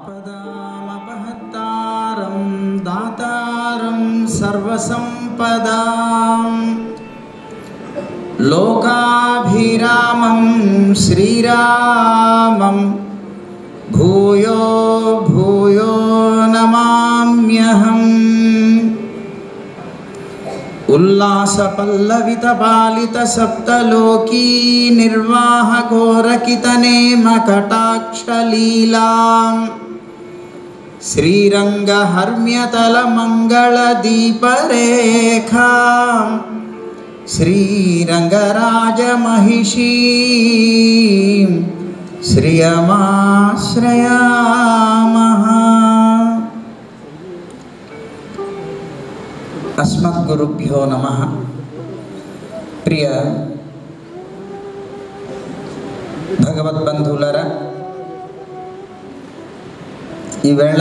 आपदामपहत्तारं दातारं सर्वसम्पदां लोकाभिरामं श्रीरामं भूयो भूयो नमाम्यहम् उल्लासपल्लवितपालितसप्तलोकी निर्वाहकोरकितनेमकटाक्षलीलाम् श्रीरङ्गहर्म्यतलमङ्गलदीपरेखाम् श्रीरङ्गराजमहिषीं श्रियमाश्रयामः అస్మద్గురుభ్యో నమ ప్రియ భగవద్బంధువులరా ఈవేళ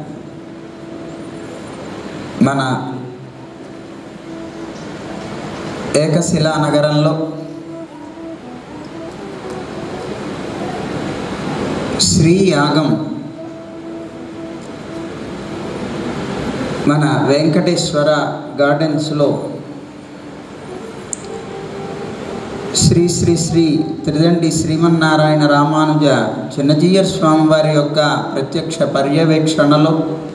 మన ఏకశిలా నగరంలో శ్రీ యాగం మన వెంకటేశ్వర గార్డెన్స్లో శ్రీ శ్రీ శ్రీ త్రిదండి శ్రీమన్నారాయణ రామానుజ చిన్నజీయర్ స్వామివారి యొక్క ప్రత్యక్ష పర్యవేక్షణలో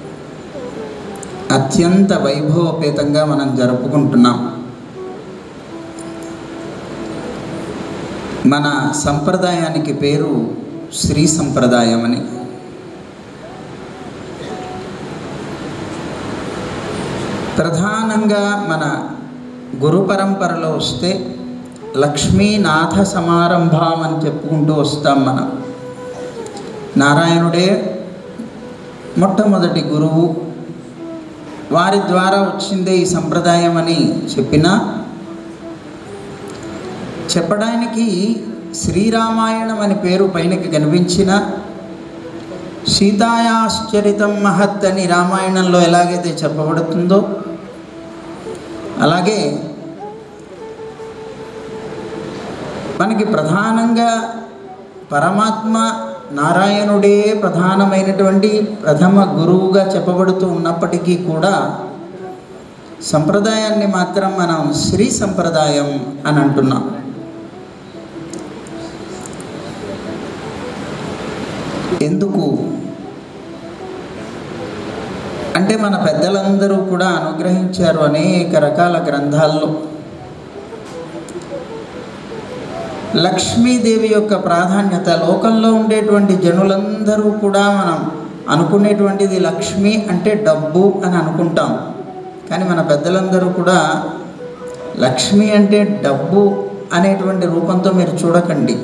అత్యంత వైభవపేతంగా మనం జరుపుకుంటున్నాం మన సంప్రదాయానికి పేరు శ్రీ సంప్రదాయం అని ప్రధానంగా మన గురు పరంపరలో వస్తే లక్ష్మీనాథ సమారంభం అని చెప్పుకుంటూ వస్తాం మనం నారాయణుడే మొట్టమొదటి గురువు వారి ద్వారా వచ్చిందే ఈ సంప్రదాయం అని చెప్పినా చెప్పడానికి శ్రీరామాయణం అని పేరు పైనకి కనిపించిన సీతాయాశ్చరితం మహత్ అని రామాయణంలో ఎలాగైతే చెప్పబడుతుందో అలాగే మనకి ప్రధానంగా పరమాత్మ నారాయణుడే ప్రధానమైనటువంటి ప్రథమ గురువుగా చెప్పబడుతూ ఉన్నప్పటికీ కూడా సంప్రదాయాన్ని మాత్రం మనం శ్రీ సంప్రదాయం అని అంటున్నాం ఎందుకు అంటే మన పెద్దలందరూ కూడా అనుగ్రహించారు అనేక రకాల గ్రంథాల్లో లక్ష్మీదేవి యొక్క ప్రాధాన్యత లోకంలో ఉండేటువంటి జనులందరూ కూడా మనం అనుకునేటువంటిది లక్ష్మి అంటే డబ్బు అని అనుకుంటాం కానీ మన పెద్దలందరూ కూడా లక్ష్మి అంటే డబ్బు అనేటువంటి రూపంతో మీరు చూడకండి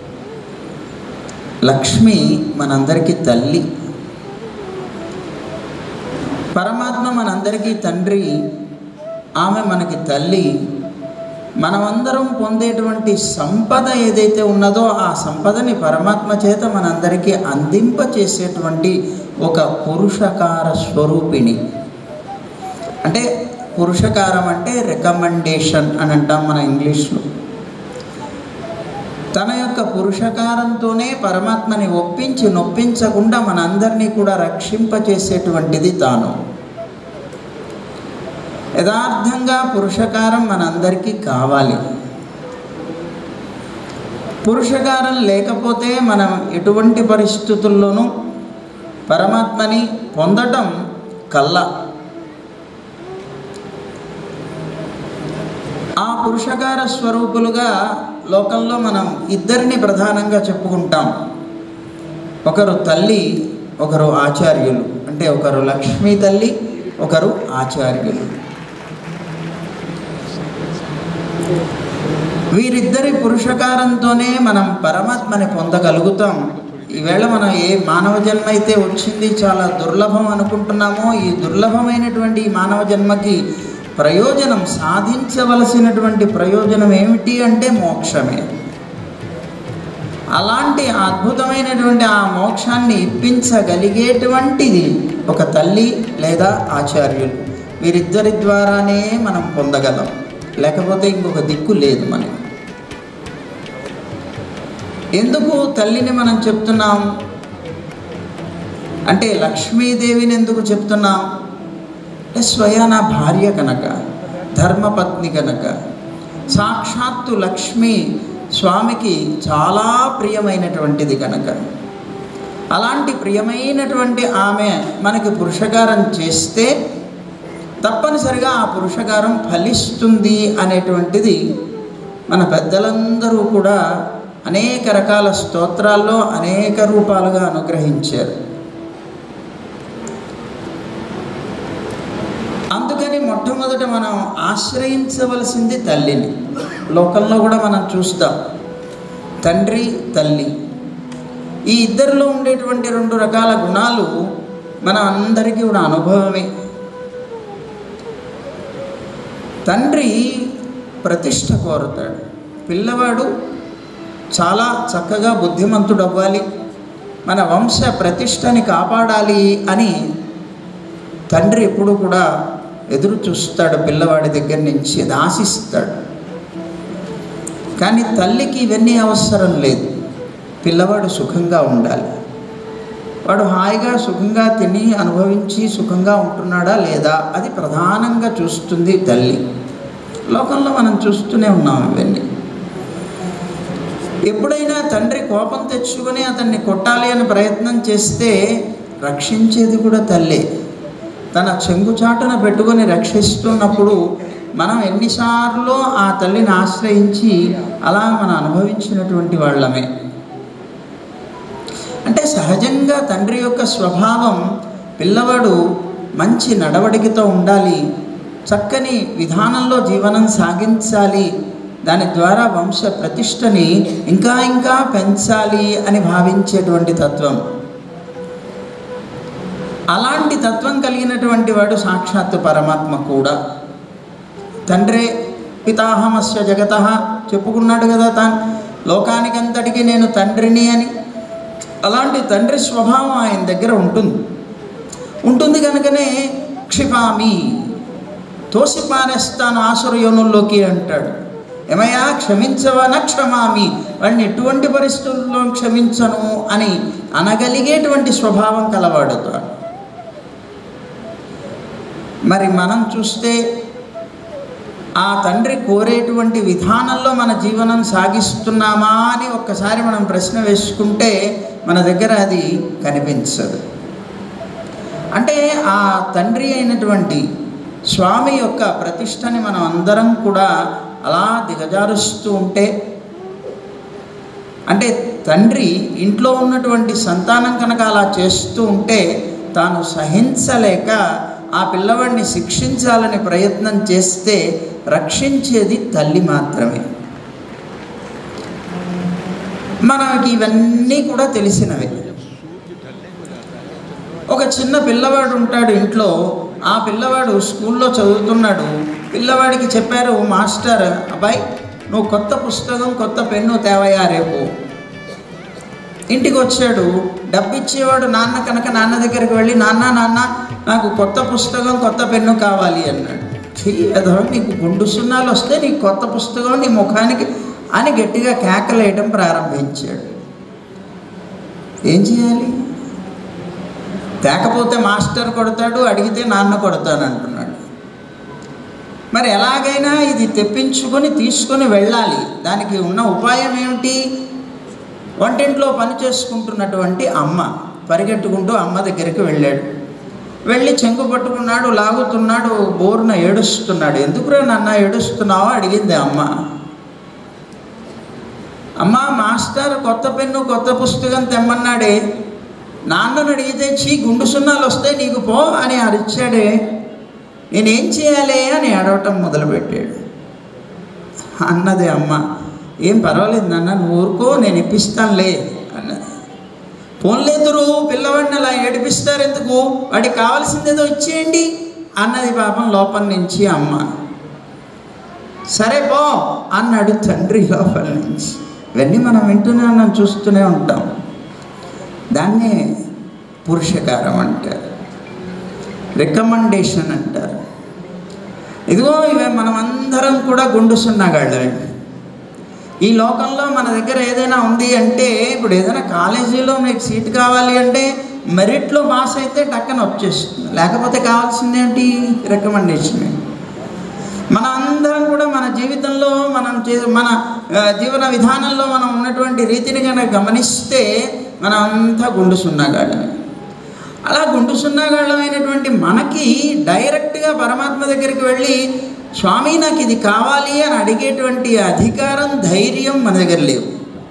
లక్ష్మి మనందరికీ తల్లి పరమాత్మ మనందరికీ తండ్రి ఆమె మనకి తల్లి మనమందరం పొందేటువంటి సంపద ఏదైతే ఉన్నదో ఆ సంపదని పరమాత్మ చేత మనందరికీ అందింప చేసేటువంటి ఒక పురుషకార స్వరూపిణి అంటే పురుషకారం అంటే రికమెండేషన్ అని అంటాం మన ఇంగ్లీష్లో తన యొక్క పురుషకారంతోనే పరమాత్మని ఒప్పించి నొప్పించకుండా మనందరినీ కూడా రక్షింపచేసేటువంటిది తాను యథార్థంగా పురుషకారం మనందరికీ కావాలి పురుషకారం లేకపోతే మనం ఎటువంటి పరిస్థితుల్లోనూ పరమాత్మని పొందటం కల్లా ఆ పురుషకార స్వరూపులుగా లోకంలో మనం ఇద్దరిని ప్రధానంగా చెప్పుకుంటాం ఒకరు తల్లి ఒకరు ఆచార్యులు అంటే ఒకరు లక్ష్మీ తల్లి ఒకరు ఆచార్యులు వీరిద్దరి పురుషకారంతోనే మనం పరమాత్మని పొందగలుగుతాం ఈవేళ మనం ఏ మానవ జన్మ అయితే వచ్చింది చాలా దుర్లభం అనుకుంటున్నామో ఈ దుర్లభమైనటువంటి ఈ మానవ జన్మకి ప్రయోజనం సాధించవలసినటువంటి ప్రయోజనం ఏమిటి అంటే మోక్షమే అలాంటి అద్భుతమైనటువంటి ఆ మోక్షాన్ని ఇప్పించగలిగేటువంటిది ఒక తల్లి లేదా ఆచార్యులు వీరిద్దరి ద్వారానే మనం పొందగలం లేకపోతే ఇంకొక దిక్కు లేదు మనకి ఎందుకు తల్లిని మనం చెప్తున్నాం అంటే లక్ష్మీదేవిని ఎందుకు చెప్తున్నాం అంటే స్వయాన భార్య కనుక ధర్మపత్ని కనుక సాక్షాత్తు లక్ష్మి స్వామికి చాలా ప్రియమైనటువంటిది కనుక అలాంటి ప్రియమైనటువంటి ఆమె మనకి పురుషకారం చేస్తే తప్పనిసరిగా ఆ పురుషకారం ఫలిస్తుంది అనేటువంటిది మన పెద్దలందరూ కూడా అనేక రకాల స్తోత్రాల్లో అనేక రూపాలుగా అనుగ్రహించారు అందుకని మొట్టమొదట మనం ఆశ్రయించవలసింది తల్లిని లోకంలో కూడా మనం చూస్తాం తండ్రి తల్లి ఈ ఇద్దరిలో ఉండేటువంటి రెండు రకాల గుణాలు మన అందరికీ కూడా అనుభవమే తండ్రి ప్రతిష్ట కోరుతాడు పిల్లవాడు చాలా చక్కగా బుద్ధిమంతుడు అవ్వాలి మన వంశ ప్రతిష్టని కాపాడాలి అని తండ్రి ఎప్పుడు కూడా ఎదురు చూస్తాడు పిల్లవాడి దగ్గర నుంచి అది ఆశిస్తాడు కానీ తల్లికి ఇవన్నీ అవసరం లేదు పిల్లవాడు సుఖంగా ఉండాలి వాడు హాయిగా సుఖంగా తిని అనుభవించి సుఖంగా ఉంటున్నాడా లేదా అది ప్రధానంగా చూస్తుంది తల్లి లోకంలో మనం చూస్తూనే ఉన్నాం ఇవన్నీ ఎప్పుడైనా తండ్రి కోపం తెచ్చుకొని అతన్ని కొట్టాలి అని ప్రయత్నం చేస్తే రక్షించేది కూడా తల్లే తన చెంగుచాటున పెట్టుకొని రక్షిస్తున్నప్పుడు మనం ఎన్నిసార్లు ఆ తల్లిని ఆశ్రయించి అలా మనం అనుభవించినటువంటి వాళ్ళమే అంటే సహజంగా తండ్రి యొక్క స్వభావం పిల్లవాడు మంచి నడవడికతో ఉండాలి చక్కని విధానంలో జీవనం సాగించాలి దాని ద్వారా వంశ ప్రతిష్టని ఇంకా ఇంకా పెంచాలి అని భావించేటువంటి తత్వం అలాంటి తత్వం కలిగినటువంటి వాడు సాక్షాత్తు పరమాత్మ కూడా తండ్రే పితాహమస్య జగత చెప్పుకున్నాడు కదా తాను లోకానికంతటికి నేను తండ్రిని అని అలాంటి తండ్రి స్వభావం ఆయన దగ్గర ఉంటుంది ఉంటుంది కనుకనే క్షిపామి తోసి పారేస్తాను ఆసుర యోనుల్లోకి అంటాడు ఏమయ్యా క్షమించవన క్షమామి వాడిని ఎటువంటి పరిస్థితుల్లో క్షమించను అని అనగలిగేటువంటి స్వభావం కలవాడు తాను మరి మనం చూస్తే ఆ తండ్రి కోరేటువంటి విధానంలో మన జీవనం సాగిస్తున్నామా అని ఒక్కసారి మనం ప్రశ్న వేసుకుంటే మన దగ్గర అది కనిపించదు అంటే ఆ తండ్రి అయినటువంటి స్వామి యొక్క ప్రతిష్టని మనం అందరం కూడా అలా దిగజారుస్తూ ఉంటే అంటే తండ్రి ఇంట్లో ఉన్నటువంటి సంతానం కనుక అలా చేస్తూ ఉంటే తాను సహించలేక ఆ పిల్లవాడిని శిక్షించాలని ప్రయత్నం చేస్తే రక్షించేది తల్లి మాత్రమే మనకి ఇవన్నీ కూడా తెలిసినవే ఒక చిన్న పిల్లవాడు ఉంటాడు ఇంట్లో ఆ పిల్లవాడు స్కూల్లో చదువుతున్నాడు పిల్లవాడికి చెప్పారు మాస్టర్ అబ్బాయి నువ్వు కొత్త పుస్తకం కొత్త పెన్ను తేవయా రేపు ఇంటికి వచ్చాడు డబ్బు ఇచ్చేవాడు నాన్న కనుక నాన్న దగ్గరికి వెళ్ళి నాన్న నాన్న నాకు కొత్త పుస్తకం కొత్త పెన్ను కావాలి అన్నాడు ఏదో నీకు గుండు సున్నాలు వస్తే నీకు కొత్త పుస్తకం నీ ముఖానికి అని గట్టిగా కేకలేయడం ప్రారంభించాడు ఏం చేయాలి తేకపోతే మాస్టర్ కొడతాడు అడిగితే నాన్న కొడతాను అంటున్నాడు మరి ఎలాగైనా ఇది తెప్పించుకొని తీసుకొని వెళ్ళాలి దానికి ఉన్న ఉపాయం ఏమిటి వంటింట్లో పని చేసుకుంటున్నటువంటి అమ్మ పరిగెట్టుకుంటూ అమ్మ దగ్గరికి వెళ్ళాడు వెళ్ళి చెంగు పట్టుకున్నాడు లాగుతున్నాడు బోరున ఏడుస్తున్నాడు ఎందుకురా నాన్న ఏడుస్తున్నావో అడిగింది అమ్మ అమ్మ మాస్టర్ కొత్త పెన్ను కొత్త పుస్తకం తెమ్మన్నాడే నాన్నను అడిగితే చీ గుండు సున్నాలు వస్తే నీకు పో అని అరిచాడే నేనేం చేయాలి అని అడవటం మొదలుపెట్టాడు అన్నది అమ్మ ఏం పర్వాలేదు నాన్న నువ్వు ఊరుకో నేను ఇప్పిస్తానులే అన్నది పోన్లేదురు పిల్లవాడిని అలా ఏడిపిస్తారు ఎందుకు వాడికి కావాల్సిందేదో ఇచ్చేయండి అన్నది పాపం లోపల నుంచి అమ్మ సరే పో అన్నాడు తండ్రి లోపల నుంచి ఇవన్నీ మనం వింటూనే ఉన్నాం చూస్తూనే ఉంటాం దాన్నే పురుషకారం అంటారు రికమెండేషన్ అంటారు ఇదిగో ఇవే మనం అందరం కూడా గుండు సున్నాగాళ్ళండి ఈ లోకంలో మన దగ్గర ఏదైనా ఉంది అంటే ఇప్పుడు ఏదైనా కాలేజీలో మీకు సీట్ కావాలి అంటే మెరిట్లో పాస్ అయితే టక్కన వచ్చేస్తుంది లేకపోతే కావాల్సిందేంటి రికమెండేషన్ మన అందరం కూడా మన జీవితంలో మనం చే మన ఆ, జీవన విధానంలో మనం ఉన్నటువంటి రీతిని కనుక గమనిస్తే మనం అంతా గుండు సున్నాగాళ్ళమే అలా గుండు సున్నాగాళ్ళమైనటువంటి మనకి డైరెక్ట్గా పరమాత్మ దగ్గరికి వెళ్ళి స్వామి నాకు ఇది కావాలి అని అడిగేటువంటి అధికారం ధైర్యం మన దగ్గర లేవు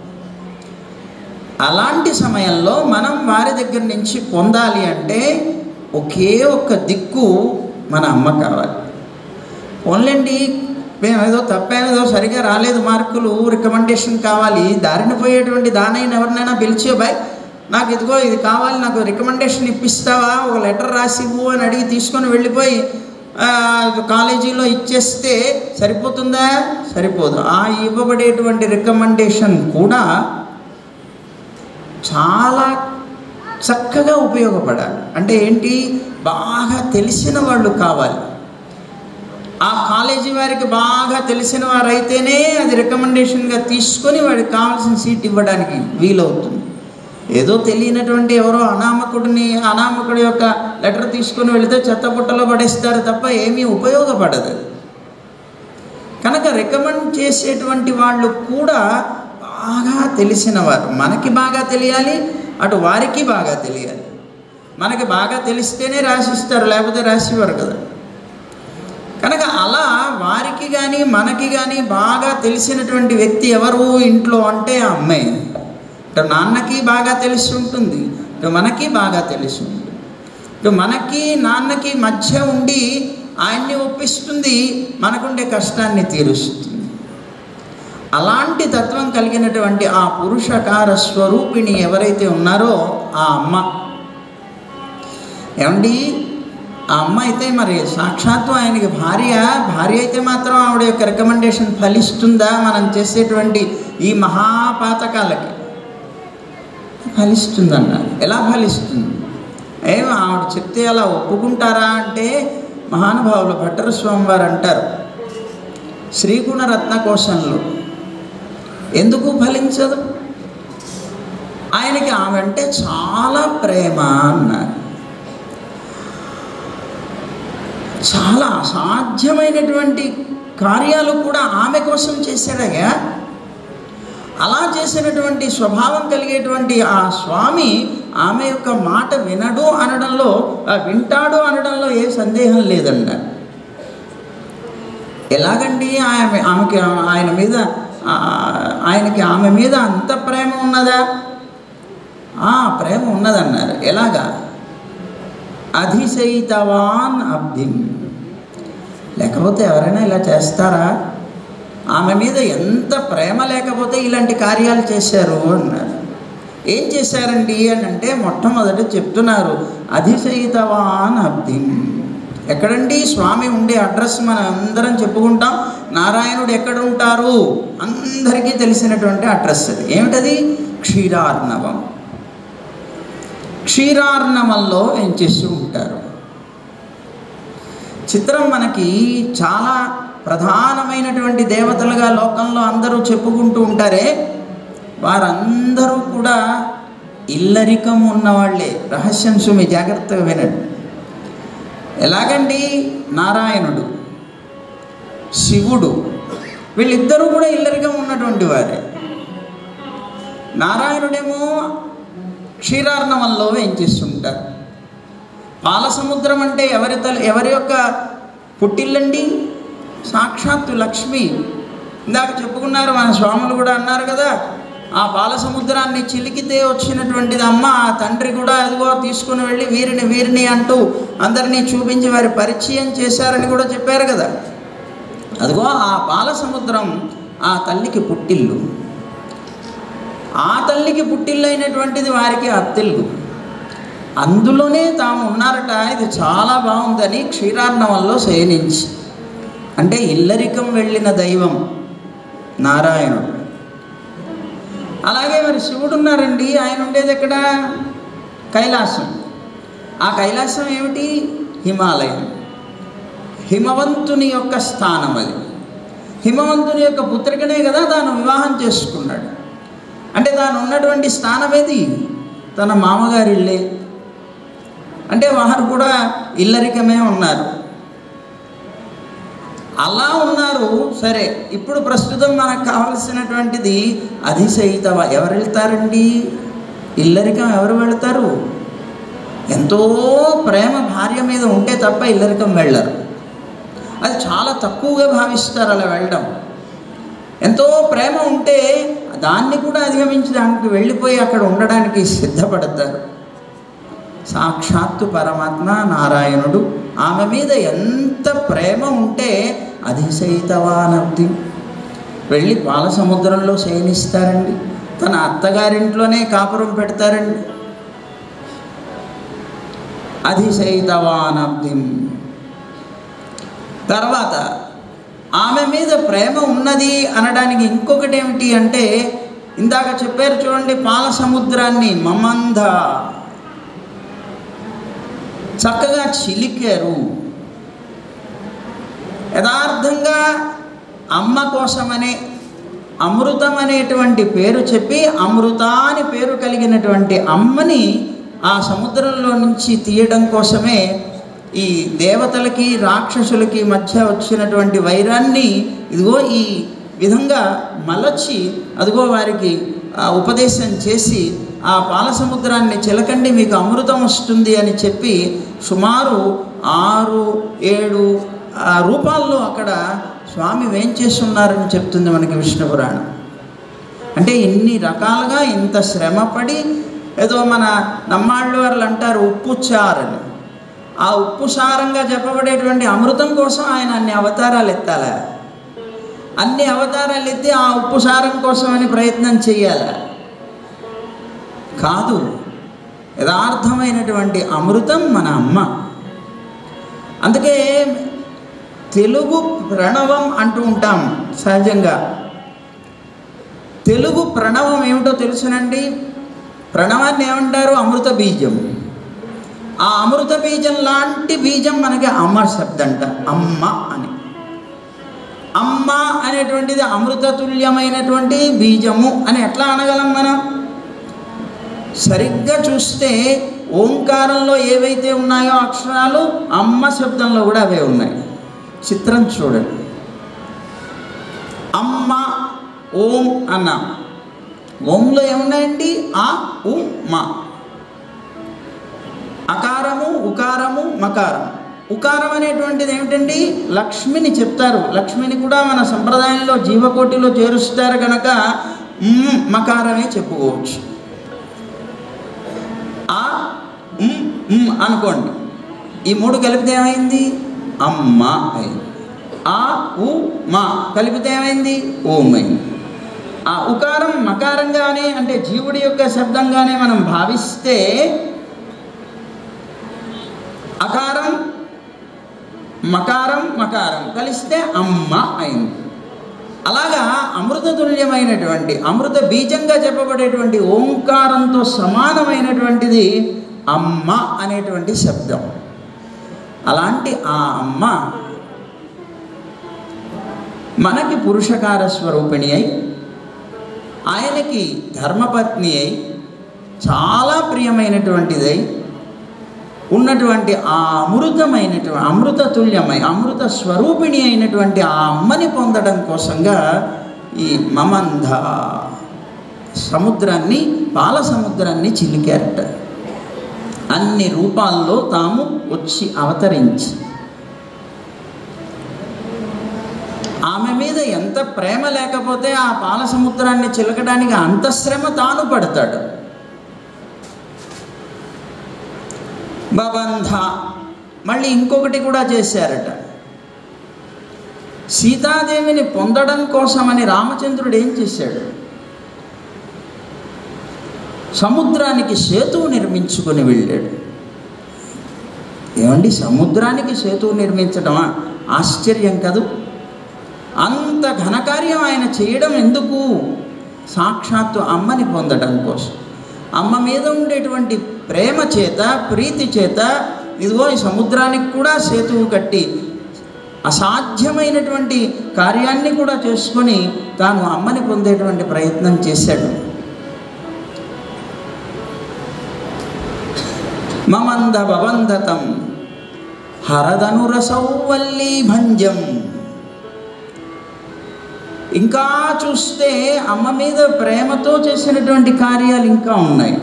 అలాంటి సమయంలో మనం వారి దగ్గర నుంచి పొందాలి అంటే ఒకే ఒక్క దిక్కు మన అమ్మ కావాలి ఓన్లండి మేము ఏదో తప్పేదో సరిగా రాలేదు మార్కులు రికమెండేషన్ కావాలి దారిని పోయేటువంటి దానైన ఎవరినైనా పిలిచి బాయ్ నాకు ఇదిగో ఇది కావాలి నాకు రికమెండేషన్ ఇప్పిస్తావా ఒక లెటర్ రాసి ఇవ్వు అని అడిగి తీసుకొని వెళ్ళిపోయి ఆ, కాలేజీలో ఇచ్చేస్తే సరిపోతుందా సరిపోదు ఆ ఇవ్వబడేటువంటి రికమెండేషన్ కూడా చాలా చక్కగా ఉపయోగపడాలి అంటే ఏంటి బాగా తెలిసిన వాళ్ళు కావాలి ఆ కాలేజీ వారికి బాగా తెలిసిన వారు అయితేనే అది రికమెండేషన్గా తీసుకొని వాడికి కావాల్సిన సీట్ ఇవ్వడానికి వీలవుతుంది ఏదో తెలియనటువంటి ఎవరో అనామకుడిని అనామకుడి యొక్క లెటర్ తీసుకొని వెళితే చెత్తబుట్టలో పడేస్తారు తప్ప ఏమీ ఉపయోగపడదు అది. కనుక రికమెండ్ చేసేటువంటి వాళ్ళు కూడా బాగా తెలిసిన వారు మనకి బాగా తెలియాలి అటు వారికి బాగా తెలియాలి మనకి బాగా తెలిస్తేనే రాసిస్తారు లేకపోతే రాసివ్వరు కదా కనుక అలా వారికి కానీ మనకి కానీ బాగా తెలిసినటువంటి వ్యక్తి ఎవరు ఇంట్లో అంటే ఆ అమ్మే ఇటు నాన్నకి బాగా తెలిసి ఉంటుంది ఇటు మనకి బాగా తెలిసి ఉంటుంది ఇటు మనకి నాన్నకి మధ్య ఉండి ఆయన్ని ఒప్పిస్తుంది మనకుండే కష్టాన్ని తీరుస్తుంది అలాంటి తత్వం కలిగినటువంటి ఆ పురుషకార స్వరూపిణి ఎవరైతే ఉన్నారో ఆ అమ్మ ఏమండి ఆ అమ్మ అయితే మరి సాక్షాత్తు ఆయనకి భార్య భార్య అయితే మాత్రం ఆవిడ యొక్క రికమెండేషన్ ఫలిస్తుందా మనం చేసేటువంటి ఈ మహాపాతకాలకి ఫలిస్తుందన్నారు ఎలా ఫలిస్తుంది ఏం ఆవిడ చెప్తే అలా ఒప్పుకుంటారా అంటే మహానుభావులు భట్టర స్వామి వారు అంటారు శ్రీగుణ రత్నకోశంలో ఎందుకు ఫలించదు ఆయనకి ఆమె అంటే చాలా ప్రేమ అన్నారు చాలా అసాధ్యమైనటువంటి కార్యాలు కూడా ఆమె కోసం చేశాడయ్యా అలా చేసినటువంటి స్వభావం కలిగేటువంటి ఆ స్వామి ఆమె యొక్క మాట వినడు అనడంలో ఆ వింటాడు అనడంలో ఏ సందేహం లేదంట ఎలాగండి ఆమె ఆమెకి ఆయన మీద ఆ, ఆయనకి ఆమె మీద అంత ప్రేమ ఉన్నదా ఆ, ప్రేమ ఉన్నదన్నారు ఎలాగా అధిశయితవాన్ అబ్ధిం లేకపోతే ఎవరైనా ఇలా చేస్తారా ఆమె మీద ఎంత ప్రేమ లేకపోతే ఇలాంటి కార్యాలు చేశారు అన్నారు ఏం చేశారండి అని అంటే మొట్టమొదట చెప్తున్నారు అధిశయితవాన్ అబ్ధిం ఎక్కడండి స్వామి ఉండే అడ్రస్ మనం అందరం చెప్పుకుంటాం నారాయణుడు ఎక్కడ ఉంటారు అందరికీ తెలిసినటువంటి అడ్రస్ అది ఏమిటది క్షీరార్ణవం క్షీరార్ణవంలో ఏం చేస్తూ ఉంటారు చిత్రం మనకి చాలా ప్రధానమైనటువంటి దేవతలుగా లోకంలో అందరూ చెప్పుకుంటూ ఉంటారే వారందరూ కూడా ఇల్లరికం ఉన్నవాళ్లే రహస్యం సుమి జాగ్రత్తగా వినండి ఎలాగండి నారాయణుడు శివుడు వీళ్ళిద్దరూ కూడా ఇల్లరికం ఉన్నటువంటి వారే నారాయణుడేమో క్షీరార్ణవంలో ఏం చేస్తుంటారు పాల సముద్రం అంటే ఎవరి తల ఎవరి యొక్క పుట్టిల్లండి సాక్షాత్తు లక్ష్మి ఇందాక చెప్పుకున్నారు మన స్వాములు కూడా అన్నారు కదా ఆ పాల సముద్రాన్ని చిలికితే వచ్చినటువంటిది అమ్మ ఆ తండ్రి కూడా అదిగో తీసుకుని వెళ్ళి వీరిని వీరిని అంటూ అందరినీ చూపించి వారి పరిచయం చేశారని కూడా చెప్పారు కదా అదిగో ఆ పాల సముద్రం ఆ తల్లికి పుట్టిల్లు ఆ తల్లికి పుట్టిల్లైనటువంటిది వారికి అత్తిల్లు అందులోనే తాము ఉన్నారట ఇది చాలా బాగుందని క్షీరార్ణవంలో శయనించి అంటే ఇల్లరికం వెళ్ళిన దైవం నారాయణుడు అలాగే మరి శివుడు ఉన్నారండి ఆయన ఉండేది ఎక్కడ కైలాసం ఆ కైలాసం ఏమిటి హిమాలయం హిమవంతుని యొక్క స్థానం అది హిమవంతుని యొక్క పుత్రికనే కదా తాను వివాహం చేసుకున్నాడు అంటే తాను ఉన్నటువంటి స్థానం ఏది తన మామగారి ఇల్లే అంటే వారు కూడా ఇల్లరికమే ఉన్నారు అలా ఉన్నారు సరే ఇప్పుడు ప్రస్తుతం మనకు కావలసినటువంటిది అధిశయితవ ఎవరు వెళ్తారండి ఇల్లరికం ఎవరు వెళ్తారు ఎంతో ప్రేమ భార్య మీద ఉంటే తప్ప ఇల్లరికం వెళ్ళరు అది చాలా తక్కువగా భావిస్తారు అలా వెళ్ళడం ఎంతో ప్రేమ ఉంటే దాన్ని కూడా అధిగమించి దానికి వెళ్ళిపోయి అక్కడ ఉండడానికి సిద్ధపడతారు సాక్షాత్తు పరమాత్మ నారాయణుడు ఆమె మీద ఎంత ప్రేమ ఉంటే అధిశయితవానబ్ది వెళ్ళి పాల సముద్రంలో శయనిస్తారండి తన అత్తగారింట్లోనే కాపురం పెడతారండి అధిశయితవానబ్దిం తర్వాత ఆమె మీద ప్రేమ ఉన్నది అనడానికి ఇంకొకటి ఏమిటి అంటే ఇందాక చెప్పారు చూడండి పాల సముద్రాన్ని మమంద చక్కగా చిలికారు యథార్థంగా అమ్మ కోసమనే అమృతం అనేటువంటి పేరు చెప్పి అమృత అని పేరు కలిగినటువంటి అమ్మని ఆ సముద్రంలో నుంచి తీయడం కోసమే ఈ దేవతలకి రాక్షసులకి మధ్య వచ్చినటువంటి వైరాన్ని ఇదిగో ఈ విధంగా మలచి అదిగో వారికి ఆ ఉపదేశం చేసి ఆ పాల సముద్రాన్ని చిలకండి మీకు అమృతం వస్తుంది అని చెప్పి సుమారు ఆరు ఏడు ఆ రూపాల్లో అక్కడ స్వామి వేంచేస్తున్నారని చెప్తుంది మనకి విష్ణు పురాణం అంటే ఇన్ని రకాలుగా ఇంత శ్రమపడి ఏదో మన నమ్మాళ్ళు వాళ్ళు అంటారు ఉప్పు చారని ఆ ఉప్పు సారంగా చెప్పబడేటువంటి అమృతం కోసం ఆయన అన్ని అవతారాలు ఎత్తాల అన్ని అవతారాలు ఎత్తి ఆ ఉప్పు సారం కోసం అని ప్రయత్నం చేయాల కాదు యథార్థమైనటువంటి అమృతం మన అమ్మ అందుకే తెలుగు ప్రణవం అంటూ ఉంటాం సహజంగా తెలుగు ప్రణవం ఏమిటో తెలుసునండి ప్రణవాన్ని ఏమంటారు అమృత బీజం ఆ అమృత బీజం లాంటి బీజం మనకి అమ్మ శబ్దంట అమ్మ అని అమ్మ అనేటువంటిది అమృతతుల్యమైనటువంటి బీజము అని ఎట్లా అనగలం మనం సరిగ్గా చూస్తే ఓంకారంలో ఏవైతే ఉన్నాయో అక్షరాలు అమ్మ శబ్దంలో కూడా అవే ఉన్నాయి చిత్రం చూడండి అమ్మ ఓం అన్నాం ఓంలో ఏమున్నాయండి ఆ ఉ మా అకారము ఉకారము మకారం ఉకారం అనేటువంటిది ఏమిటండి లక్ష్మిని చెప్తారు లక్ష్మిని కూడా మన సంప్రదాయంలో జీవకోటిలో చేరుస్తారు కనుక మ్ మకారమే చెప్పుకోవచ్చు ఆ ఉమ్, ఉమ్ అనుకోండి ఈ మూడు కలిపితే ఏమైంది అమ్మ అయింది ఆ ఉ మా కలిపితే ఏమైంది ఓం అయింది ఆ ఉకారం మకారంగానే అంటే జీవుడి యొక్క శబ్దంగానే మనం భావిస్తే అకారం మకారం మకారం కలిస్తే అమ్మ అయింది అలాగా అమృతతుల్యమైనటువంటి అమృత బీజంగా చెప్పబడేటువంటి ఓంకారంతో సమానమైనటువంటిది అమ్మ అనేటువంటి శబ్దం అలాంటి ఆ అమ్మ మనకి పురుషకార స్వరూపిణి అయి ఆయనకి ధర్మపత్ని అయి చాలా ప్రియమైనటువంటిదై ఉన్నటువంటి ఆ అమృతమైనటువంటి అమృత తుల్యమై అమృత స్వరూపిణి అయినటువంటి ఆ అమ్మని పొందడం కోసంగా ఈ మమంధ సముద్రాన్ని పాల సముద్రాన్ని చిలికారట అన్ని రూపాల్లో తాము వచ్చి అవతరించి ఆమె మీద ఎంత ప్రేమ లేకపోతే ఆ పాల సముద్రాన్ని చిలకడానికి అంత శ్రమ తాను పడతాడు బబంధ మళ్ళీ ఇంకొకటి కూడా చేశారట సీతాదేవిని పొందడం కోసమని రామచంద్రుడు ఏం చేశాడు సముద్రానికి సేతువు నిర్మించుకొని వెళ్ళాడు ఏమండి సముద్రానికి సేతువు నిర్మించడమా ఆశ్చర్యం కదూ అంత ఘనకార్యం ఆయన చేయడం ఎందుకు సాక్షాత్తు అమ్మని పొందడం కోసం అమ్మ మీద ఉండేటువంటి ప్రేమ చేత ప్రీతి చేత ఇదిగో ఈ సముద్రానికి కూడా సేతువు కట్టి అసాధ్యమైనటువంటి కార్యాన్ని కూడా చేసుకొని తాను అమ్మని పొందేటువంటి ప్రయత్నం చేశాడు మమంద భవంధతం హరదనురసౌవల్లీ భంజం ఇంకా చూస్తే అమ్మ మీద ప్రేమతో చేసినటువంటి కార్యాలు ఇంకా ఉన్నాయి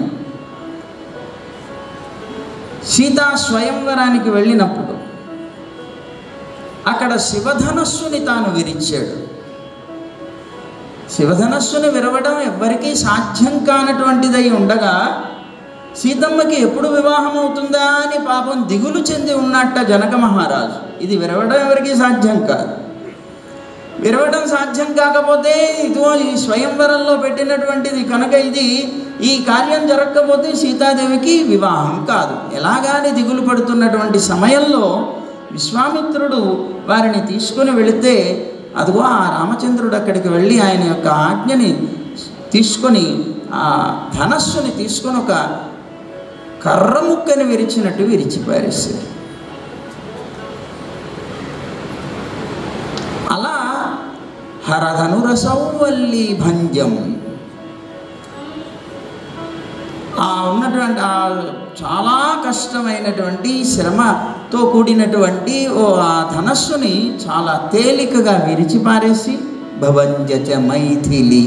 సీతా స్వయంవరానికి వెళ్ళినప్పుడు అక్కడ శివధనస్సుని తాను విరిచాడు శివధనస్సుని విరవడం ఎవ్వరికీ సాధ్యం కానటువంటిదై ఉండగా సీతమ్మకి ఎప్పుడు వివాహం అవుతుందా అని పాపం దిగులు చెంది ఉన్నట్ట జనక మహారాజు ఇది విరవడం ఎవరికీ సాధ్యం కాదు విరవడం సాధ్యం కాకపోతే ఇదిగో ఈ స్వయంవరంలో పెట్టినటువంటిది కనుక ఇది ఈ కార్యం జరగకపోతే సీతాదేవికి వివాహం కాదు ఎలాగాని దిగులు పడుతున్నటువంటి సమయంలో విశ్వామిత్రుడు వారిని తీసుకుని వెళితే అదిగో ఆ రామచంద్రుడు అక్కడికి వెళ్ళి ఆయన యొక్క ఆజ్ఞని తీసుకొని ఆ ధనస్సుని తీసుకొని ఒక కర్ర ముక్కని విరిచినట్టు విరిచి పారేశారు అలా హరధనురసౌవల్లి భంజం ఆ ఉన్నటువంటి ఆ చాలా కష్టమైనటువంటి శ్రమతో కూడినటువంటి ఓ ఆ ధనస్సుని చాలా తేలికగా విరిచిపారేసి భవంజచ మైథిలి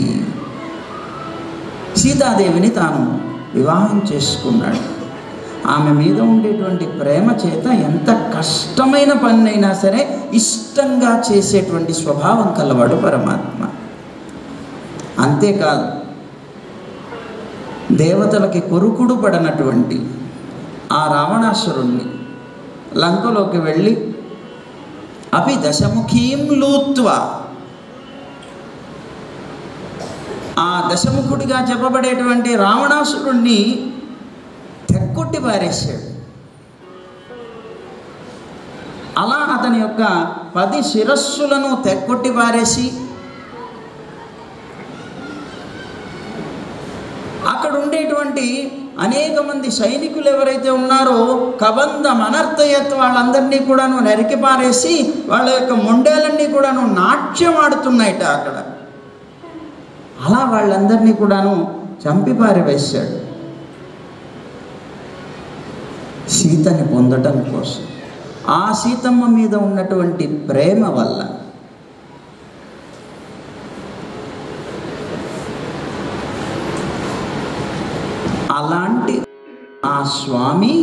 సీతాదేవిని తాను వివాహం చేసుకున్నాడు ఆమె మీద ఉండేటువంటి ప్రేమ చేత ఎంత కష్టమైన పన్నైనా సరే ఇష్టంగా చేసేటువంటి స్వభావం కలవాడు పరమాత్మ అంతేకాదు దేవతలకి కొరుకుడు పడనటువంటి ఆ రావణాసురుణ్ణి లంకలోకి వెళ్ళి అపి దశముఖీం లూత్వ ఆ దశముఖుడిగా చెప్పబడేటువంటి రావణాసురుణ్ణి తెక్కొట్టి పారేశాడు అలా అతని యొక్క పది శిరస్సులను తెక్కొట్టి పారేసి అక్కడ ఉండేటువంటి అనేక మంది సైనికులు ఎవరైతే ఉన్నారో కబంధ అనర్థయత్ వాళ్ళందరినీ కూడాను నరికి పారేసి వాళ్ళ యొక్క మొండేలన్నీ కూడాను నాట్యం ఆడుతున్నాయిట అక్కడ అలా వాళ్ళందరినీ కూడాను చంపి పారివేశాడు సీతని పొందటం కోసం ఆ సీతమ్మ మీద ఉన్నటువంటి ప్రేమ వల్ల అలాంటి ఆ స్వామి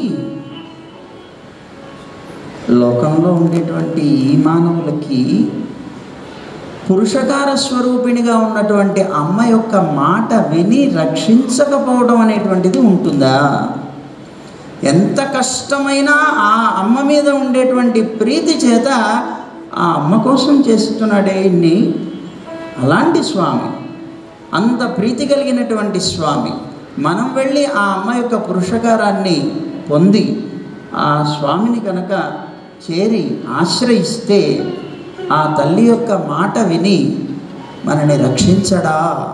లోకంలో ఉండేటువంటి ఈ మానవులకి పురుషకార స్వరూపిణిగా ఉన్నటువంటి అమ్మ యొక్క మాట విని రక్షించకపోవడం అనేటువంటిది ఉంటుందా ఎంత కష్టమైనా ఆ అమ్మ మీద ఉండేటువంటి ప్రీతి చేత ఆ అమ్మ కోసం చేస్తున్నాడే ఇన్ని అలాంటి స్వామి అంత ప్రీతి కలిగినటువంటి స్వామి మనం వెళ్ళి ఆ అమ్మ యొక్క పురుషకారాన్ని పొంది ఆ స్వామిని కనుక చేరి ఆశ్రయిస్తే ఆ తల్లి యొక్క మాట విని మనని రక్షించడా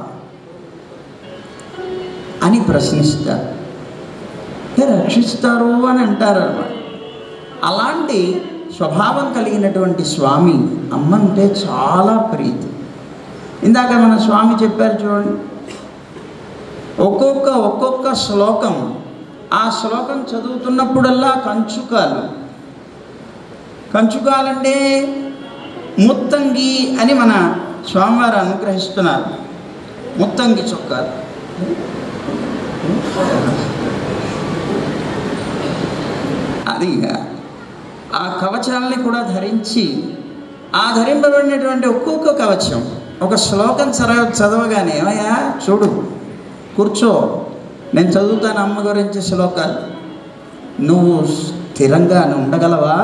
అని ప్రశ్నిస్తారు "ఏ, రక్షిస్తారు అని అంటారు అన్నమాట అలాంటి స్వభావం కలిగినటువంటి స్వామి అమ్మంటే చాలా ప్రీతి ఇందాక మన స్వామి చెప్పారు చూడండి ఒక్కొక్క ఒక్కొక్క శ్లోకం ఆ శ్లోకం చదువుతున్నప్పుడల్లా కంచుకాలు కంచుకాలంటే ముత్తంగి అని మన స్వామివారు అనుగ్రహిస్తున్నారు ముత్తంగి చొక్కాలు అది ఇక ఆ కవచాలని కూడా ధరించి ఆ ధరింపబడినటువంటి ఒక్కొక్క కవచం ఒక శ్లోకం చదవ చదవగానే ఏమయ్యా చూడు కూర్చో నేను చదువుతాను అమ్మ గురించి శ్లోకాలు నువ్వు స్థిరంగా ఉండగలవా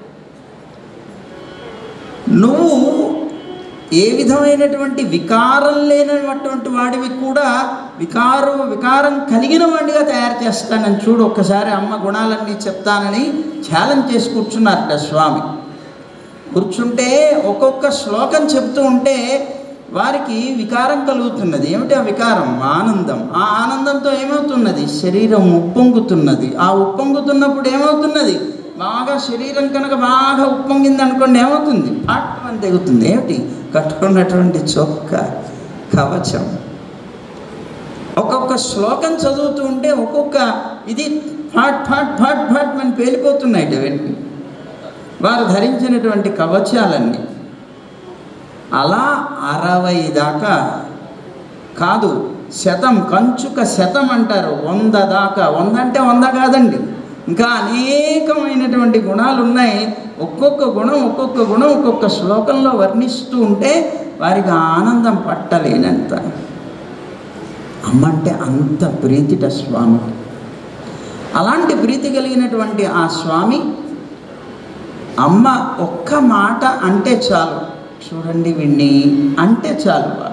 నువ్వు ఏ విధమైనటువంటి వికారం లేనటువంటి వాడివి కూడా వికారం వికారం కలిగిన వాడిగా తయారు చేస్తానని చూడు ఒక్కసారి అమ్మ గుణాలన్నీ చెప్తానని ఛాలెంజ్ చేసి కూర్చున్నారట స్వామి కూర్చుంటే ఒక్కొక్క శ్లోకం చెప్తూ ఉంటే వారికి వికారం కలుగుతున్నది ఏమిటి ఆ వికారం ఆనందం ఆ ఆనందంతో ఏమవుతున్నది శరీరం ఉప్పొంగుతున్నది ఆ ఉప్పొంగుతున్నప్పుడు ఏమవుతున్నది బాగా శరీరం కనుక బాగా ఉప్పొంగింది అనుకోండి ఏమవుతుంది పాటమని తెగుతుంది ఏమిటి కట్టుకున్నటువంటి చొక్క కవచం ఒక్కొక్క శ్లోకం చదువుతూ ఉంటే ఒక్కొక్క ఇది ఫాట్ ఫాట్ ఫాట్ ఫాట్ అని పేలిపోతున్నాయి ఇవన్నీ వారు ధరించినటువంటి కవచాలన్నీ అలా అరవై దాకా కాదు శతం కంచుక శతం అంటారు వంద దాకా వంద అంటే వంద కాదండి ఇంకా అనేకమైనటువంటి గుణాలు ఉన్నాయి ఒక్కొక్క గుణం ఒక్కొక్క గుణం ఒక్కొక్క శ్లోకంలో వర్ణిస్తూ ఉంటే వారికి ఆనందం పట్టలేనంత అమ్మ అంటే అంత ప్రీతిట స్వామి అలాంటి ప్రీతి కలిగినటువంటి ఆ స్వామి అమ్మ ఒక్క మాట అంటే చాలు చూడండి విన్ని అంటే చాలు వారు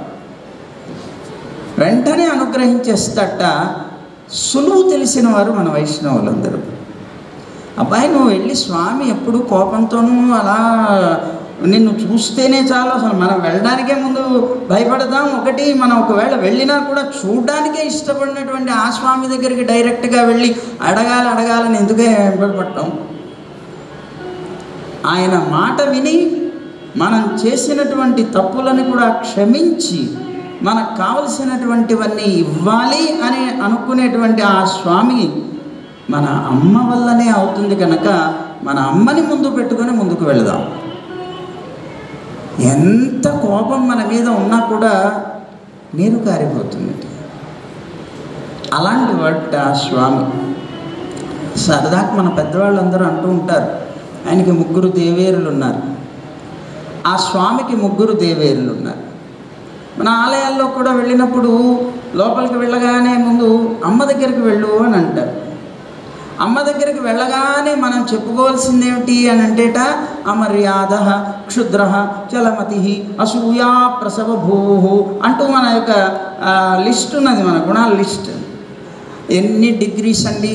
వెంటనే అనుగ్రహించేస్తట సులువు తెలిసిన వారు మన వైష్ణవులందరూ అబ్బాయి నువ్వు వెళ్ళి స్వామి ఎప్పుడు కోపంతోనూ అలా నిన్ను చూస్తేనే చాలు అసలు మనం వెళ్ళడానికే ముందు భయపడదాం ఒకటి మనం ఒకవేళ వెళ్ళినా కూడా చూడడానికే ఇష్టపడినటువంటి ఆ స్వామి దగ్గరికి డైరెక్ట్గా వెళ్ళి అడగాలి అడగాలని ఎందుకే వెంబడపడటం ఆయన మాట విని మనం చేసినటువంటి తప్పులను కూడా క్షమించి మనకు కావలసినటువంటివన్నీ ఇవ్వాలి అని అనుకునేటువంటి ఆ స్వామి మన అమ్మ వల్లనే అవుతుంది కనుక మన అమ్మని ముందు పెట్టుకొని ముందుకు వెళదాం ఎంత కోపం మన మీద ఉన్నా కూడా నీరు కారిపోతుంది అలాంటి వాటి ఆ స్వామి సరదాకు మన పెద్దవాళ్ళందరూ అంటూ ఉంటారు ఆయనకి ముగ్గురు దేవేరులు ఉన్నారు ఆ స్వామికి ముగ్గురు దేవేరులు ఉన్నారు మన ఆలయాల్లో కూడా వెళ్ళినప్పుడు లోపలికి వెళ్ళగానే ముందు అమ్మ దగ్గరికి వెళ్ళు అని అంటారు అమ్మ దగ్గరికి వెళ్ళగానే మనం చెప్పుకోవాల్సింది ఏమిటి అని అంటేట అమర్యాద క్షుద్ర చలమతి అసూయా ప్రసవ భూ అంటూ మన యొక్క లిస్ట్ ఉన్నది మన గుణాల లిస్ట్ ఎన్ని డిగ్రీస్ అండి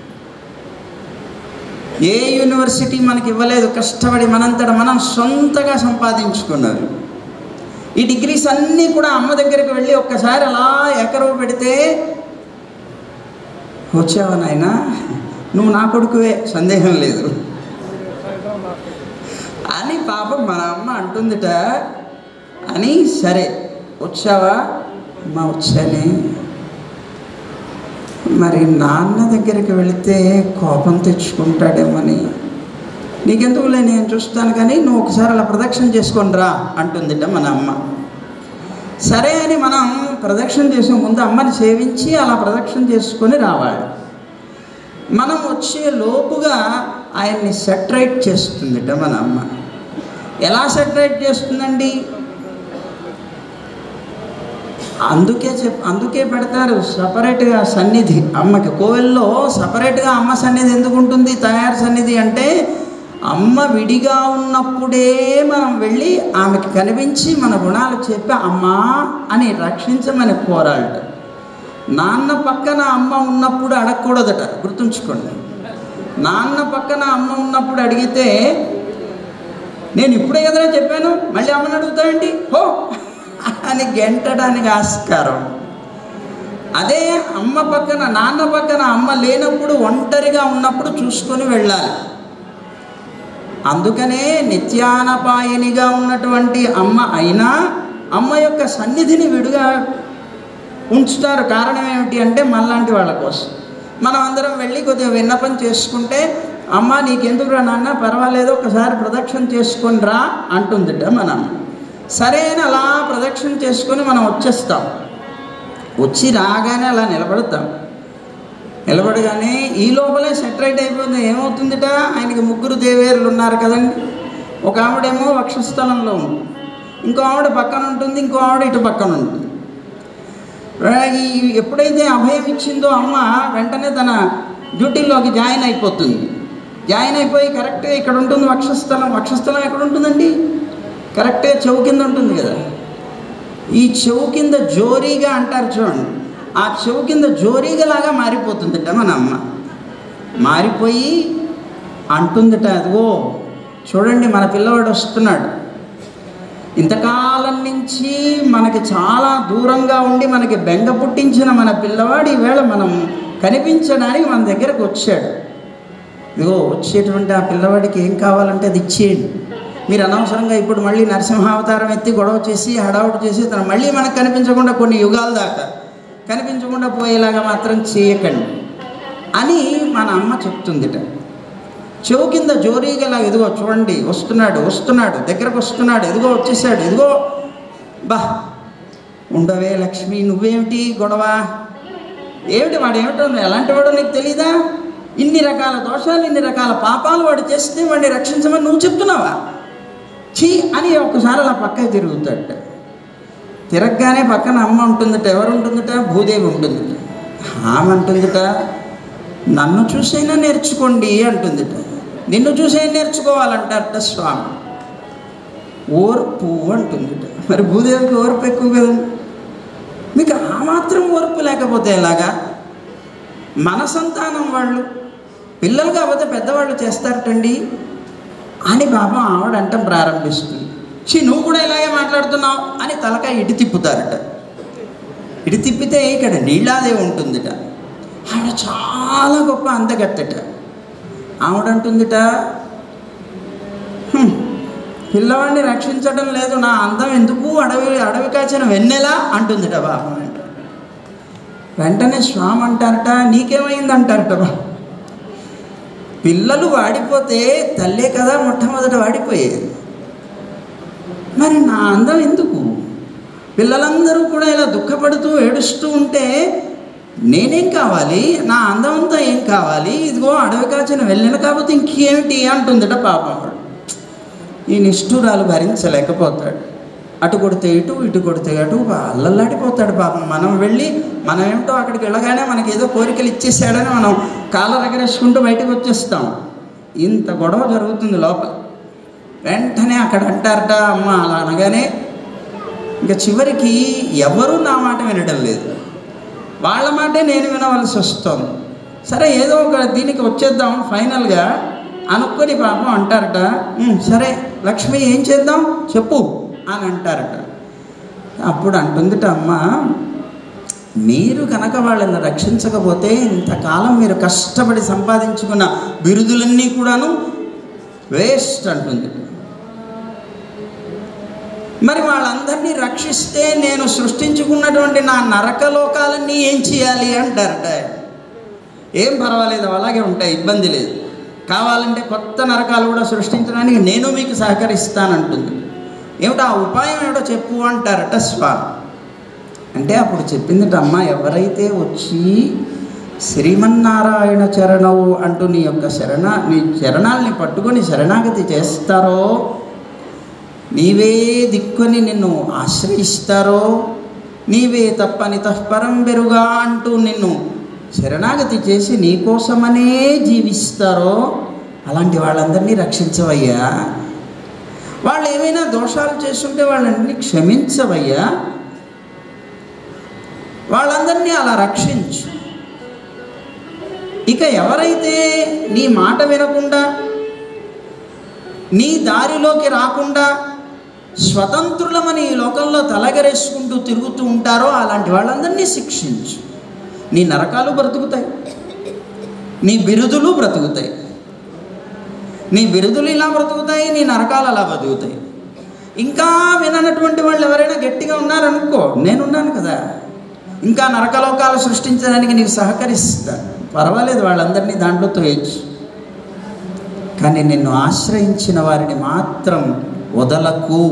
ఏ యూనివర్సిటీ మనకి ఇవ్వలేదు కష్టపడి మనంతట మనం సొంతగా సంపాదించుకున్నది ఈ డిగ్రీస్ అన్నీ కూడా అమ్మ దగ్గరికి వెళ్ళి ఒక్కసారి అలా ఎకరవ పెడితే వచ్చావా నాయన నువ్వు నా కొడుకువే సందేహం లేదు అని పాపం మన అమ్మ అంటుందిట అని సరే వచ్చావా అమ్మ వచ్చానే మరి నాన్న దగ్గరికి వెళితే కోపం తెచ్చుకుంటాడేమని నీకెందుకులే నేను చూస్తాను కానీ నువ్వు ఒకసారి అలా ప్రదక్షిణ చేసుకొని రా అంటుందిట మన అమ్మ సరే అని మనం ప్రదక్షిణ చేసే ముందు అమ్మని సేవించి అలా ప్రదక్షిణ చేసుకొని రావాలి మనం వచ్చే లోపుగా ఆయన్ని సెటరైట్ చేస్తుందిట మన అమ్మ ఎలా సెటరైట్ చేస్తుందండి అందుకే చెప్ అందుకే పెడతారు సపరేట్గా సన్నిధి అమ్మకి కోవెల్లో సపరేట్గా అమ్మ సన్నిధి ఎందుకు ఉంటుంది తయారు సన్నిధి అంటే అమ్మ విడిగా ఉన్నప్పుడే మనం వెళ్ళి ఆమెకి కనిపించి మన గుణాలు చెప్పి అమ్మా అని రక్షించమని కోరాలట నాన్న పక్కన అమ్మ ఉన్నప్పుడు అడగకూడదట గుర్తుంచుకోండి నాన్న పక్కన అమ్మ ఉన్నప్పుడు అడిగితే నేను ఇప్పుడే కదరా చెప్పాను మళ్ళీ అమ్మని అడుగుతాయండి హో అని గెంటడానికి ఆస్కారం అదే అమ్మ పక్కన నాన్న పక్కన అమ్మ లేనప్పుడు ఒంటరిగా ఉన్నప్పుడు చూసుకొని వెళ్ళాలి అందుకనే నిత్యానపాయనిగా ఉన్నటువంటి అమ్మ అయినా అమ్మ యొక్క సన్నిధిని విడిగా ఉంచుతారు కారణం ఏమిటి అంటే మనలాంటి వాళ్ళ కోసం మనం అందరం వెళ్ళి కొద్దిగా విన్నపం చేసుకుంటే అమ్మ నీకెందుకురా నాన్న పర్వాలేదు ఒకసారి ప్రదక్షిణ చేసుకొని రా అంటుందిట మన అమ్మ సరే అని అలా ప్రదక్షిణ చేసుకొని మనం వచ్చేస్తాం వచ్చి రాగానే అలా నిలబడతాం నిలబడగానే ఈ లోపలే సెటరైట్ అయిపోతుంది ఏమవుతుందిట ఆయనకి ముగ్గురు దేవేరులు ఉన్నారు కదండి ఒక ఆవిడేమో వక్షస్థలంలో ఉంది ఇంకో ఆవిడ పక్కన ఉంటుంది ఇంకో ఆవిడ ఇటు పక్కన ఉంటుంది ఈ ఎప్పుడైతే అభయం ఇచ్చిందో అమ్మ వెంటనే తన డ్యూటీలోకి జాయిన్ అయిపోతుంది జాయిన్ అయిపోయి కరెక్ట్గా ఇక్కడ ఉంటుంది వక్షస్థలం వక్షస్థలం ఎక్కడ ఉంటుందండి కరెక్ట్గా చెవు కింద ఉంటుంది కదా ఈ చెవు కింద జోరీగా అంటారు చూడండి ఆ చెవు కింద జోరీగలాగా మారిపోతుందట మన అమ్మ మారిపోయి అంటుందట అదిగో చూడండి మన పిల్లవాడు వస్తున్నాడు ఇంతకాలం నుంచి మనకి చాలా దూరంగా ఉండి మనకి బెంగ పుట్టించిన మన పిల్లవాడు ఈవేళ మనం కనిపించడానికి మన దగ్గరకు వచ్చాడు ఇదిగో వచ్చేటువంటి ఆ పిల్లవాడికి ఏం కావాలంటే అది ఇచ్చేయండి మీరు అనవసరంగా ఇప్పుడు మళ్ళీ నరసింహావతారం ఎత్తి గొడవ చేసి హడావుడు చేసి తను మళ్ళీ మనకు కనిపించకుండా కొన్ని యుగాల దాకా కనిపించకుండా పోయేలాగా మాత్రం చేయకండి అని మన అమ్మ చెప్తుందిట చెవు కింద జోరీగలా ఎదుగో చూడండి వస్తున్నాడు వస్తున్నాడు దగ్గరకు వస్తున్నాడు ఎదుగో వచ్చేసాడు ఎదుగో బా ఉండవే లక్ష్మి నువ్వేమిటి గొడవ ఏమిటి వాడు ఏమిటో ఎలాంటి వాడో నీకు తెలీదా ఇన్ని రకాల దోషాలు ఇన్ని రకాల పాపాలు వాడు చేస్తే వాడిని రక్షించమని నువ్వు చెప్తున్నావా చీ అని ఒక్కసారి అలా పక్కకి తిరుగుతాడట తిరగగానే పక్కన అమ్మ ఉంటుందట ఎవరు ఉంటుందట భూదేవి ఉంటుందట ఆమె అంటుందట నన్ను చూసైనా నేర్చుకోండి అంటుందిట నిన్ను చూసైనా నేర్చుకోవాలంటారట స్వామి ఓర్పు అంటుందిట మరి భూదేవికి ఓర్పు ఎక్కువ కదండి మీకు ఆ మాత్రం ఓర్పు లేకపోతే ఎలాగా మన సంతానం వాళ్ళు పిల్లలు కాకపోతే పెద్దవాళ్ళు చేస్తారటండి అని పాపం ఆవిడ అంటం ప్రారంభిస్తుంది ఛీ నువ్వు కూడా ఇలాగే మాట్లాడుతున్నావు అని తలకాయ ఇటు తిప్పుతారట ఇటు తిప్పితే ఇక్కడ నీళ్ళాదే ఉంటుందిట ఆవిడ చాలా గొప్ప అందగత్తట ఆవిడంటుందిట "హ్మ్, పిల్లవాడిని రక్షించడం లేదు నా అందం ఎందుకు అడవి అడవి కాచిన వెన్నెలా అంటుందిట బాబు వెంటనే స్వామి అంటారట నీకేమైంది అంటారట బా పిల్లలు వాడిపోతే తల్లే కదా మొట్టమొదట వాడిపోయేది మరి నా అందం ఎందుకు పిల్లలందరూ కూడా ఇలా దుఃఖపడుతూ ఏడుస్తూ ఉంటే నేనేం కావాలి నా అందం అంతా ఏం కావాలి ఇదిగో అడవి కాచిన వెళ్ళిన కాకపోతే ఇంకేమిటి అంటుందట పాపం వాడు. ఈ నిష్ఠురాలు భరించలేకపోతాడు అటు కొడితే ఇటు ఇటు కొడితే అటు అల్లల్లాడిపోతాడు పాపం మనం వెళ్ళి మనం ఏమిటో అక్కడికి వెళ్ళగానే మనకి ఏదో కోరికలు ఇచ్చేసాడని మనం కాళ్ళ ఎగరేసుకుంటూ బయటకు వచ్చేస్తాం ఇంత గొడవ జరుగుతుంది లోపల వెంటనే అక్కడ అంటారట అమ్మ అలా అనగానే ఇంకా చివరికి ఎవరూ నా మాట వినడం లేదు వాళ్ళ మాటే నేను వినవలసి వస్తుంది సరే ఏదో ఒక దీనికి వచ్చేద్దాం ఫైనల్గా అనుకొని పాపం అంటారట "ఉమ్, సరే లక్ష్మి ఏం చేద్దాం చెప్పు అని అంటారట అప్పుడు అంటుందిట అమ్మ మీరు కనుక వాళ్ళని రక్షించకపోతే ఇంతకాలం మీరు కష్టపడి సంపాదించుకున్న బిరుదులన్నీ కూడాను వేస్ట్ అంటుంది మరి వాళ్ళందరినీ రక్షిస్తే నేను సృష్టించుకున్నటువంటి నా నరకలోకాలన్నీ ఏం చేయాలి అంటారట ఏం పర్వాలేదు అలాగే ఉంటాయి ఇబ్బంది లేదు కావాలంటే కొత్త నరకాలు కూడా సృష్టించడానికి నేను మీకు సహకరిస్తానంటుంది ఏమిటో ఆ ఉపాయం ఏమిటో చెప్పు అంటారట స్వామి అంటే అప్పుడు చెప్పిందిట అమ్మ ఎవరైతే వచ్చి శ్రీమన్నారాయణ చరణవు అంటూ నీ యొక్క శరణ నీ చరణాల్ని పట్టుకొని శరణాగతి చేస్తారో నీవే దిక్కుని నిన్ను ఆశ్రయిస్తారో నీవే తప్పని తఃపరం బెరుగా అంటూ నిన్ను శరణాగతి చేసి నీకోసమనే జీవిస్తారో అలాంటి వాళ్ళందరినీ రక్షించవయ్యా వాళ్ళు ఏమైనా దోషాలు చేస్తుంటే వాళ్ళని క్షమించవయ్యా వాళ్ళందరినీ అలా రక్షించు ఇక ఎవరైతే నీ మాట వినకుండా నీ దారిలోకి రాకుండా స్వతంత్రులమని ఈ లోకంలో తలగరేసుకుంటూ తిరుగుతూ ఉంటారో అలాంటి వాళ్ళందరినీ శిక్షించు నీ నరకాలు బ్రతుకుతాయి నీ బిరుదులు బ్రతుకుతాయి నీ బిరుదులు ఇలా బ్రతుకుతాయి నీ నరకాలు అలా బతుకుతాయి ఇంకా విననటువంటి వాళ్ళు ఎవరైనా గట్టిగా ఉన్నారనుకో నేనున్నాను కదా ఇంకా నరకలోకాలు సృష్టించడానికి నీకు సహకరిస్తా పర్వాలేదు వాళ్ళందరినీ దాంట్లో తోయచ్చు కానీ నిన్ను ఆశ్రయించిన వారిని మాత్రం వదలకు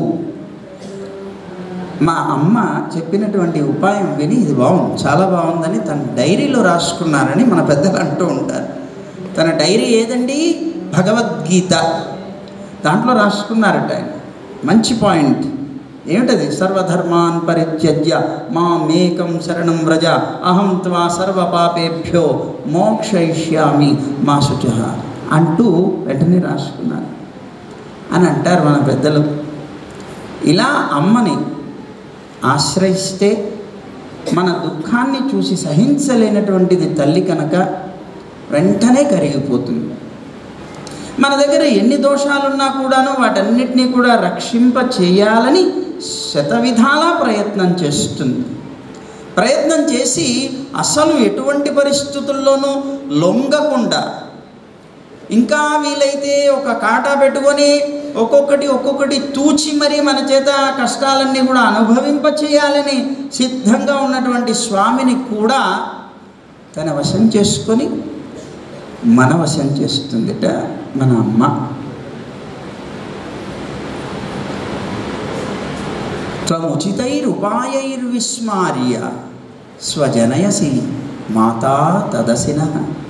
మా అమ్మ చెప్పినటువంటి ఉపాయం విని ఇది బాగుంది చాలా బాగుందని తన డైరీలో రాసుకున్నారని మన పెద్దలు అంటూ ఉంటారు తన డైరీ ఏదండి భగవద్గీత దాంట్లో రాసుకున్నారట ఆయన మంచి పాయింట్ ఏమిటది సర్వధర్మాన్ పరిత్యజ్య మామేకం శరణం వ్రజ అహం త్వా సర్వ పాపేభ్యో మోక్షయిష్యామి మా శుచ అంటూ వెంటనే రాసుకున్నారు అని అంటారు మన పెద్దలు ఇలా అమ్మని ఆశ్రయిస్తే మన దుఃఖాన్ని చూసి సహించలేనటువంటిది తల్లి కనుక వెంటనే కరిగిపోతుంది మన దగ్గర ఎన్ని దోషాలున్నా కూడాను వాటన్నిటినీ కూడా రక్షింప చేయాలని శతవిధాలా ప్రయత్నం చేస్తుంది ప్రయత్నం చేసి అసలు ఎటువంటి పరిస్థితుల్లోనూ లొంగకుండా ఇంకా వీలైతే ఒక కాటా పెట్టుకొని ఒక్కొక్కటి ఒక్కొక్కటి తూచి మరి మన చేత కష్టాలన్నీ కూడా అనుభవింప చేయాలని సిద్ధంగా ఉన్నటువంటి స్వామిని కూడా తన వశం చేసుకొని మన వశం చేస్తుందిట మన అమ్మ త్వముచితైరుపాయైర్విస్మార్య స్వజనయసి మాతా తదసిన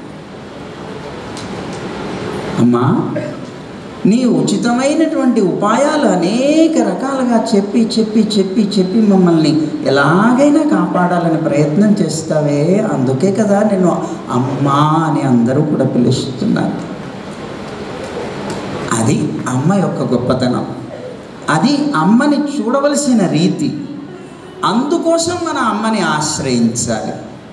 అమ్మా నీ ఉచితమైనటువంటి ఉపాయాలు అనేక రకాలుగా చెప్పి చెప్పి చెప్పి చెప్పి మమ్మల్ని ఎలాగైనా కాపాడాలని ప్రయత్నం చేస్తావే అందుకే కదా నేను అమ్మా అని అందరూ కూడా పిలుస్తున్నారు అది అమ్మ యొక్క గొప్పతనం అది అమ్మని చూడవలసిన రీతి అందుకోసం మన అమ్మని ఆశ్రయించాలి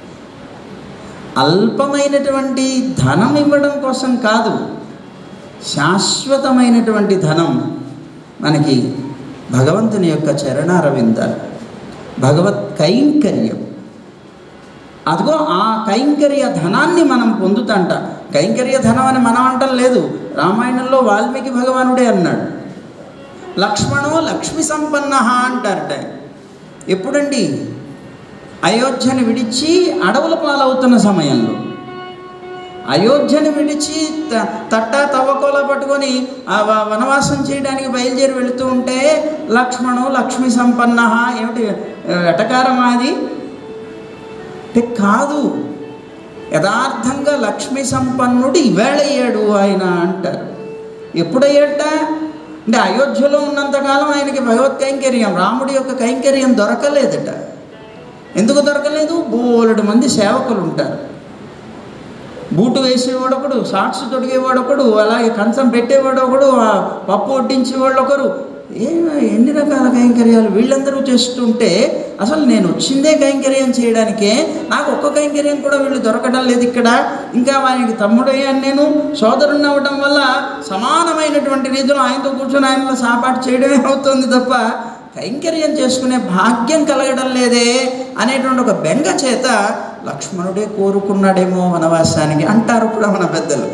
అల్పమైనటువంటి ధనం ఇవ్వడం కోసం కాదు శాశ్వతమైనటువంటి ధనం మనకి భగవంతుని యొక్క చరణారవిందాలు భగవత్ కైంకర్యం అదిగో ఆ కైంకర్య ధనాన్ని మనం పొందుతంట కైంకర్య ధనం అని మనం అంటం లేదు రామాయణంలో వాల్మీకి భగవానుడే అన్నాడు లక్ష్మణో లక్ష్మి సంపన్న అంటారట ఎప్పుడండి అయోధ్యను విడిచి అడవుల పాలవుతున్న సమయంలో అయోధ్యను విడిచి త- తట్ట తవ్వకోల పట్టుకొని ఆ వ- వనవాసం చేయడానికి బయలుదేరి వెళుతూ ఉంటే లక్ష్మణు లక్ష్మి సంపన్న ఏమిటి ఎటకారమా అది అంటే కాదు యథార్థంగా లక్ష్మి సంపన్నుడు ఈవేళయ్యాడు ఆయన అంటారు ఎప్పుడయ్యాట అంటే అయోధ్యలో ఉన్నంతకాలం ఆయనకి భగవత్ కైంకర్యం రాముడి యొక్క కైంకర్యం దొరకలేదట ఎందుకు దొరకలేదు బోలెడు మంది సేవకులు ఉంటారు బూటు వేసేవాడు ఒకడు సాక్స్ తొడిగేవాడు ఒకడు అలాగే కంచం పెట్టేవాడు ఒకడు ఆ పప్పు వడ్డించేవాళ్ళు ఒకరు ఏ ఎన్ని రకాల కైంకర్యాలు వీళ్ళందరూ చేస్తుంటే అసలు నేను వచ్చిందే కైంకర్యం చేయడానికే నాకు ఒక్క కైంకర్యం కూడా వీళ్ళు దొరకడం లేదు ఇక్కడ ఇంకా ఆయనకి తమ్ముడయ్యాను నేను సోదరుని అవ్వడం వల్ల సమానమైనటువంటి రీతిలో ఆయనతో కూర్చొని ఆయనలో సాపాటు చేయడమే అవుతుంది తప్ప కైంకర్యం చేసుకునే భాగ్యం కలగడం లేదే అనేటువంటి ఒక బెంగ చేత లక్ష్మణుడే కోరుకున్నాడేమో వనవాసానికి అంటారు కూడా మన పెద్దలు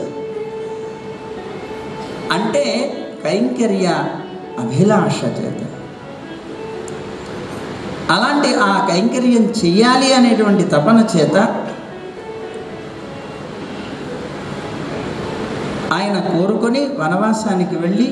అంటే కైంకర్య అభిలాష చేత అలాంటి ఆ కైంకర్యం చెయ్యాలి అనేటువంటి తపన చేత ఆయన కోరుకొని వనవాసానికి వెళ్ళి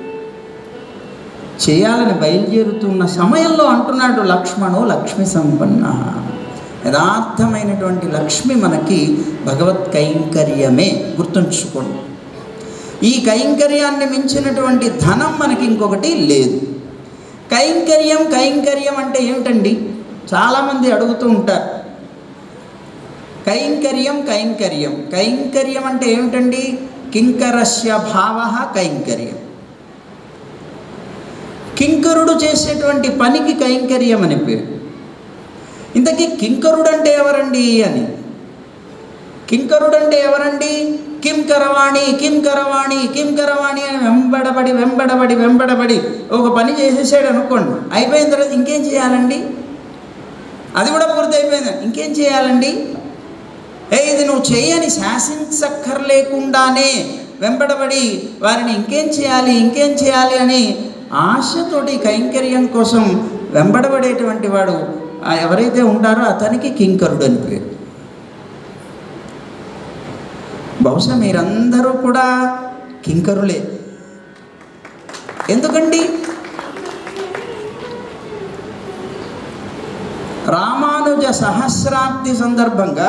చేయాలని బయలుదేరుతున్న సమయంలో అంటున్నాడు లక్ష్మణు లక్ష్మి సంపన్న యథార్థమైనటువంటి లక్ష్మి మనకి భగవత్ కైంకర్యమే గుర్తుంచుకోండి ఈ కైంకర్యాన్ని మించినటువంటి ధనం మనకి ఇంకొకటి లేదు కైంకర్యం కైంకర్యం అంటే ఏమిటండి చాలామంది అడుగుతూ ఉంటారు కైంకర్యం కైంకర్యం కైంకర్యం అంటే ఏమిటండి కింకరస్య భావ కైంకర్యం కింకరుడు చేసేటువంటి పనికి కైంకర్యం అని పేరు ఇంతకీ కింకరుడు అంటే ఎవరండి అని కింకరుడు అంటే ఎవరండి కిం కరవాణి కిం కరవాణి కిం కరవాణి అని వెంబడబడి వెంబడబడి వెంబడబడి ఒక పని చేసేసాడు అనుకోండి అయిపోయిన తర్వాత ఇంకేం చేయాలండి అది కూడా పూర్తి అయిపోయింది ఇంకేం చేయాలండి ఏ ఇది నువ్వు చేయని శాసించక్కర్లేకుండానే వెంబడబడి వారిని ఇంకేం చేయాలి ఇంకేం చేయాలి అని ఆశతోటి కైంకర్యం కోసం వెంబడబడేటువంటి వాడు ఆ ఎవరైతే ఉంటారో అతనికి కింకరుడు అని పేరు బహుశా మీరందరూ కూడా కింకరులే ఎందుకండి రామానుజ సహస్రాబ్ది సందర్భంగా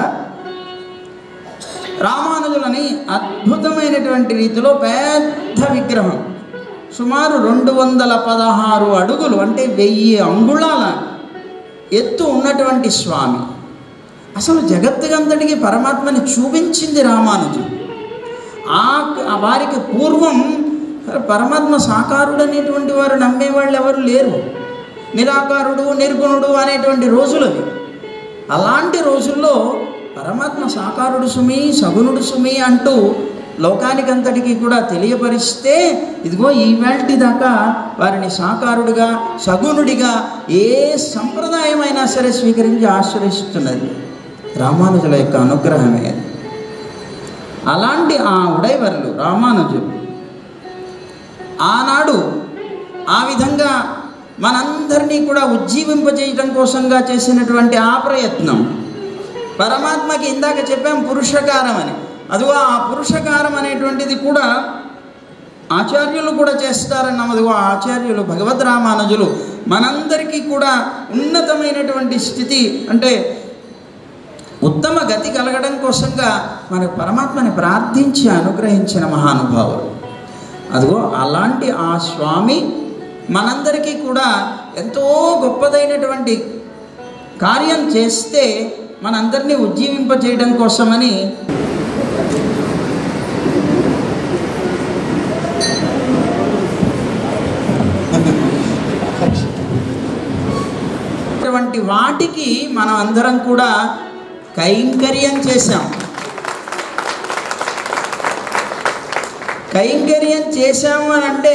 రామానుజులని అద్భుతమైనటువంటి రీతిలో పెద్ద విగ్రహం సుమారు రెండు వందల పదహారు అడుగులు అంటే వెయ్యి అంగుళాల ఎత్తు ఉన్నటువంటి స్వామి అసలు జగత్తుకంతటికి పరమాత్మని చూపించింది రామానుజు ఆ ఆ వారికి పూర్వం పరమాత్మ సాకారుడు అనేటువంటి వారు నమ్మేవాళ్ళు ఎవరు లేరు నిరాకారుడు నిర్గుణుడు అనేటువంటి రోజులు అవి అలాంటి రోజుల్లో పరమాత్మ సాకారుడు సుమి సగుణుడు సుమి అంటూ లోకానికంతటికి కూడా తెలియపరిస్తే ఇదిగో ఈవేళటి దాకా వారిని సాకారుడిగా సగుణుడిగా ఏ సంప్రదాయమైనా సరే స్వీకరించి ఆశ్రయిస్తున్నది రామానుజుల యొక్క అనుగ్రహమే అది అలాంటి ఆ ఉడైవర్లు రామానుజులు ఆనాడు ఆ విధంగా మనందరినీ కూడా ఉజ్జీవింపజేయడం కోసంగా చేసినటువంటి ఆ ప్రయత్నం పరమాత్మకి ఇందాక చెప్పాం పురుషకారం అని అదిగో ఆ పురుషకారం అనేటువంటిది కూడా ఆచార్యులు కూడా చేస్తారన్నాం అదిగో ఆచార్యులు భగవద్ రామానుజులు మనందరికీ కూడా ఉన్నతమైనటువంటి స్థితి అంటే ఉత్తమ గతి కలగడం కోసంగా మన పరమాత్మని ప్రార్థించి అనుగ్రహించిన మహానుభావుడు అదిగో అలాంటి ఆ స్వామి మనందరికీ కూడా ఎంతో గొప్పదైనటువంటి కార్యం చేస్తే మనందరినీ ఉజ్జీవింపజేయడం కోసమని అటువంటి వాటికి మనం అందరం కూడా కైంకర్యం చేశాం కైంకర్యం చేశాము అని అంటే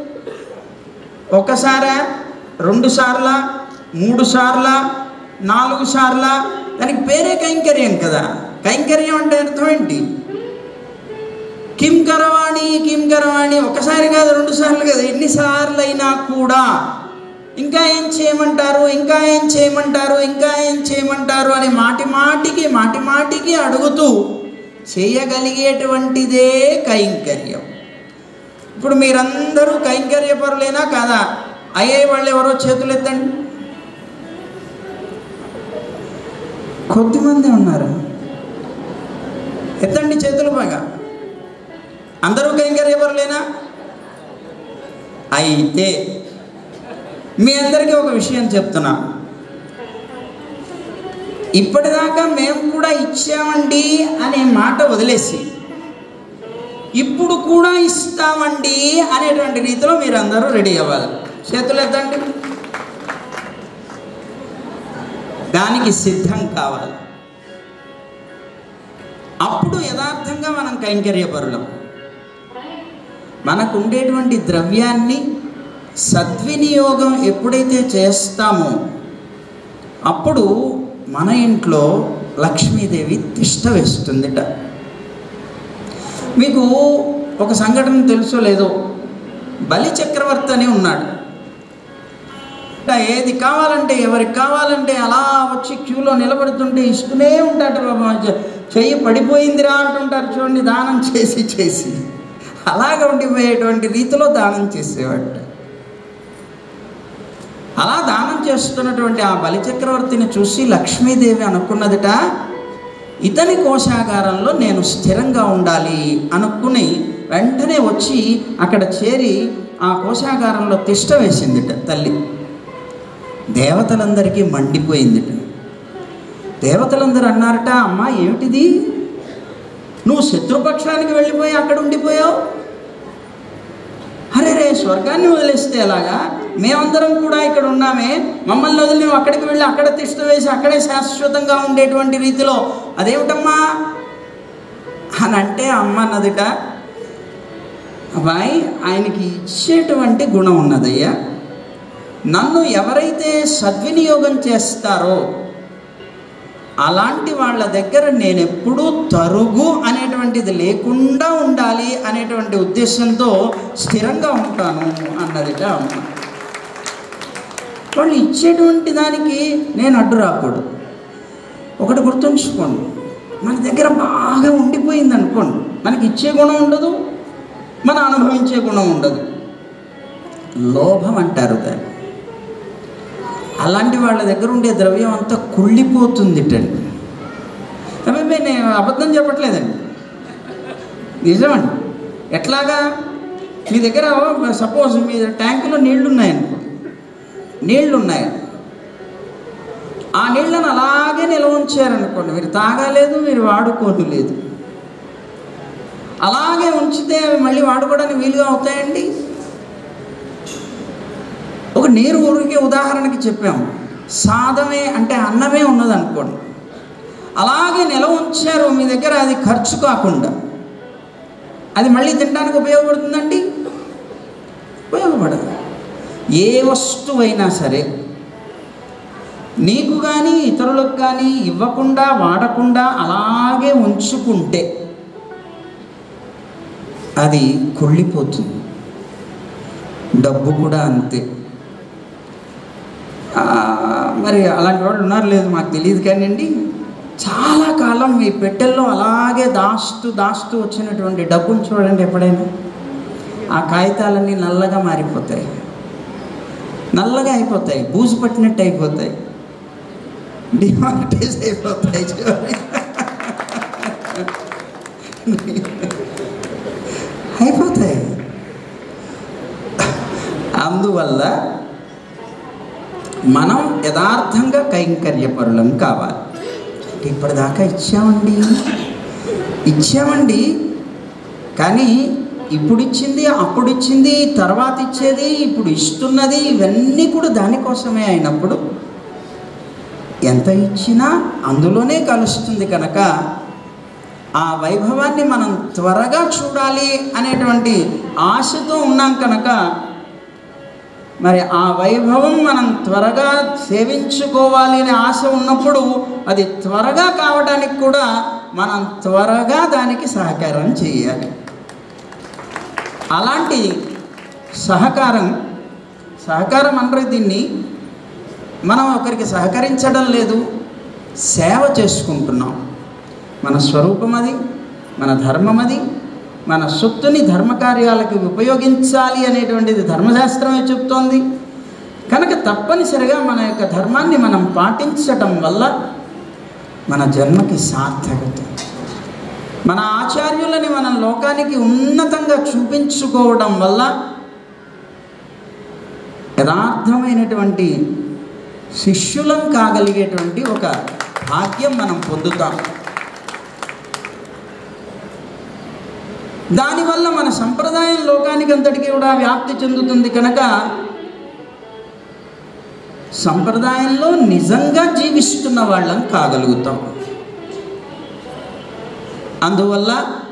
ఒకసారా రెండు సార్ల మూడు సార్ల నాలుగు సార్ల దానికి పేరే కైంకర్యం కదా కైంకర్యం అంటే అర్థం ఏంటి కిం కరవాణి కిం కరవాణి ఒకసారి కాదు రెండు సార్లు కాదు ఎన్నిసార్లు అయినా కూడా ఇంకా ఏం చేయమంటారు ఇంకా ఏం చేయమంటారు ఇంకా ఏం చేయమంటారు అని మాటి మాటికి మాటి మాటికి అడుగుతూ చేయగలిగేటువంటిదే కైంకర్యం ఇప్పుడు మీరందరూ కైంకర్యపరులేనా కాదా అయ్యే వాళ్ళు ఎవరో చేతులు ఎత్తండి కొద్దిమంది ఉన్నారు ఎత్తండి చేతులు బాగా అందరూ కైంకర్యపరులేనా అయితే మీ అందరికీ ఒక విషయం చెప్తున్నా ఇప్పటిదాకా మేము కూడా ఇచ్చామండి అనే మాట వదిలేసి ఇప్పుడు కూడా ఇస్తామండి అనేటువంటి రీతిలో మీరు అందరూ రెడీ అవ్వాలి చేతులు ఎత్తండి దానికి సిద్ధం కావాలి అప్పుడు యథార్థంగా మనం కైంకర్యపరులం మనకు ఉండేటువంటి ద్రవ్యాన్ని సద్వినియోగం ఎప్పుడైతే చేస్తామో అప్పుడు మన ఇంట్లో లక్ష్మీదేవి తిష్ట వేస్తుందిట మీకు ఒక సంఘటన తెలుసో లేదో బలి చక్రవర్తి అని ఉన్నాడు అంటే ఏది కావాలంటే ఎవరికి కావాలంటే అలా వచ్చి క్యూలో నిలబడుతుంటే ఇస్తూనే ఉంటాడు బాబా చెయ్యి పడిపోయిందిరా అంటుంటారు చూడండి దానం చేసి చేసి అలాగ ఉండిపోయేటువంటి రీతిలో దానం చేసేవాడు అలా దానం చేస్తున్నటువంటి ఆ బలిచక్రవర్తిని చూసి లక్ష్మీదేవి అనుకున్నదిట ఇతని కోశాగారంలో నేను స్థిరంగా ఉండాలి అనుకుని వెంటనే వచ్చి అక్కడ చేరి ఆ కోశాగారంలో తిష్ట వేసిందిట తల్లి దేవతలందరికీ మండిపోయిందిట దేవతలందరూ అన్నారట అమ్మా ఏమిటిది నువ్వు శత్రుపక్షానికి వెళ్ళిపోయి అక్కడ ఉండిపోయావు అరే రే స్వర్గాన్ని వదిలేస్తే ఎలాగా మేమందరం కూడా ఇక్కడ ఉన్నామే మమ్మల్ని వదిలి నువ్వు అక్కడికి వెళ్ళి అక్కడ తిష్ట వేసి అక్కడే శాశ్వతంగా ఉండేటువంటి రీతిలో అదేమిటమ్మా అని అంటే అమ్మ అన్నదిట అబ్బాయి ఆయనకి ఇచ్చేటువంటి గుణం ఉన్నదయ్యా నన్ను ఎవరైతే సద్వినియోగం చేస్తారో అలాంటి వాళ్ళ దగ్గర నేను ఎప్పుడూ తరుగు అనేటువంటిది లేకుండా ఉండాలి అనేటువంటి ఉద్దేశంతో స్థిరంగా ఉంటాను అన్నదిట అమ్మ వాళ్ళు ఇచ్చేటువంటి దానికి నేను అడ్డు రాకూడదు ఒకటి గుర్తుంచుకోండి మన దగ్గర బాగా ఉండిపోయింది అనుకోండి మనకి ఇచ్చే గుణం ఉండదు మన అనుభవించే గుణం ఉండదు లోభం అంటారు దాన్ని అలాంటి వాళ్ళ దగ్గర ఉండే ద్రవ్యం అంతా కుళ్ళిపోతుందిటండి అబ్బాయి నేను అబద్ధం చెప్పట్లేదండి నిజమండి ఎట్లాగా మీ దగ్గర సపోజ్ మీ ట్యాంకులో నీళ్లు ఉన్నాయనుకో నీళ్లు ఉన్నాయి ఆ నీళ్ళను అలాగే నిల్వ ఉంచారనుకోండి మీరు తాగాలేదు మీరు వాడుకోలేదు అలాగే ఉంచితే అవి మళ్ళీ వాడుకోవడానికి వీలుగా అవుతాయండి ఒక నీరు ఊరికి ఉదాహరణకి చెప్పాము సాదమే అంటే అన్నమే ఉన్నది అనుకోండి అలాగే నిల్వ ఉంచారు మీ దగ్గర అది ఖర్చు కాకుండా అది మళ్ళీ తినడానికి ఉపయోగపడుతుందండి ఉపయోగపడదు ఏ వస్తువైనా సరే నీకు కానీ ఇతరులకు కానీ ఇవ్వకుండా వాడకుండా అలాగే ఉంచుకుంటే అది కుళ్ళిపోతుంది డబ్బు కూడా అంతే ఆ, మరి అలాంటి వాళ్ళు ఉన్నారు లేదు మాకు తెలియదు కానివ్వండి చాలా కాలం మీ పెట్టెల్లో అలాగే దాస్తూ దాస్తూ వచ్చినటువంటి డబ్బును చూడండి ఎప్పుడైనా ఆ కాగితాలన్నీ నల్లగా మారిపోతాయి నల్లగా అయిపోతాయి బూజు పట్టినట్టు అయిపోతాయి డిమానిటైజ్ అయిపోతాయి చివరికి. అయిపోతాయి అందువల్ల మనం యథార్థంగా కైంకర్యపరులం కావాలి ఇప్పటిదాకా ఇచ్చామండి ఇచ్చామండి కానీ ఇప్పుడు ఇచ్చింది అప్పుడు ఇచ్చింది తర్వాత ఇచ్చేది ఇప్పుడు ఇస్తున్నది ఇవన్నీ కూడా దానికోసమే అయినప్పుడు ఎంత ఇచ్చినా అందులోనే కలుస్తుంది కనుక ఆ వైభవాన్ని మనం త్వరగా చూడాలి అనేటువంటి ఆశతో ఉన్నాం కనుక మరి ఆ వైభవం మనం త్వరగా సేవించుకోవాలి అనే ఆశ ఉన్నప్పుడు అది త్వరగా కావడానికి కూడా మనం త్వరగా దానికి సహకారం చేయాలి అలాంటి సహకారం సహకారం అనరు దీన్ని మనం ఒకరికి సహకరించడం లేదు సేవ చేసుకుంటున్నాం మన స్వరూపం అది మన ధర్మం అది మన సొత్తుని ధర్మకార్యాలకు ఉపయోగించాలి అనేటువంటిది ధర్మశాస్త్రమే చెప్తోంది కనుక తప్పనిసరిగా మన యొక్క ధర్మాన్ని మనం పాటించటం వల్ల మన జన్మకి సార్థకత మన ఆచార్యులని మనం లోకానికి ఉన్నతంగా చూపించుకోవడం వల్ల యథార్థమైనటువంటి శిష్యులం కాగలిగేటువంటి ఒక భాగ్యం మనం పొందుతాం దానివల్ల మన సంప్రదాయం లోకానికి అంతటికీ కూడా వ్యాప్తి చెందుతుంది కనుక సంప్రదాయంలో నిజంగా జీవిస్తున్న వాళ్ళం కాగలుగుతాం అందువల్ల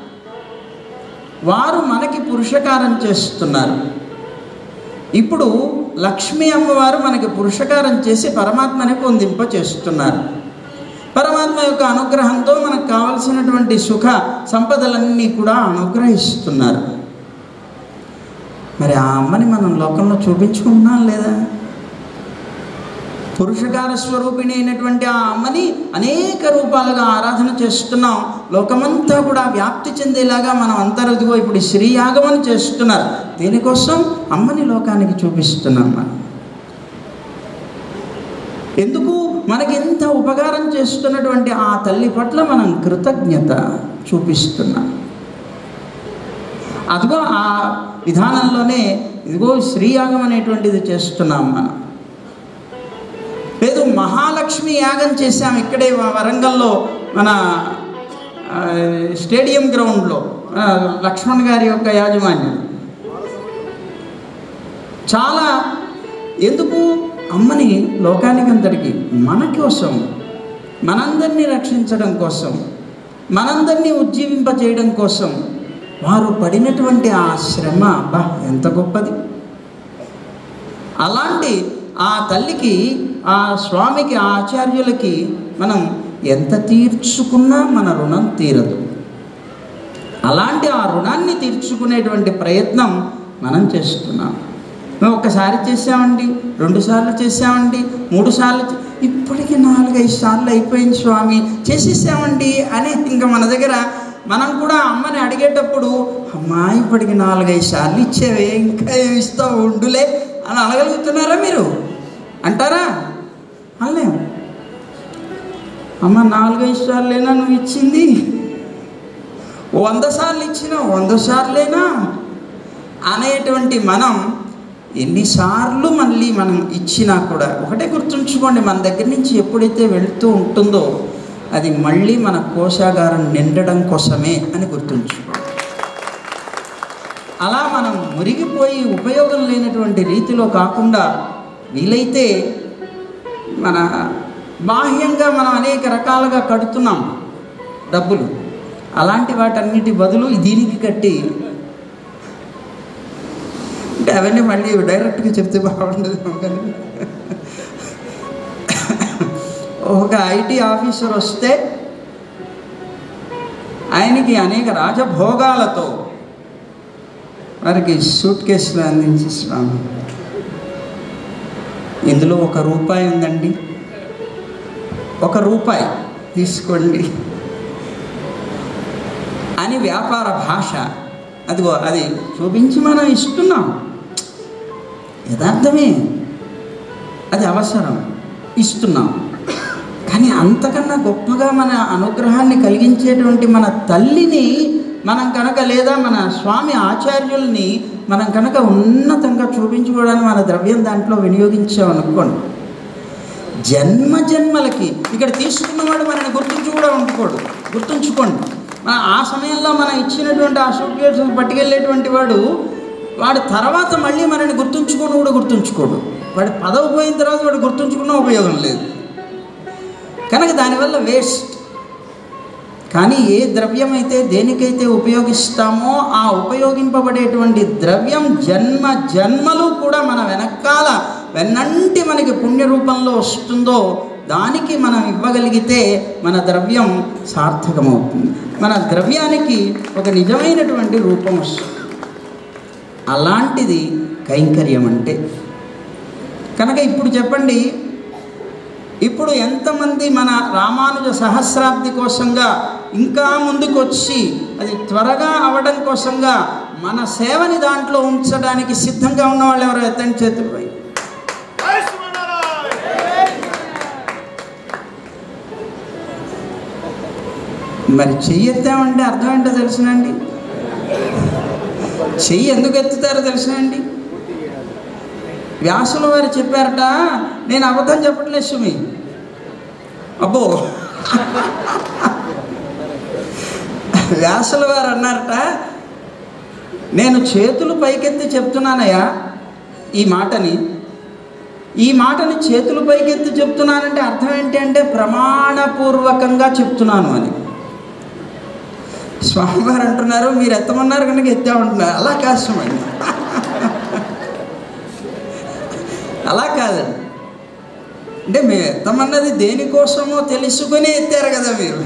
వారు మనకి పురుషకారం చేస్తున్నారు ఇప్పుడు లక్ష్మీ అమ్మవారు మనకి పురుషకారం చేసి పరమాత్మని పొందింప చేస్తున్నారు పరమాత్మ యొక్క అనుగ్రహంతో మనకు కావలసినటువంటి సుఖ సంపదలన్నీ కూడా అనుగ్రహిస్తున్నారు మరి ఆ అమ్మని మనం లోకంలో చూపించుకుంటున్నాం లేదా పురుషకార స్వరూపిణి అయినటువంటి ఆ అమ్మని అనేక రూపాలుగా ఆరాధన చేస్తున్నాం లోకమంతా కూడా వ్యాప్తి చెందేలాగా మనం అంతరుదిగో ఇప్పుడు శ్రీయాగమని చేస్తున్నారు దీనికోసం అమ్మని లోకానికి చూపిస్తున్నాం మనం ఎందుకు మనకి ఎంత ఉపకారం చేస్తున్నటువంటి ఆ తల్లి పట్ల మనం కృతజ్ఞత చూపిస్తున్నాం అదిగో ఆ విధానంలోనే ఇదిగో శ్రీయాగం అనేటువంటిది చేస్తున్నాం మనం లేదు మహాలక్ష్మి యాగం చేశాం ఇక్కడే వ- వరంగల్లో మన ఆ, స్టేడియం గ్రౌండ్లో ఆ, లక్ష్మణ్ గారి యొక్క యాజమాన్యం చాలా ఎందుకు అమ్మని లోకానికి అంతటికి మన కోసం మనందరినీ రక్షించడం కోసం మనందరినీ ఉజ్జీవింపజేయడం కోసం వారు పడినటువంటి ఆ శ్రమ అబ్బా ఎంత గొప్పది అలాంటి ఆ తల్లికి ఆ స్వామికి ఆ ఆచార్యులకి మనం ఎంత తీర్చుకున్నా మన రుణం తీరదు అలాంటి ఆ రుణాన్ని తీర్చుకునేటువంటి ప్రయత్నం మనం చేస్తున్నాం మేము ఒక్కసారి చేసామండి రెండు సార్లు చేసామండి మూడు సార్లు చే- ఇప్పటికి నాలుగైదు సార్లు అయిపోయింది స్వామి చేసేసామండి అని ఇంకా మన దగ్గర మనం కూడా అమ్మని అడిగేటప్పుడు అమ్మా ఇప్పటికి నాలుగైదు సార్లు ఇచ్చేవే ఇంకా ఏమి ఇస్తావు ఉండులే అని అనగలుగుతున్నారా మీరు అంటారా అనలేము అమ్మ నాలుగైదు సార్లేనా నువ్వు ఇచ్చింది వంద సార్లు ఇచ్చినా వంద సార్లేనా అనేటువంటి మనం ఎన్నిసార్లు మళ్ళీ మనం ఇచ్చినా కూడా ఒకటే గుర్తుంచుకోండి మన దగ్గర నుంచి ఎప్పుడైతే వెళుతూ ఉంటుందో అది మళ్ళీ మన కోశాగారం నిండడం కోసమే అని గుర్తుంచుకోండి అలా మనం మురిగిపోయి ఉపయోగం లేనటువంటి రీతిలో కాకుండా వీలైతే మన బాహ్యంగా మనం అనేక రకాలుగా కడుతున్నాం డబ్బులు అలాంటి వాటన్నిటి బదులు దీనికి కట్టి అంటే అవన్నీ మళ్ళీ డైరెక్ట్గా చెప్తే బాగుండదు కానీ ఒక ఐటీ ఆఫీసర్ వస్తే ఆయనకి అనేక రాజభోగాలతో వారికి సూట్ కేసులో అందించి స్వామి ఇందులో ఒక రూపాయి ఉందండి ఒక రూపాయి తీసుకోండి అని వ్యాపార భాష అదిగో అది చూపించి మనం ఇస్తున్నాం యథార్థమే అది అవసరం ఇస్తున్నాం కానీ అంతకన్నా గొప్పగా మన అనుగ్రహాన్ని కలిగించేటువంటి మన తల్లిని మనం కనుక లేదా మన స్వామి ఆచార్యుల్ని మనం కనుక ఉన్నతంగా చూపించుకోవడానికి మన ద్రవ్యం దాంట్లో వినియోగించామనుకోండి జన్మ జన్మలకి ఇక్కడ తీసుకున్నవాడు మనని గుర్తుంచి కూడా ఉంటుకోడు గుర్తుంచుకోండి మన ఆ సమయంలో మనం ఇచ్చినటువంటి ఆ సూట్ కేసు పట్టుకెళ్ళేటువంటి వాడు వాడు తర్వాత మళ్ళీ మనని గుర్తుంచుకొని కూడా గుర్తుంచుకోడు వాడి పదవి పోయిన తర్వాత వాడు గుర్తుంచుకున్న ఉపయోగం లేదు కనుక దానివల్ల వేస్ట్ కానీ ఏ ద్రవ్యం అయితే దేనికైతే ఉపయోగిస్తామో ఆ ఉపయోగింపబడేటువంటి ద్రవ్యం జన్మ జన్మలు కూడా మన వెనకాల వెన్నంటి మనకి పుణ్య రూపంలో వస్తుందో దానికి మనం ఇవ్వగలిగితే మన ద్రవ్యం సార్థకమవుతుంది మన ద్రవ్యానికి ఒక నిజమైనటువంటి రూపం వస్తుంది అలాంటిది కైంకర్యం అంటే కనుక ఇప్పుడు చెప్పండి ఇప్పుడు ఎంతమంది మన రామానుజ సహస్రాబ్ది కోసంగా ఇంకా ముందుకు వచ్చి అది త్వరగా అవడం కోసంగా మన సేవని దాంట్లో ఉంచడానికి సిద్ధంగా ఉన్న వాళ్ళు ఎవరో ఎత్తండి చేతులపై మరి చెయ్యి ఎత్తామంటే అర్థం ఏంటో తెలుసునండి చెయ్యి ఎందుకు ఎత్తుతారో తెలుసునండి వ్యాసుల వారు చెప్పారట నేను అబద్ధం చెప్పట్లేదు సుమి అబ్బో వ్యాసుల వారు అన్నారట నేను చేతులు పైకెత్తి చెప్తున్నానయ్యా ఈ మాటని ఈ మాటని చేతులు పైకెత్తి చెప్తున్నానంటే అర్థం ఏంటి అంటే ప్రమాణపూర్వకంగా చెప్తున్నాను అని స్వామివారు అంటున్నారు మీరు ఎత్తమన్నారు కనుక ఎత్తామంటున్నారు అలా కష్టమండి అలా కాదండి అంటే మేము ఎత్తమన్నది దేనికోసమో తెలుసుకుని ఎత్తారు కదా మీరు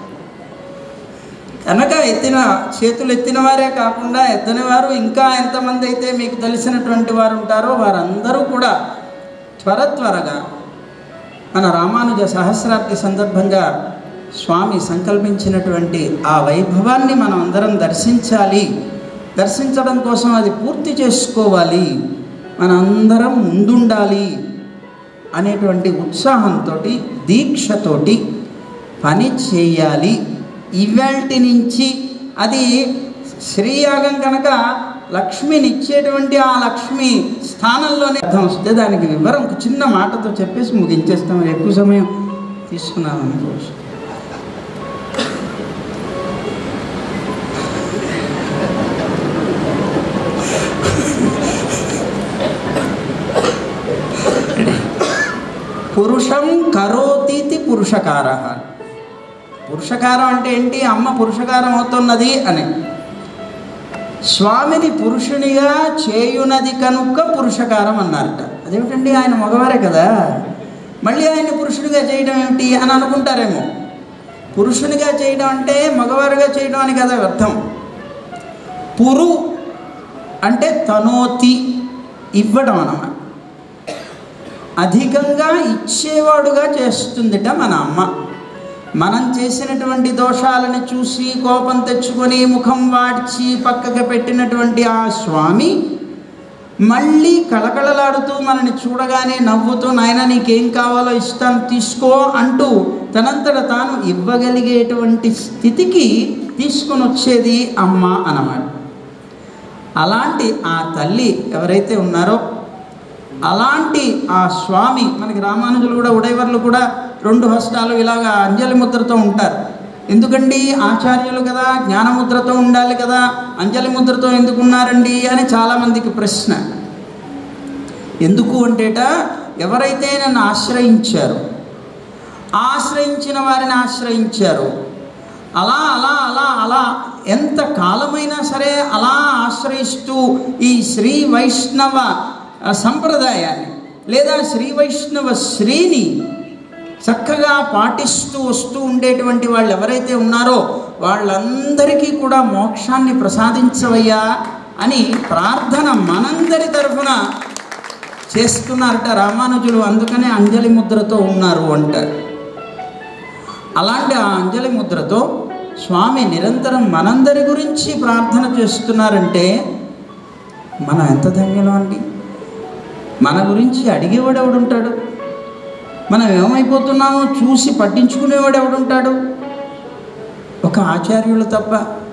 కనుక ఎత్తిన చేతులు ఎత్తిన వారే కాకుండా ఎత్తని వారు ఇంకా ఎంతమంది అయితే మీకు తెలిసినటువంటి వారు ఉంటారో వారందరూ కూడా త్వర త్వరగా మన రామానుజ సహస్రాబ్ది సందర్భంగా స్వామి సంకల్పించినటువంటి ఆ వైభవాన్ని మనం అందరం దర్శించాలి దర్శించడం కోసం అది పూర్తి చేసుకోవాలి మనందరం ముందుండాలి అనేటువంటి ఉత్సాహంతో దీక్షతోటి పని చేయాలి ఇవాల్టి నుంచి అది శ్రీయాగం కనుక లక్ష్మిని ఇచ్చేటువంటి ఆ లక్ష్మి స్థానంలోనే అర్థం వస్తే దానికి వివరం ఒక చిన్న మాటతో చెప్పేసి ముగించేస్తాం ఎక్కువ సమయం తీసుకున్నాం అనుకోవచ్చు పురుషం కరోతీతి పురుషకార పురుషకారం అంటే ఏంటి అమ్మ పురుషకారం అవుతున్నది అని స్వామిని పురుషునిగా చేయునది కనుక పురుషకారం అన్నారట అదేమిటండి ఆయన మగవారే కదా మళ్ళీ ఆయన పురుషుడిగా చేయడం ఏమిటి అని అనుకుంటారేమో పురుషునిగా చేయడం అంటే మగవారుగా చేయడం అని కదా అర్థం పురు అంటే తనోతి ఇవ్వడం అన్నమాట అధికంగా ఇచ్చేవాడుగా చేస్తుందిట మన అమ్మ మనం చేసినటువంటి దోషాలను చూసి కోపం తెచ్చుకొని ముఖం వాడ్చి పక్కకి పెట్టినటువంటి ఆ స్వామి మళ్ళీ కళకళలాడుతూ మనని చూడగానే నవ్వుతూ నాయన నీకేం కావాలో ఇస్తాను తీసుకో అంటూ తనంతట తాను ఇవ్వగలిగేటువంటి స్థితికి తీసుకొని వచ్చేది అమ్మ అన్నమాట అలాంటి ఆ తల్లి ఎవరైతే ఉన్నారో అలాంటి ఆ స్వామి మనకి రామానుజులు కూడా ఉడైవర్లు కూడా రెండు హస్తాలు ఇలాగా అంజలి ముద్రతో ఉంటారు ఎందుకండి ఆచార్యులు కదా జ్ఞానముద్రతో ఉండాలి కదా అంజలి ముద్రతో ఎందుకు ఉన్నారండి అని చాలామందికి ప్రశ్న ఎందుకు అంటేట ఎవరైతే నన్ను ఆశ్రయించారో ఆశ్రయించిన వారిని ఆశ్రయించారు అలా అలా అలా అలా ఎంత కాలమైనా సరే అలా ఆశ్రయిస్తూ ఈ శ్రీ వైష్ణవ ఆ, సంప్రదాయాన్ని లేదా శ్రీ వైష్ణవ శ్రీని చక్కగా పాటిస్తూ వస్తూ ఉండేటువంటి వాళ్ళు ఎవరైతే ఉన్నారో వాళ్ళందరికీ కూడా మోక్షాన్ని ప్రసాదించవయ్యా అని ప్రార్థన మనందరి తరఫున చేస్తున్నారట రామానుజులు అందుకనే అంజలి ముద్రతో ఉన్నారు అంటారు అలాంటి ఆ అంజలి ముద్రతో స్వామి నిరంతరం మనందరి గురించి ప్రార్థన చేస్తున్నారంటే మనం ఎంత ధన్యులం అండి మన గురించి అడిగేవాడు ఎవడుంటాడు మనం ఏమైపోతున్నామో చూసి పట్టించుకునేవాడు ఎవడుంటాడు ఒక ఆచార్యులు తప్ప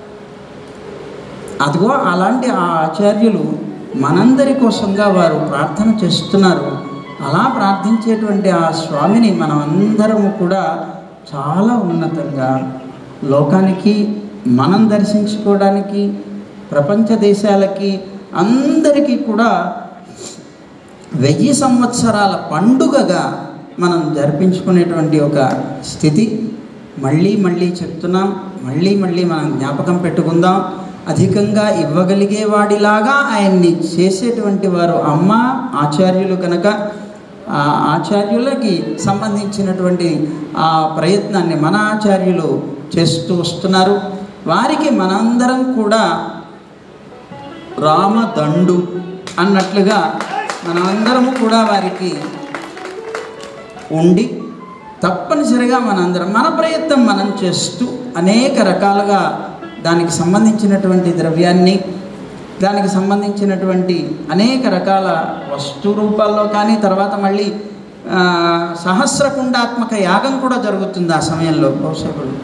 అదిగో అలాంటి ఆ ఆచార్యులు మనందరి కోసంగా వారు ప్రార్థన చేస్తున్నారు అలా ప్రార్థించేటువంటి ఆ స్వామిని మనం అందరము కూడా చాలా ఉన్నతంగా లోకానికి మనం దర్శించుకోవడానికి ప్రపంచ దేశాలకి అందరికీ కూడా వెయ్యి సంవత్సరాల పండుగగా మనం జరిపించుకునేటువంటి ఒక స్థితి మళ్ళీ మళ్ళీ చెప్తున్నాం మళ్ళీ మళ్ళీ మనం జ్ఞాపకం పెట్టుకుందాం అధికంగా ఇవ్వగలిగే వాడిలాగా ఆయన్ని చేసేటువంటి వారు అమ్మ ఆచార్యులు కనుక ఆ ఆచార్యులకి సంబంధించినటువంటి ఆ ప్రయత్నాన్ని మన ఆచార్యులు చేస్తూ వస్తున్నారు వారికి మనందరం కూడా రామదండు అన్నట్లుగా మనమందరము కూడా వారికి ఉండి తప్పనిసరిగా మనందరం మన ప్రయత్నం మనం చేస్తూ అనేక రకాలుగా దానికి సంబంధించినటువంటి ద్రవ్యాన్ని దానికి సంబంధించినటువంటి అనేక రకాల వస్తు రూపాల్లో కానీ తర్వాత మళ్ళీ ఆ, సహస్రకుండాత్మక యాగం కూడా జరుగుతుంది ఆ సమయంలో బహుశా ఇప్పుడు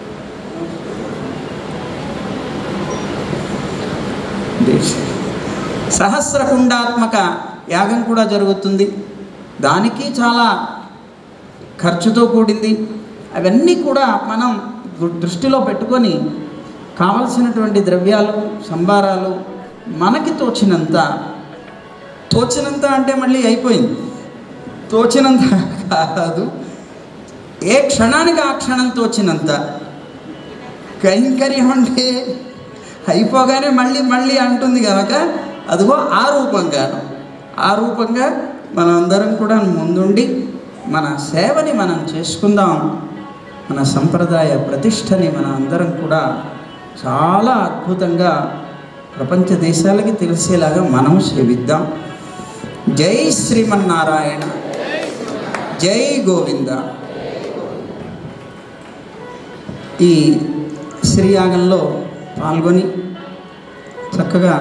సహస్రకుండాత్మక యాగం కూడా జరుగుతుంది దానికి చాలా ఖర్చుతో కూడింది అవన్నీ కూడా మనం గు- దృష్టిలో పెట్టుకొని కావలసినటువంటి ద్రవ్యాలు సంబారాలు మనకి తోచినంత తోచినంత అంటే మళ్ళీ అయిపోయింది తోచినంత కాదు ఏ క్షణానికి ఆ క్షణం తోచినంత కైంకర్యం అంటే అయిపోగానే మళ్ళీ మళ్ళీ అంటుంది కనుక అదిగో ఆ రూపంగాను ఆ రూపంగా మనం అందరం కూడా ముందుండి మన సేవని మనం చేసుకుందాం మన సంప్రదాయ ప్రతిష్టని మనం అందరం కూడా చాలా అద్భుతంగా ప్రపంచ దేశాలకి తెలిసేలాగా మనం సేవిద్దాం జై శ్రీమన్నారాయణ జై గోవింద ఈ శ్రీయాగంలో పాల్గొని చక్కగా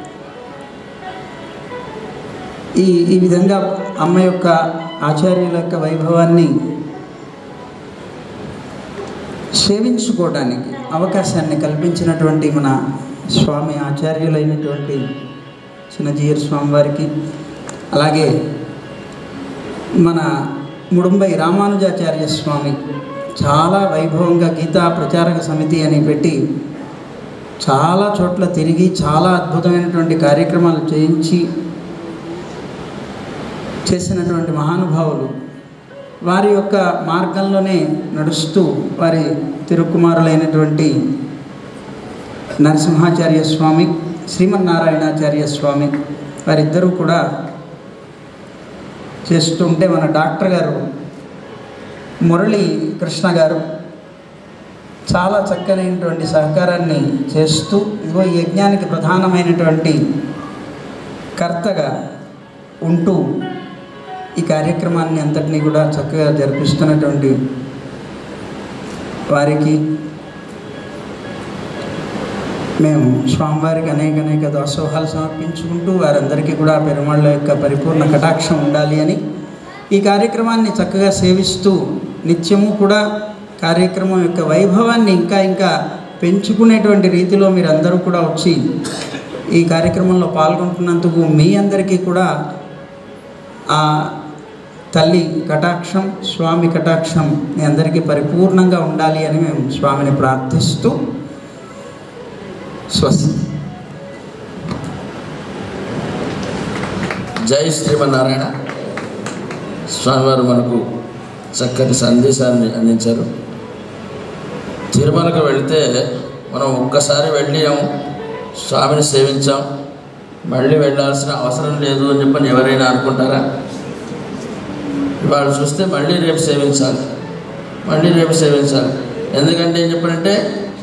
ఈ ఈ విధంగా అమ్మ యొక్క ఆచార్యుల యొక్క వైభవాన్ని సేవించుకోవడానికి అవకాశాన్ని కల్పించినటువంటి మన స్వామి ఆచార్యులైనటువంటి చిన్నజీయర్ స్వామి వారికి అలాగే మన ముడుంబై రామానుజాచార్య స్వామి చాలా వైభవంగా గీతా ప్రచారక సమితి అని పెట్టి చాలా చోట్ల తిరిగి చాలా అద్భుతమైనటువంటి కార్యక్రమాలు చేయించి చేసినటువంటి మహానుభావులు వారి యొక్క మార్గంలోనే నడుస్తూ వారి తిరుకుమారులైనటువంటి నరసింహాచార్య స్వామి శ్రీమన్నారాయణాచార్య స్వామి వారిద్దరూ కూడా చేస్తుంటే మన డాక్టర్ గారు మురళీ కృష్ణ గారు చాలా చక్కనైనటువంటి సహకారాన్ని చేస్తూ ఇదిగో ఈ యజ్ఞానికి ప్రధానమైనటువంటి కర్తగా ఉంటూ ఈ కార్యక్రమాన్ని అంతటినీ కూడా చక్కగా జరిపిస్తున్నటువంటి వారికి మేము స్వామివారికి అనేక అనేక దాసోహాలు సమర్పించుకుంటూ వారందరికీ కూడా పెరుమాళ్ళ యొక్క పరిపూర్ణ కటాక్షం ఉండాలి అని ఈ కార్యక్రమాన్ని చక్కగా సేవిస్తూ నిత్యము కూడా కార్యక్రమం యొక్క వైభవాన్ని ఇంకా ఇంకా పెంచుకునేటువంటి రీతిలో మీరు అందరూ కూడా వచ్చి ఈ కార్యక్రమంలో పాల్గొంటున్నందుకు మీ అందరికీ కూడా ఆ తల్లి కటాక్షం స్వామి కటాక్షం మీ అందరికీ పరిపూర్ణంగా ఉండాలి అని మేము స్వామిని ప్రార్థిస్తూ స్వస్తి జై శ్రీమన్నారాయణ స్వామివారు మనకు చక్కటి సందేశాన్ని అందించారు తిరుమలకు వెళితే మనం ఒక్కసారి వెళ్ళాం స్వామిని సేవించాం మళ్ళీ వెళ్ళాల్సిన అవసరం లేదు అని చెప్పని ఎవరైనా అనుకుంటారా ఇవాళ చూస్తే మళ్ళీ రేపు సేవించాలి మళ్ళీ రేపు సేవించాలి ఎందుకంటే ఏం చెప్పారంటే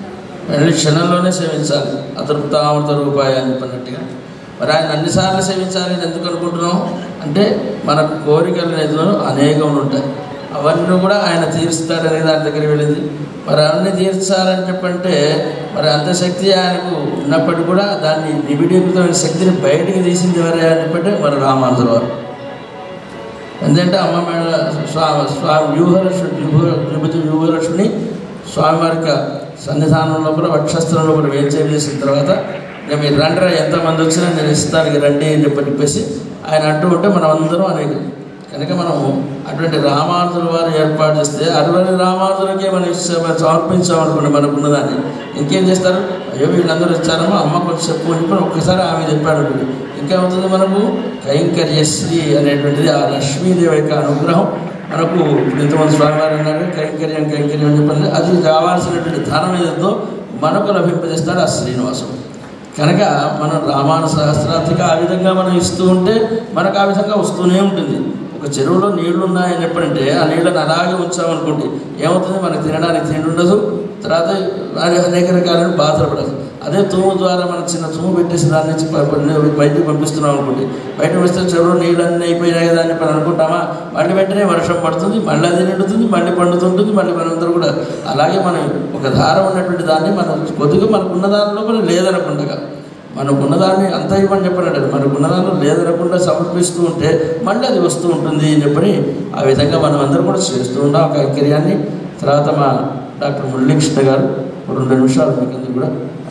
వెళ్ళి క్షణంలోనే సేవించాలి అతృప్తామృత రూపాయ అని చెప్పినట్టుగా మరి ఆయన అన్నిసార్లు సేవించాలి అని ఎందుకు అనుకుంటున్నాం అంటే మన కోరికలు నిధులు అనేకములు ఉంటాయి అవన్నీ కూడా ఆయన తీరుస్తాడనే దాని దగ్గరికి వెళ్ళింది మరి అవన్నీ తీర్చాలని చెప్పంటే మరి అంత శక్తి ఆయనకు ఉన్నప్పటికీ కూడా దాన్ని నిబిడీకృతమైన శక్తిని బయటికి తీసింది ఎవరే అని చెప్పంటే మరి రామానుజుల వారు ఎందుకంటే అమ్మ మేడ స్వామి స్వామి వ్యూహలక్ష్మి వ్యూహ విభూతి వ్యూహలక్ష్మిని స్వామివారికి సన్నిధానం లోపల వక్షస్థలం లోపల వేంచేం చేసిన తర్వాత ఇక మీరు రండిరా ఎంతమంది వచ్చినా నేను ఇస్తాను ఇక రండి అని చెప్పి చెప్పేసి ఆయన అంటూ ఉంటే మనం అందరం అనేక కనుక మనం అటువంటి రామానుజుల వారు ఏర్పాటు చేస్తే అటువంటి రామానుజులకే మనం ఇచ్చా సమర్పించామనుకోండి మనకున్న దాన్ని ఇంకేం చేస్తారు అయ్యో వీళ్ళందరూ ఇచ్చారమ్మా అమ్మ కొంచెం చెప్పు అని చెప్పి ఒక్కసారి ఆమె చెప్పాడు అనుకోండి ఇంకేమవుతుంది మనకు కైంకర్యశ్రీ అనేటువంటిది ఆ లక్ష్మీదేవి యొక్క అనుగ్రహం మనకు ఇంతమంది స్వామివారు అన్నారు కైంకర్యం కైంకర్యం అని చెప్పండి అది కావాల్సినటువంటి ధనం ఏదో మనకు లభింపజేస్తాడు ఆ శ్రీనివాసం కనుక మనం రామాయణ సహస్రార్థిక ఆ విధంగా మనం ఇస్తూ ఉంటే మనకు ఆ విధంగా వస్తూనే ఉంటుంది ఒక చెరువులో నీళ్లు ఉన్నాయని చెప్పంటే ఆ నీళ్ళని అలాగే ఉంచామనుకోండి ఏమవుతుంది మనకు తినడానికి తిండి ఉండదు తర్వాత అది అనేక రకాలైన బాధలు పడదు అదే తూము ద్వారా మనం చిన్న తూము పెట్టేసి దాని నుంచి ప- ప- బయటకు పంపిస్తున్నాం అనుకోండి బయట వస్తే చెరువులో నీళ్ళన్నీ అయిపోయినాయి కదా అని చెప్పి అనుకుంటామా మళ్ళీ వెంటనే వర్షం పడుతుంది మళ్ళీ అది నిండుతుంది మళ్ళీ పండుతుంటుంది మళ్ళీ మనందరూ కూడా అలాగే మనం ఒక ధార ఉన్నటువంటి దాన్ని మనం కొద్దిగా మనకున్న దాని లోపల లేదనకుండా మనకున్న దాన్ని అంత ఇవ్వని చెప్పినట్టు మనకున్న దానిలో లేదనకుండా సమర్పిస్తూ ఉంటే మళ్ళీ అది వస్తూ ఉంటుంది అని చెప్పని ఆ విధంగా మనం అందరం కూడా చేస్తూ ఉన్నాం ఆ కైంకర్యాన్ని తర్వాత మా డాక్టర్ మురళీకృష్ణ గారు ఒక రెండు నిమిషాలు మీకు అందరూ కూడా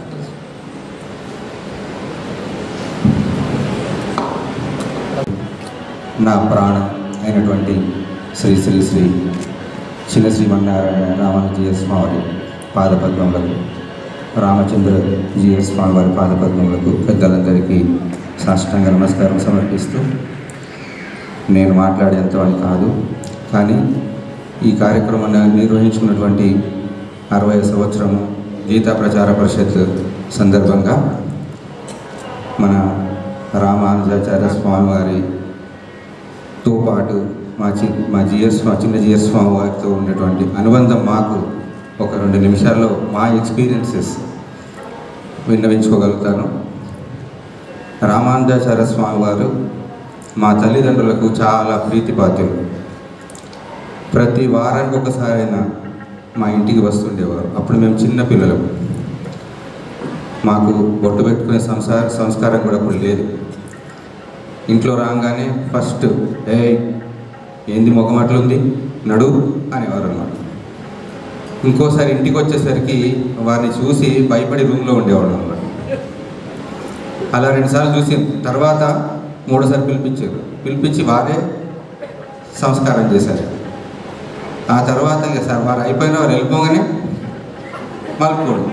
నా ప్రాణం అయినటువంటి శ్రీ శ్రీ శ్రీ చిన్న శ్రీమన్నారాయణ రామానుజీయ స్వామి పాదపద్మములకు రామచంద్ర జీయ స్వామి వారి పాదపద్మములకు పెద్దలందరికీ సాష్టాంగ నమస్కారం సమర్పిస్తూ నేను మాట్లాడేంత అని కాదు కానీ ఈ కార్యక్రమాన్ని నిర్వహించుకున్నటువంటి అరవై సంవత్సరము గీతా ప్రచార పరిషత్ సందర్భంగా మన రామానుజాచార్య స్వామి వారి తో పాటు మా చి మా జిఎస్ మా చిన్న జిఎస్ స్వామి వారితో ఉన్నటువంటి అనుబంధం మాకు ఒక రెండు నిమిషాల్లో మా ఎక్స్పీరియన్సెస్ విన్నవించుకోగలుగుతాను రామానుజాచార్య స్వామి వారు మా తల్లిదండ్రులకు చాలా ప్రీతిపాత్యులు ప్రతి వారానికి ఒకసారైనా మా ఇంటికి వస్తుండేవారు అప్పుడు మేము చిన్న పిల్లలం మాకు బొట్టు పెట్టుకునే సంసార సంస్కారం కూడా అప్పుడు లేదు ఇంట్లో రాగానే ఫస్ట్ ఏ ఏంది ముఖం అట్లుంది నడు అనేవారు అన్నమాట ఇంకోసారి ఇంటికి వచ్చేసరికి వారిని చూసి భయపడి రూమ్లో ఉండేవాడు అన్నమాట అలా రెండుసార్లు చూసి తర్వాత మూడోసారి పిలిపించారు పిలిపించి వారే సంస్కారం చేశారు ఆ తర్వాత ఇక సార్ వారు అయిపోయిన వారు వెళ్ళిపోగానే మలుపుకోండి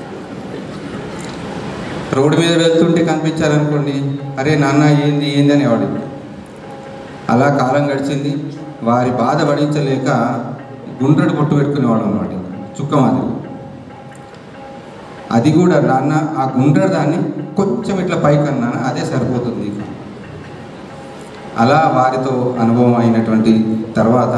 రోడ్డు మీద వెళ్తుంటే కనిపించారనుకోండి అరే నాన్న ఏంది ఏంది అనేవాడు అలా కాలం గడిచింది వారి బాధ పడించలేక గుండ్రడు పొట్టు పెట్టుకునేవాడు అనమాట చుక్క మాదిరి అది కూడా నాన్న ఆ గుండ్రడు దాన్ని కొంచెం ఇట్లా పైకి అన్నాను అదే సరిపోతుంది అలా వారితో అనుభవం అయినటువంటి తర్వాత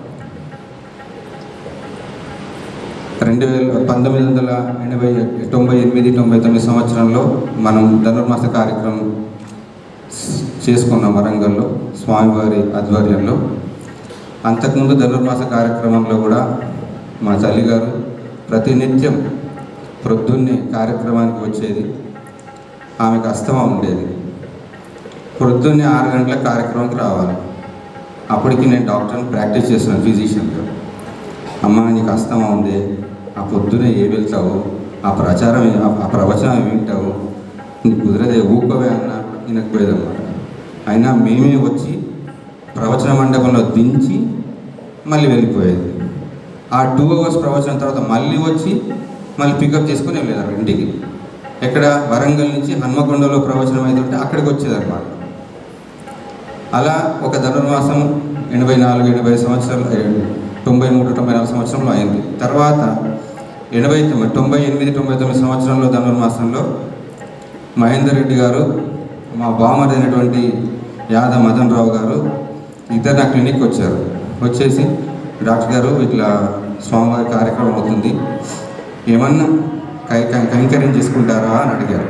రెండు వేల పంతొమ్మిది వందల ఎనభై తొంభై ఎనిమిది తొంభై తొమ్మిది సంవత్సరంలో మనం ధనుర్మాస కార్యక్రమం చేసుకున్నాం వరంగల్లో స్వామివారి ఆధ్వర్యంలో అంతకుముందు ధనుర్మాస కార్యక్రమంలో కూడా మా తల్లిగారు ప్రతినిత్యం ప్రొద్దున్నే కార్యక్రమానికి వచ్చేది ఆమెకు అస్తమా ఉండేది ప్రొద్దున్నే ఆరు గంటల కార్యక్రమానికి రావాలి అప్పటికి నేను డాక్టర్ని ప్రాక్టీస్ చేస్తున్నాను ఫిజిషియన్గా అమ్మ నీకు అస్తమా ఉంది ఆ పొద్దునే ఏ వెళ్తావు ఆ ప్రచారం ఏ- ఆ- ఆ ప్రవచనం ఏమి వింటావు నీకు కుదరదే ఊపవే అన్న వినకపోయేదన్నమాట అయినా మేమే వచ్చి ప్రవచన మండపంలో దించి మళ్ళీ వెళ్ళిపోయేది ఆ టూ అవర్స్ ప్రవచనం తర్వాత మళ్ళీ వచ్చి మళ్ళీ పికప్ చేసుకొని వెళ్ళేదారు ఇంటికి ఎక్కడ వరంగల్ నుంచి హన్మకొండలో ప్రవచనం అయితే ఉంటే అక్కడికి వచ్చేదన్నమాట అలా ఒక ధనుర్మాసం ఎనభై నాలుగు ఎనభై సంవత్సరాలు ఏ, తొంభై మూడు తొంభై నాలుగు సంవత్సరంలో అయింది తర్వాత ఎనభై తొమ్మిది తొంభై ఎనిమిది తొంభై తొమ్మిది సంవత్సరంలో ధనుర్మాసంలో మహేందర్ రెడ్డి గారు మా బామర్ అయినటువంటి యాద మదన్ రావు గారు ఇద్దరు నా క్లినిక్ వచ్చారు వచ్చేసి డాక్టర్ గారు ఇట్లా స్వామివారి కార్యక్రమం అవుతుంది ఏమన్నా కై కై- కైంకర్యం చేసుకుంటారా అని అడిగారు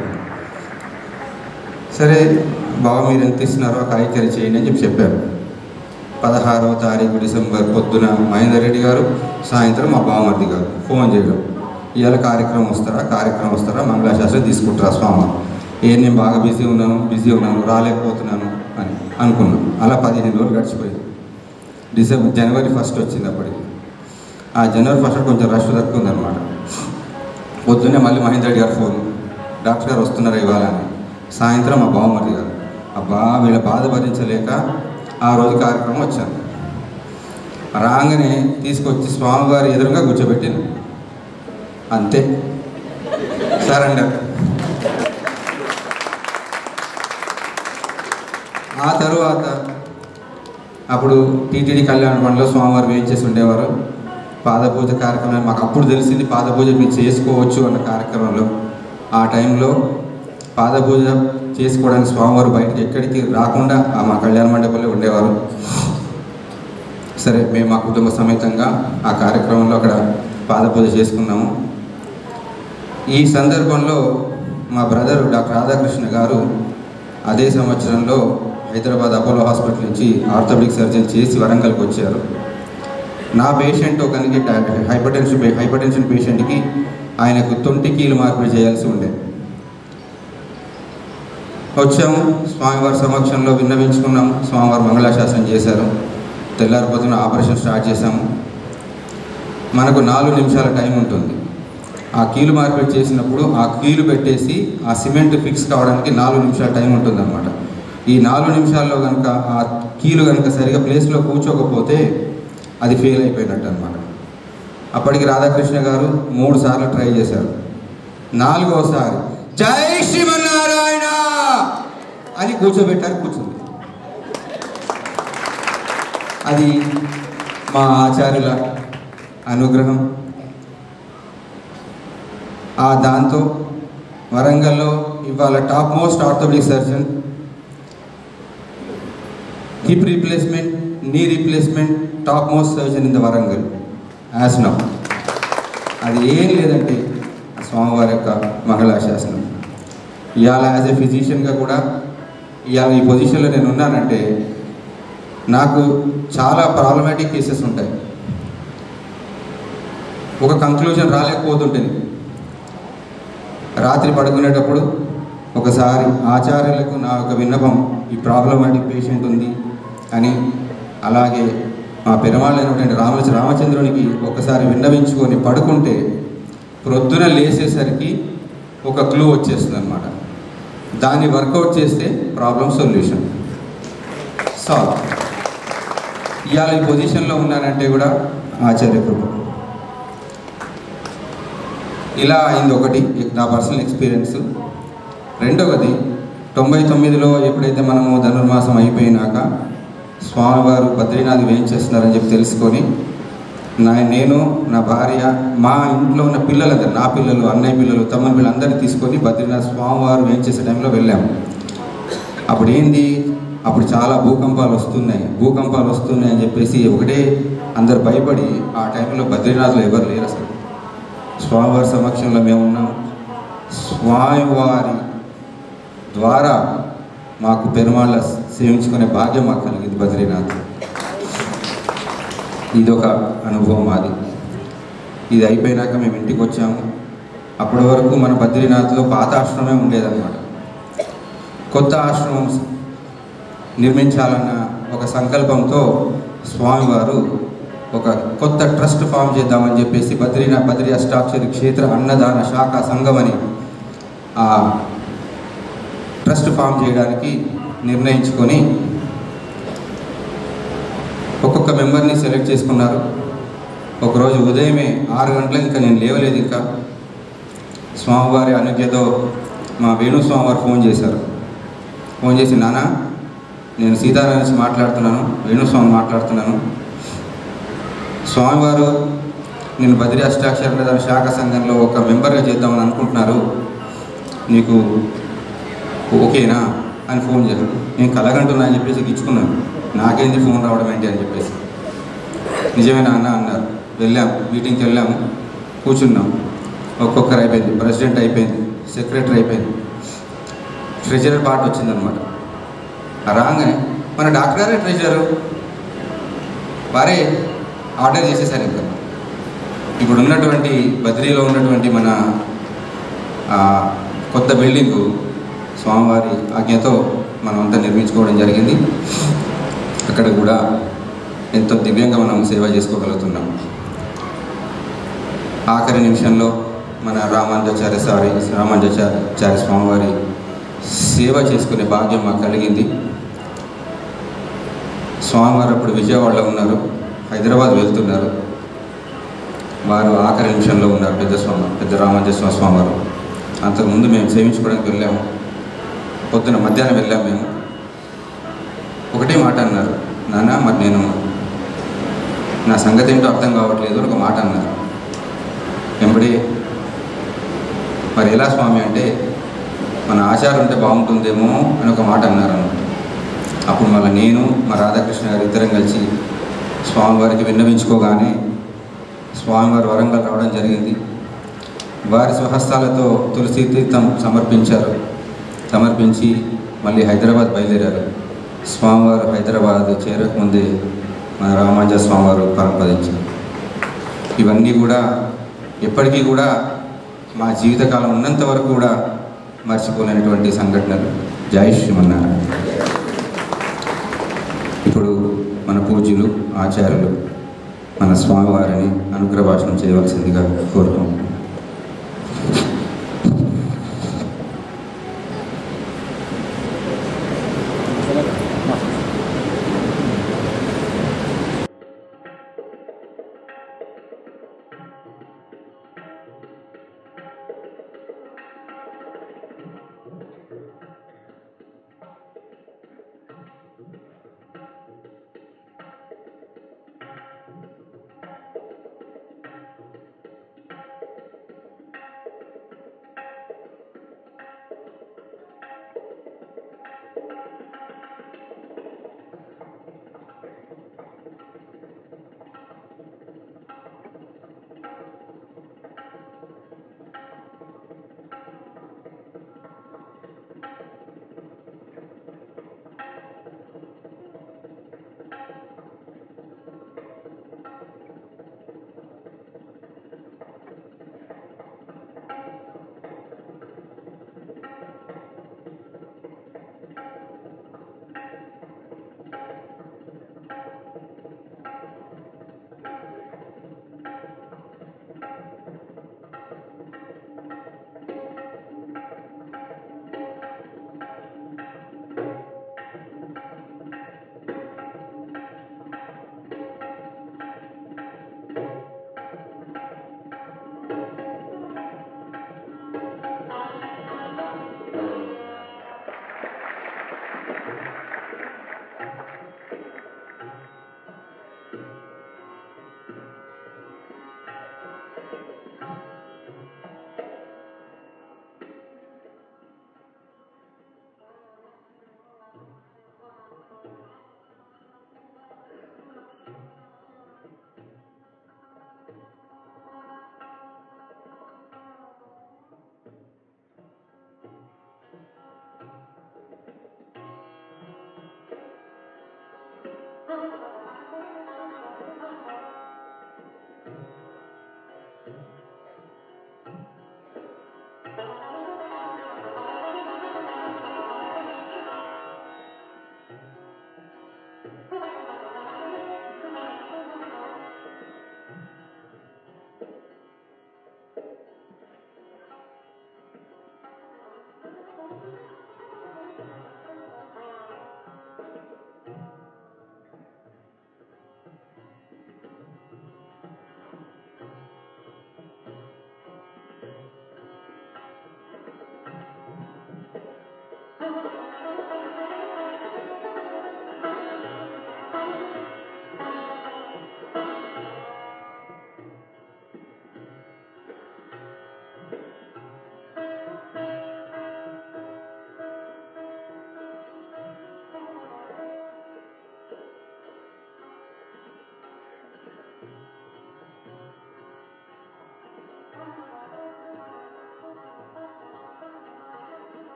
సరే బావ మీరు ఎంత ఇస్తున్నారో ఆ కైంకర్యం చేయండి అని చెప్పి చెప్పారు పదహారవ తారీఖు డిసెంబర్ పొద్దున మహేందర్ రెడ్డి గారు సాయంత్రం మా బావమర్ది గారు ఫోన్ చేయడం ఇవాళ కార్యక్రమం వస్తారా కార్యక్రమం వస్తారా మంగళాశాస్త్రం తీసుకుంటారా స్వామి ఏ నేను బాగా బిజీ ఉన్నాను బిజీ ఉన్నాను రాలేకపోతున్నాను అని అనుకున్నాం అలా పదిహేను రోజులు గడిచిపోయింది డిసెంబర్ జనవరి ఫస్ట్ వచ్చింది అప్పటికి ఆ జనవరి ఫస్ట్ కొంచెం రష్ తక్కువ ఉందన్నమాట పొద్దున్నే మళ్ళీ మహేందర్ రెడ్డి గారు ఫోన్ డాక్టర్ గారు వస్తున్నారా ఇవాళ అని సాయంత్రం మా బావమర్ది గారు అబ్బా వీళ్ళ బాధ భరించలేక ఆ రోజు కార్యక్రమం వచ్చాను రాగానే తీసుకొచ్చి స్వామివారి ఎదురుగా కూర్చోబెట్టాను అంతే సరెండర్ ఆ తరువాత అప్పుడు టీటీడీ కళ్యాణ మండలిలో స్వామివారు వేయించేసి ఉండేవారు పాదపూజ కార్యక్రమం మాకు అప్పుడు తెలిసింది పాదపూజ మీరు చేసుకోవచ్చు అన్న కార్యక్రమంలో ఆ టైంలో పాదపూజ చేసుకోవడానికి స్వామివారు బయటికి ఎక్కడికి రాకుండా ఆ మా కళ్యాణ మండపంలో ఉండేవారు సరే మేము మా కుటుంబ సమేతంగా ఆ కార్యక్రమంలో అక్కడ పాదపూజ చేసుకున్నాము ఈ సందర్భంలో మా బ్రదర్ డాక్టర్ రాధాకృష్ణ గారు అదే సంవత్సరంలో హైదరాబాద్ అపోలో హాస్పిటల్ నుంచి ఆర్థోపెడిక్ సర్జన్ చేసి వరంగల్కి వచ్చారు నా పేషెంట్ ఒకరికి హైపర్ టెన్షన్ హైపర్ టెన్షన్ పేషెంట్కి ఆయనకు తొంటి కీలు మార్పిడి చేయాల్సి ఉండే వచ్చాము స్వామివారి సమక్షంలో విన్నవించుకున్నాము స్వామివారు మంగళాశాసనం చేశారు తెల్లారిపోతున్న ఆపరేషన్ స్టార్ట్ చేశాము మనకు నాలుగు నిమిషాల టైం ఉంటుంది ఆ కీలు మార్పిడి చేసినప్పుడు ఆ కీలు పెట్టేసి ఆ సిమెంట్ ఫిక్స్ కావడానికి నాలుగు నిమిషాల టైం ఉంటుంది ఈ నాలుగు నిమిషాల్లో కనుక ఆ కీలు కనుక సరిగా ప్లేస్లో కూర్చోకపోతే అది ఫెయిల్ అయిపోయినట్టు అనమాట అప్పటికి రాధాకృష్ణ గారు మూడు సార్లు ట్రై చేశారు నాలుగోసారి జై శ్రీమన్నారాయణ అని కూర్చోబెట్టారు కూర్చుంది అది మా ఆచార్యుల అనుగ్రహం ఆ దాంతో వరంగల్లో ఇవాళ top most orthopaedic surgeon hip replacement knee replacement top most surgeon in the Warangal as now అది ఏం లేదంటే ఆ స్వామివారి యొక్క మంగళాశాసనం ఇవాళ యాజ్ ఎ ఫిజిషియన్గా కూడా ఇవాళ ఈ పొజిషన్లో నేను ఉన్నానంటే నాకు చాలా ప్రాబ్లమాటిక్ కేసెస్ ఉంటాయి ఒక కంక్లూజన్ రాలేకపోతుంటుంది రాత్రి పడుకునేటప్పుడు ఒకసారి ఆచార్యులకు నా యొక్క విన్నపం ఈ ప్రాబ్లమాటిక్ పేషెంట్ ఉంది అని అలాగే మా పెరమాళ్ళైనటువంటి రామ రామచంద్రునికి ఒకసారి విన్నవించుకొని పడుకుంటే ప్రొద్దున లేచేసరికి ఒక క్లూ వచ్చేస్తుంది అనమాట దాన్ని వర్కౌట్ చేస్తే ప్రాబ్లం సొల్యూషన్ సాల్వ్ ఇవాళ ఈ పొజిషన్లో ఉన్నానంటే కూడా ఆచార్య కృప ఇలా అయింది ఒకటి నా పర్సనల్ ఎక్స్పీరియన్స్ రెండవది తొంభై తొమ్మిదిలో ఎప్పుడైతే మనము ధనుర్మాసం అయిపోయినాక స్వామివారు బద్రీనాథ్ వేయించేస్తున్నారని చెప్పి తెలుసుకొని నా నేను నా భార్య మా ఇంట్లో ఉన్న పిల్లలందరూ నా పిల్లలు అన్నయ్య పిల్లలు తమ్ముని పిల్లలు అందరినీ తీసుకొని బద్రీనాథ్ స్వామివారు వేయించేసే టైంలో వెళ్ళాము అప్పుడు ఏంది అప్పుడు చాలా భూకంపాలు వస్తున్నాయి భూకంపాలు వస్తున్నాయి అని చెప్పేసి ఒకటే అందరు భయపడి ఆ టైంలో బద్రీనాథ్లో ఎవరు లేరు అసలు స్వామివారి సమక్షంలో మేము ఉన్నాం స్వామివారి ద్వారా మాకు పెరుమాళ్ళ సేవించుకునే భాగ్యం మాకు కలిగింది బద్రీనాథ్ ఇదొక అనుభవం మాది ఇది అయిపోయినాక మేము ఇంటికి వచ్చాము అప్పటి వరకు మన బద్రీనాథ్లో పాత ఆశ్రమమే ఉండేదన్నమాట కొత్త ఆశ్రమం నిర్మించాలన్న ఒక సంకల్పంతో స్వామివారు ఒక కొత్త ట్రస్ట్ ఫామ్ చేద్దామని చెప్పేసి బద్రీనాథ్ బద్రీ అష్టాక్షరి క్షేత్ర అన్నదాన శాఖ సంఘం అని ఆ ట్రస్ట్ ఫామ్ చేయడానికి నిర్ణయించుకొని ఒక్కొక్క మెంబర్ని సెలెక్ట్ చేసుకున్నారు ఒకరోజు ఉదయమే ఆరు గంటలకు ఇంకా నేను లేవలేదు ఇంకా స్వామివారి అనుజ్ఞతో మా వేణు స్వామివారు ఫోన్ చేశారు ఫోన్ చేసి నాన్న నేను సీతారాం నుంచి మాట్లాడుతున్నాను వేణుస్వామి మాట్లాడుతున్నాను స్వామివారు నేను బద్రి అష్టాక్షర శాఖ సంఘంలో ఒక మెంబర్గా చేద్దామని అనుకుంటున్నారు నీకు ఓకేనా అని ఫోన్ చేశాడు నేను కలగంటున్నా అని చెప్పేసి ఇచ్చుకున్నాను నాకేంది ఫోన్ రావడం ఏంటి అని చెప్పేసి నిజమేనా అన్న అన్నారు వెళ్ళాము మీటింగ్కి వెళ్ళాము కూర్చున్నాం ఒక్కొక్కరు అయిపోయింది ప్రెసిడెంట్ అయిపోయింది సెక్రటరీ అయిపోయింది ట్రెజరర్ పార్ట్ వచ్చిందనమాట రాగానే మన డాక్టర్ గారే ట్రెజరరు వారే ఆర్డర్ చేసేసారు ఇంకా ఇప్పుడు ఉన్నటువంటి బద్రీలో ఉన్నటువంటి మన ఆ, కొత్త బిల్డింగు స్వామివారి ఆజ్ఞతో మనం అంతా నిర్మించుకోవడం జరిగింది అక్కడ కూడా ఎంతో దివ్యంగా మనం సేవ చేసుకోగలుగుతున్నాం ఆఖరి నిమిషంలో మన రామానుజాచార్య సారి రామానుజాచార్య స్వామివారి సేవ చేసుకునే భాగ్యం మాకు కలిగింది స్వామివారు అప్పుడు విజయవాడలో ఉన్నారు హైదరాబాద్ వెళ్తున్నారు వారు ఆఖరి నిమిషంలో ఉన్నారు పెద్ద స్వామి పెద్ద రామానుజస్వామి స్వామివారు అంతకుముందు మేము సేవించుకోవడానికి వెళ్ళాము పొద్దున మధ్యాహ్నం వెళ్ళాము మేము ఒకటే మాట అన్నారు నాన్న మరి నేను నా సంగతి ఏంటో అర్థం కావట్లేదు అని ఒక మాట అన్నారు వెంబడి మరి ఎలా స్వామి అంటే మన ఆచారం ఉంటే బాగుంటుందేమో అని ఒక మాట అన్నారు అన్నమాట అప్పుడు మళ్ళీ నేను మా రాధాకృష్ణ గారు ఇద్దరం కలిసి స్వామివారికి విన్నవించుకోగానే స్వామివారి వరంగల్ రావడం జరిగింది వారి స్వహస్తాలతో తులసి తీర్థం సమర్పించారు సమర్పించి మళ్ళీ హైదరాబాద్ బయలుదేరారు స్వామివారు హైదరాబాద్ చేరకముందే మన రామాంజ స్వామివారు పరంపదించారు ఇవన్నీ కూడా ఎప్పటికీ కూడా మా జీవితకాలం ఉన్నంత వరకు కూడా మర్చిపోలేనటువంటి సంఘటనలు జై శ్రీమన్నారాయణ ఇప్పుడు మన పూజ్యులు ఆచార్యులు మన స్వామివారిని అనుగ్రహ భాషణం చేయవలసిందిగా కోరుకుంటున్నాం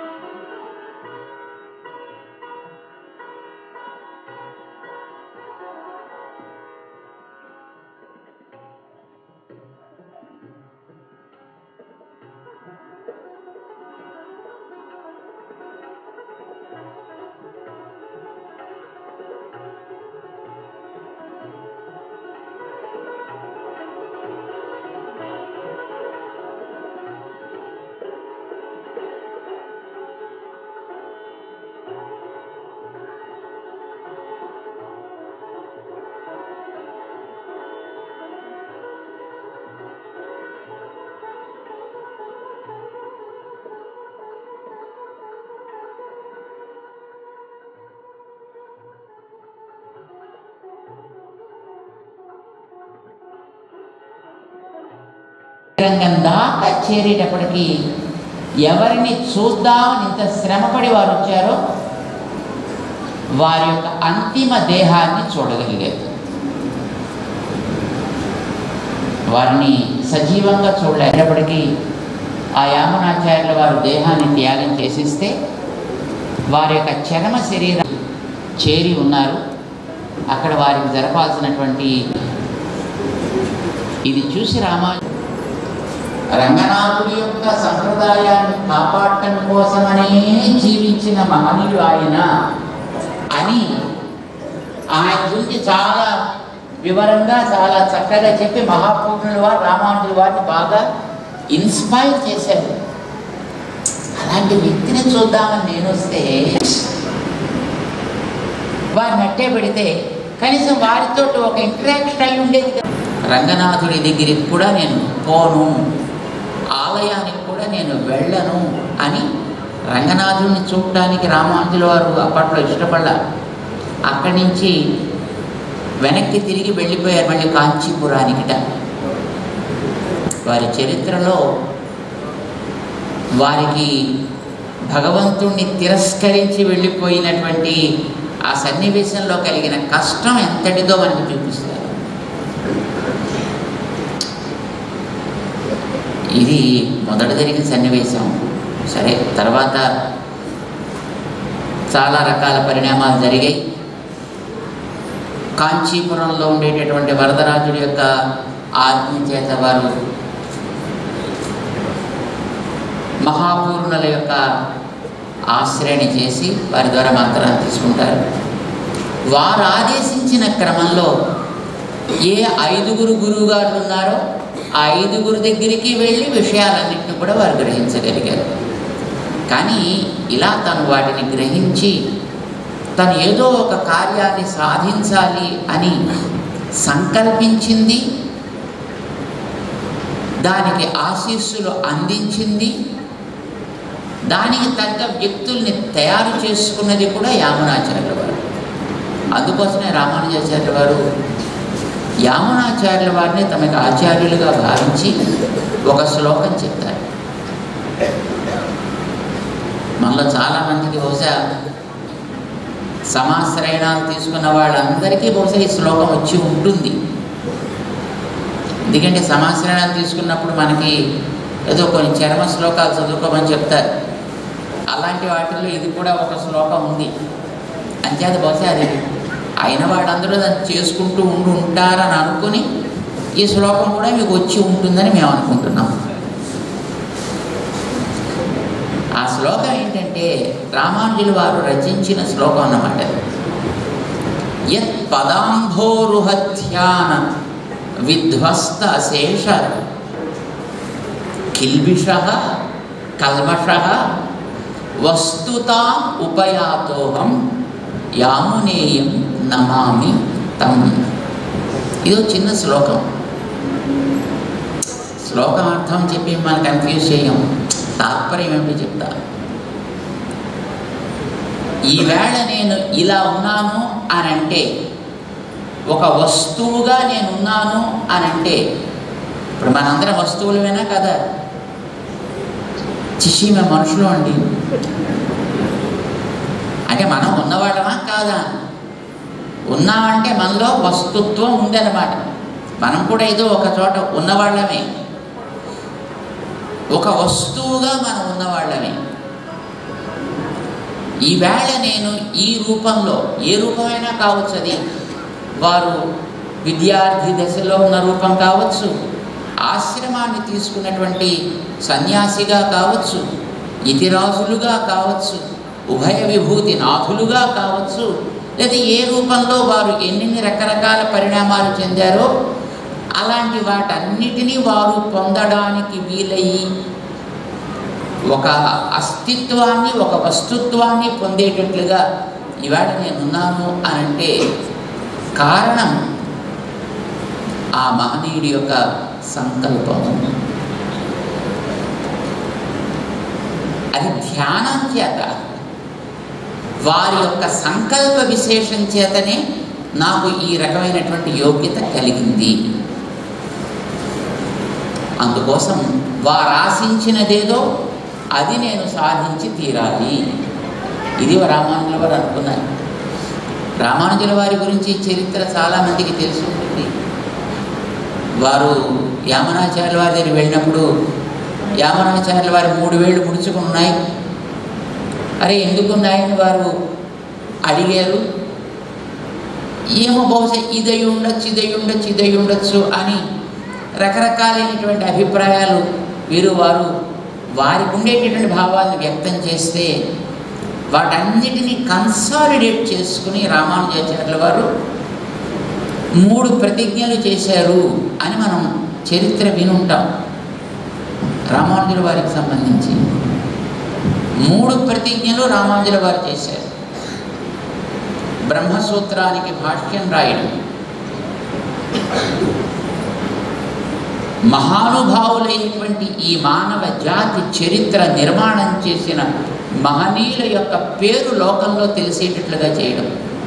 రంగం దాకా చేరేటప్పటికి ఎవరిని చూద్దామని ఇంత శ్రమపడి వారు వచ్చారో వారి యొక్క అంతిమ దేహాన్ని చూడగలిగారు వారిని సజీవంగా చూడలేనప్పటికీ ఆ యామనాచార్యుల వారు దేహాన్ని త్యాగం చేసిస్తే వారి యొక్క చరమ శరీరం చేరి ఉన్నారు అక్కడ వారికి జరపాల్సినటువంటి ఇది చూసి రామా రంగనాథుడి యొక్క సంప్రదాయాన్ని కాపాడటం కోసమనే జీవించిన మహనీయుడు ఆయన అని ఆయన గురించి చాలా వివరంగా చాలా చక్కగా చెప్పి మహాపూర్ణుల వారు రామానుజుల వారిని బాగా ఇన్స్పైర్ చేశారు అలాంటి వ్యక్తిని చూద్దామని నేను వస్తే వారిని అట్టే పెడితే కనీసం వారితో ఒక ఇంటరాక్షన్ అయి ఉండేది కదా రంగనాథుడి దగ్గరికి కూడా నేను పోను ఆలయానికి కూడా నేను వెళ్ళను అని రంగనాథుడిని చూడటానికి రామానుజుల వారు అప్పట్లో ఇష్టపడ్డారు అక్కడి నుంచి వెనక్కి తిరిగి వెళ్ళిపోయారు మళ్ళీ కాంచీపురానికిట వారి చరిత్రలో వారికి భగవంతుణ్ణి తిరస్కరించి వెళ్ళిపోయినటువంటి ఆ సన్నివేశంలో కలిగిన కష్టం ఎంతటిదో మనకి చూపిస్తారు ఇది మొదట జరిగిన సన్నివేశం సరే తర్వాత చాలా రకాల పరిణామాలు జరిగాయి కాంచీపురంలో ఉండేటటువంటి వరదరాజుడి యొక్క ఆజ్ఞ చేత వారు మహాపూర్ణుల యొక్క ఆశ్రయణ చేసి వారి ద్వారా మంత్రాన్ని తీసుకుంటారు వారు ఆదేశించిన క్రమంలో ఏ ఐదుగురు గురువుగారు ఉన్నారో ఆ ఐదుగురు దగ్గరికి వెళ్ళి విషయాలన్నింటినీ కూడా వారు గ్రహించగలిగారు కానీ ఇలా తను వాటిని గ్రహించి తను ఏదో ఒక కార్యాన్ని సాధించాలి అని సంకల్పించింది దానికి ఆశీస్సులు అందించింది దానికి తగ్గ వ్యక్తుల్ని తయారు చేసుకున్నది కూడా యామునాచార్యుల వారు అందుకోసమే రామానుజాచార్యుల వారు యామునాచార్యుల వారిని తమకు ఆచార్యులుగా భావించి ఒక శ్లోకం చెప్తారు మనలో చాలామందికి బహుశా సమాశ్రయణాలు తీసుకున్న వాళ్ళందరికీ బహుశా ఈ శ్లోకం వచ్చి ఉంటుంది ఎందుకంటే సమాశ్రయణాలు తీసుకున్నప్పుడు మనకి ఏదో కొన్ని చర్మ శ్లోకాలు చదువుకోమని చెప్తారు అలాంటి వాటిల్లో ఇది కూడా ఒక శ్లోకం ఉంది అంచేత బహుశా అది అయిన వాళ్ళందరూ దాన్ని చేసుకుంటూ ఉండి ఉంటారని అనుకుని ఈ శ్లోకం కూడా మీకు వచ్చి ఉంటుందని మేము అనుకుంటున్నాం ఆ శ్లోకం ఏంటంటే రామానుజులు వారు రచించిన శ్లోకం అన్నమాట యత్ పదాంభోరుహధ్యాన విధ్వస్త శేష కిల్బిష కల్మష వస్తుతా ఉపయాతోహం యామునేయం నమామి తం ఇది ఒక చిన్న శ్లోకం శ్లోకం అర్థం చెప్పి మనం కన్ఫ్యూజ్ చేయం తాత్పర్యం ఏమిటో చెప్తా ఈవేళ నేను ఇలా ఉన్నాను అని అంటే ఒక వస్తువుగా నేను ఉన్నాను అని అంటే ఇప్పుడు మనందరం వస్తువులమేనా కదా చిషి మేము మనుషులు అండి అంటే మనం ఉన్నవాళ్ళమా కాదా ఉన్నామంటే మనలో వస్తుత్వం ఉందన్నమాట మనం కూడా ఏదో ఒక చోట ఉన్నవాళ్ళమే ఒక వస్తువుగా మనం ఉన్నవాళ్ళమే ఈవేళ నేను ఈ రూపంలో ఏ రూపమైనా కావచ్చు అది వారు విద్యార్థి దశలో ఉన్న రూపం కావచ్చు ఆశ్రమాన్ని తీసుకున్నటువంటి సన్యాసిగా కావచ్చు ఇతిరాజులుగా కావచ్చు ఉభయ విభూతి నాథులుగా కావచ్చు లేదా ఏ రూపంలో వారు ఎన్నెన్ని రకరకాల పరిణామాలు చెందారో అలాంటి వాటన్నిటినీ వారు పొందడానికి వీలయ్యి ఒక అస్తిత్వాన్ని ఒక వస్తుత్వాన్ని పొందేటట్లుగా ఇవాళ నేనున్నాను అని అంటే కారణం ఆ మహనీయుడి యొక్క సంకల్పం అది ధ్యానం చేత వారి యొక్క సంకల్ప విశేషం చేతనే నాకు ఈ రకమైనటువంటి యోగ్యత కలిగింది అందుకోసం వారు ఆశించినదేదో అది నేను సాధించి తీరాలి ఇది రామానుజుల వారు అనుకున్నారు రామానుజుల వారి గురించి చరిత్ర చాలామందికి తెలిసి ఉంటుంది వారు యామనాచార్యుల వారి దగ్గర వెళ్ళినప్పుడు యామనాచార్యుల వారి మూడు వేళ్ళు ముడుచుకుని ఉన్నాయి అరే ఎందుకు ఉన్నాయని వారు అడిగారు ఏమో బహుశా ఇదై ఉండొచ్చు ఇదై ఉండొచ్చు ఇదై ఉండొచ్చు అని రకరకాలైనటువంటి అభిప్రాయాలు వీరు వారు వారికి ఉండేటటువంటి భావాలను వ్యక్తం చేస్తే వాటన్నిటినీ కన్సాలిడేట్ చేసుకుని రామానుజాచార్యుల వారు మూడు ప్రతిజ్ఞలు చేశారు అని మనం చరిత్ర వినుంటాం రామానుజుల వారికి సంబంధించి మూడు ప్రతిజ్ఞలు రామానుజుల వారు చేశారు బ్రహ్మసూత్రానికి భాష్యం రాయడం మహానుభావులైనటువంటి ఈ మానవ జాతి చరిత్ర నిర్మాణం చేసిన మహనీయుల యొక్క పేరు లోకంలో తెలిసేటట్లుగా చేయడం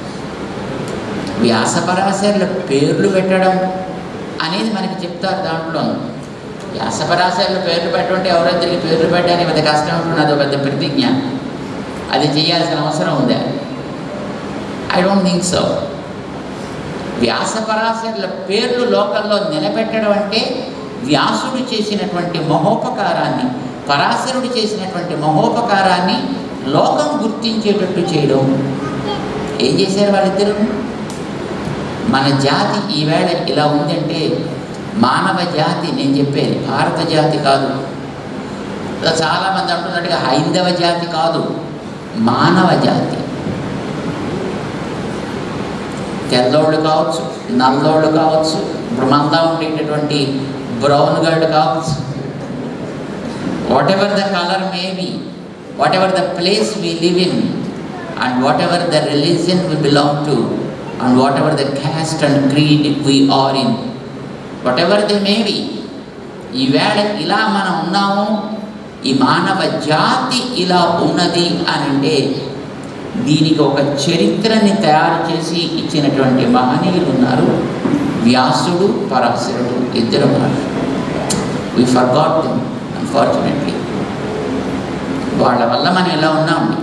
వ్యాసపరాశరుల పేర్లు పెట్టడం అనేది మనకి చెప్తారు దాంట్లో వ్యాసపరాశరుల పేర్లు పెట్టమంటే ఎవరిద్దరికి పేర్లు పెట్టడానికి పెద్ద కష్టం ఉంటుంది అదో పెద్ద ప్రతిజ్ఞ అది చేయాల్సిన అవసరం ఉందా ఐ డోంట్ థింక్ సో వ్యాసపరాశరుల పేర్లు లోకంలో నిలబెట్టడం అంటే వ్యాసుడు చేసినటువంటి మహోపకారాన్ని పరాశరుడు చేసినటువంటి మహోపకారాన్ని లోకం గుర్తించేటట్టు చేయడం ఏం చేశారు వాళ్ళిద్దరు మన జాతి ఈవేళ ఇలా ఉందంటే మానవ జాతి నేను చెప్పేది భారత జాతి కాదు చాలామంది అంటున్నట్టుగా హైందవ జాతి కాదు మానవ జాతి తెల్లోళ్ళు కావచ్చు నల్లోళ్ళు కావచ్చు ఇప్పుడు మనలో ఉండేటటువంటి బ్రౌన్ గర్డ్ కావచ్చు whatever the colour may be whatever the place we live in and whatever the religion we belong to and whatever the caste and creed we are in whatever the may be ఈవేళ ఇలా మనం ఉన్నాము ఈ మానవ జాతి ఇలా ఉన్నది అని అంటే దీనికి ఒక చరిత్రని తయారు చేసి ఇచ్చినటువంటి మహనీయులు ఉన్నారు వ్యాసుడు పరాశరుడు ఇద్దరు ఉన్నారు వి ఫర్గాట్ దెమ్ అన్ఫార్చునేట్లీ వాళ్ళ వల్ల మనం ఇలా ఉన్నామండి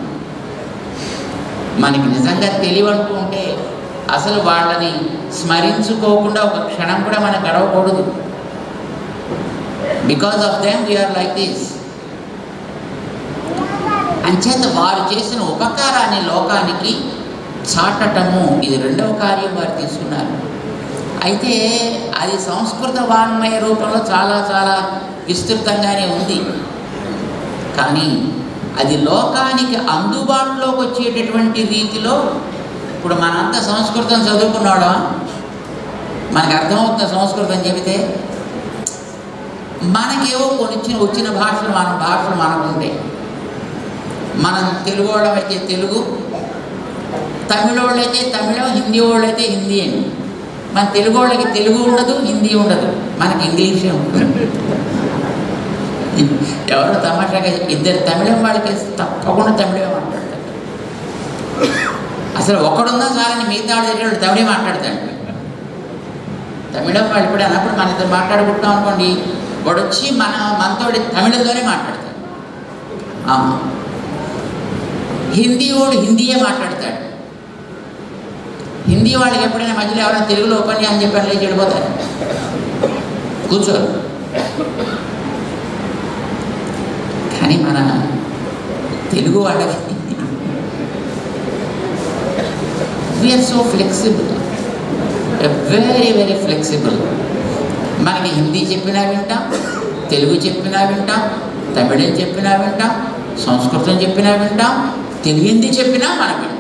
మనకి నిజంగా తెలివంటూ ఉంటే అసలు వాళ్ళని స్మరించుకోకుండా ఒక క్షణం కూడా మనం గడవకూడదు because of them we are like this అంచేత వారు చేసిన ఉపకారాన్ని లోకానికి చాటటము ఇది రెండవ కార్యం వారు తీసుకున్నారు అయితే అది సంస్కృత వాన్మయ రూపంలో చాలా చాలా విస్తృతంగానే ఉంది కానీ అది లోకానికి అందుబాటులోకి వచ్చేటటువంటి రీతిలో ఇప్పుడు మనంతా సంస్కృతం చదువుకున్నాడా మనకు అర్థమవుతుంది సంస్కృతం చెబితే మనకేవో కొన్ని వచ్చిన వచ్చిన భాషలు మన భాషలు మనకుంటాయి మనం తెలుగు వాళ్ళమైతే తెలుగు తమిళ వాళ్ళైతే తమిళం హిందీ వాళ్ళైతే హిందీ అని మన తెలుగు వాళ్ళకి తెలుగు ఉండదు హిందీ ఉండదు మనకి ఇంగ్లీషే ఉంటుంది ఎవరు తమాషాగా ఇద్దరు తమిళం వాళ్ళకి తప్పకుండా తమిళమే మాట్లాడతారు అసలు ఒకడున్నా చాలని మిగతా వాడు దగ్గర తమిళే మాట్లాడతాడు తమిళం వాళ్ళు ఇప్పుడు అన్నప్పుడు మన ఇద్దరు మాట్లాడుకుంటున్నాం అనుకోండి వాడు వచ్చి మన మనతో తమిళంలోనే మాట్లాడతాడు హిందీ వాడు హిందీయే మాట్లాడతాడు హిందీ వాళ్ళకి ఎప్పుడైనా మధ్యలో ఎవరైనా తెలుగులో ఉపన్యాసం చెప్పారు లేచి వెళ్ళిపోతారు కూర్చోరు కానీ మన తెలుగు వాళ్ళకి we are so flexible very very flexible మనకి హిందీ చెప్పినా వింటాం తెలుగు చెప్పినా వింటాం తమిళం చెప్పినా వింటాం సంస్కృతం చెప్పినా వింటాం తెలుగు హిందీ చెప్పినా మనం వింటాం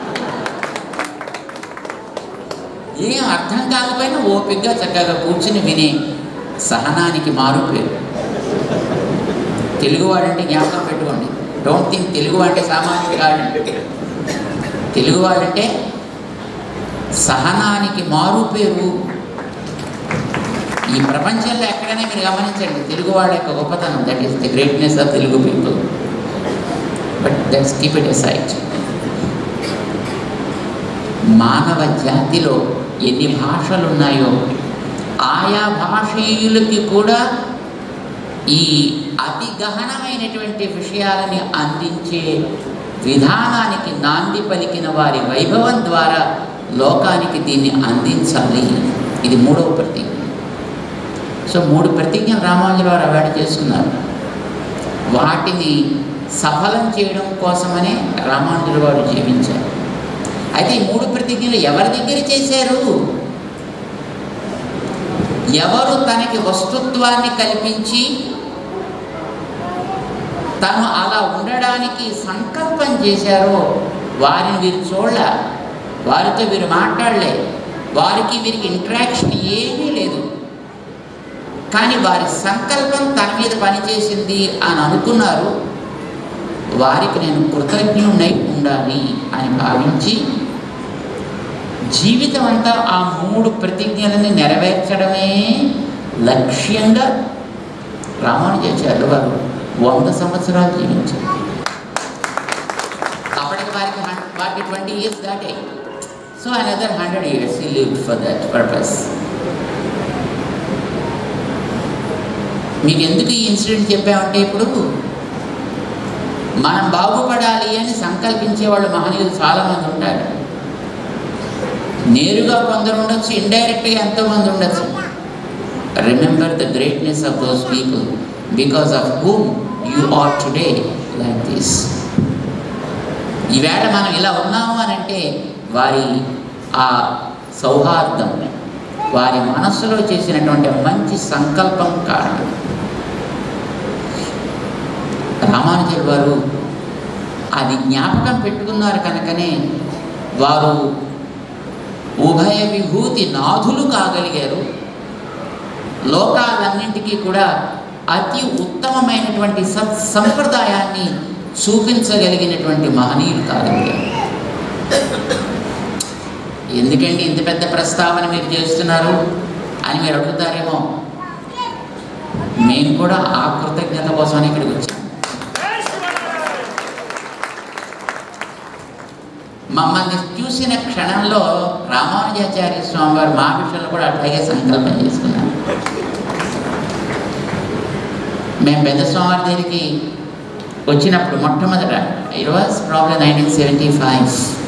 ఏం అర్థం కాకపోయినా ఓపికగా చక్కగా కూర్చుని వినే సహనానికి మారు పేరు తెలుగువాడంటే జ్ఞాపకం పెట్టుకోండి డోంట్ థింక్ తెలుగు అంటే సామాన్యుడు కాదండి తెలుగువాడంటే సహనానికి మారు పేరు ఈ ప్రపంచంలో ఎక్కడైనా మీరు గమనించండి తెలుగు వాళ్ళ యొక్క గొప్పతనం that is the greatness of Telugu people but that's keep it sight మానవ జాతిలో ఎన్ని భాషలు ఉన్నాయో ఆయా భాషీయులకి కూడా ఈ అతి గహనమైనటువంటి విషయాలని అందించే విధానానికి నాంది పలికిన వారి వైభవం ద్వారా లోకానికి దీన్ని అందించాలి ఇది మూడవ ప్రతిజ్ఞ సో మూడు ప్రతిజ్ఞలు రామానుజుల వారు అవార్డు చేస్తున్నారు వాటిని సఫలం చేయడం కోసమనే రామానుజుల వారు జీవించారు అయితే ఈ మూడు ప్రతిజ్ఞలు ఎవరి దగ్గర చేశారు ఎవరు తనకి వస్తుత్వాన్ని కల్పించి తను అలా ఉండడానికి సంకల్పం చేశారో వారిని వీరు చూడలే వారితో వీరు మాట్లాడలే వారికి వీరికి ఇంటరాక్షన్ ఏమీ లేదు కానీ వారి సంకల్పం తన మీద పనిచేసింది అని అనుకున్నారు వారికి నేను కృతజ్ఞుడై ఉండాలి అని భావించి జీవితం అంతా ఆ మూడు ప్రతిజ్ఞలని నెరవేర్చడమే లక్ష్యంగా రామానుజాచార్యులు వారు వంద సంవత్సరాలు జీవించారు అప్పటికి వారికి హన్- వారికి ట్వంటీ ఇయర్స్ దాటే సో అనదర్ హండ్రెడ్ ఇయర్స్ ఈ లివ్ ఫర్ దట్ పర్పస్ మీకు ఎందుకు ఈ ఇన్సిడెంట్ చెప్పామంటే ఇప్పుడు మనం బాగుపడాలి అని సంకల్పించే వాళ్ళు మహనీయులు చాలామంది ఉంటారు నేరుగా కొందరు ఉండొచ్చు ఇండైరెక్ట్గా ఎంతోమంది ఉండొచ్చు remember the greatness of those people because of whom you are today like this ఈవేళ మనం ఇలా ఉన్నాము అని అంటే వారి ఆ సౌహార్దం వారి మనస్సులో చేసినటువంటి మంచి సంకల్పం కారణం రామానుజులు వారు అది జ్ఞాపకం పెట్టుకున్నారు కనుకనే వారు ఉభయ విభూతి నాథులు కాగలిగారు లోకాలన్నింటికీ కూడా అతి ఉత్తమమైనటువంటి సత్ సంప్రదాయాన్ని చూపించగలిగినటువంటి మహనీయులు కాగలిగారు ఎందుకండి ఇంత పెద్ద ప్రస్తావన మీరు చేస్తున్నారు అని మీరు అడుగుతారేమో మేము కూడా ఆ కృతజ్ఞత కోసమని ఇక్కడికి వచ్చాం మమ్మల్ని చూసిన క్షణంలో రామానుజాచార్య స్వామి వారు మా విషయంలో కూడా అట్లాగే సంకల్పం చేసుకున్నారు మేము పెద్ద స్వామి దగ్గరికి వచ్చినప్పుడు మొట్టమొదట it was problem nineteen seventy five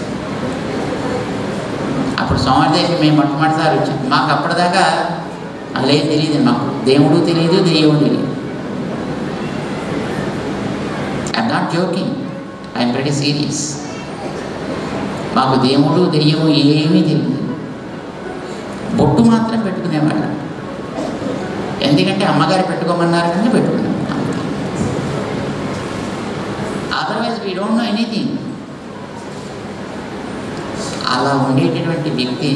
అప్పుడు స్వామి దగ్గరికి మేము మొట్టమొదటిసారి వచ్చాం మాకు అప్పటిదాకా అసలు ఏం తెలియదు మాకు దేవుడు తెలియదు దెయ్యం తెలియదు I'm not joking I'm very serious మాకు దేవుడు దెయ్యము ఏమీ తెలియదు బొట్టు మాత్రం పెట్టుకునేవాళ్ళం ఎందుకంటే అమ్మగారు పెట్టుకోమన్నారు కనుక పెట్టుకున్నాం otherwise we don't know anything అలా ఉండేటటువంటి వ్యక్తి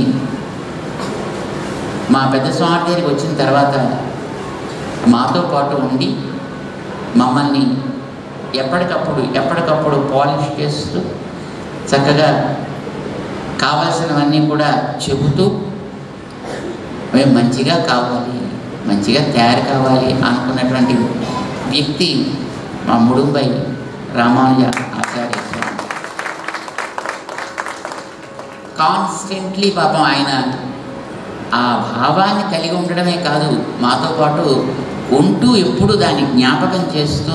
మా పెద్ద స్వామి దగ్గరికి వచ్చిన తర్వాత మాతో పాటు ఉండి మమ్మల్ని ఎప్పటికప్పుడు ఎప్పటికప్పుడు పాలిష్ చేస్తూ చక్కగా కావాల్సినవన్నీ కూడా చెబుతూ మేము మంచిగా కావాలి మంచిగా తయారు కావాలి అనుకున్నటువంటి వ్యక్తి మా ముడుంబై రామానుజ ఆచార్య స్వామి కాన్స్టెంట్లీ పాపం ఆయన ఆ భావాన్ని కలిగి ఉండడమే కాదు మాతో పాటు ఉంటూ ఎప్పుడు దాన్ని జ్ఞాపకం చేస్తూ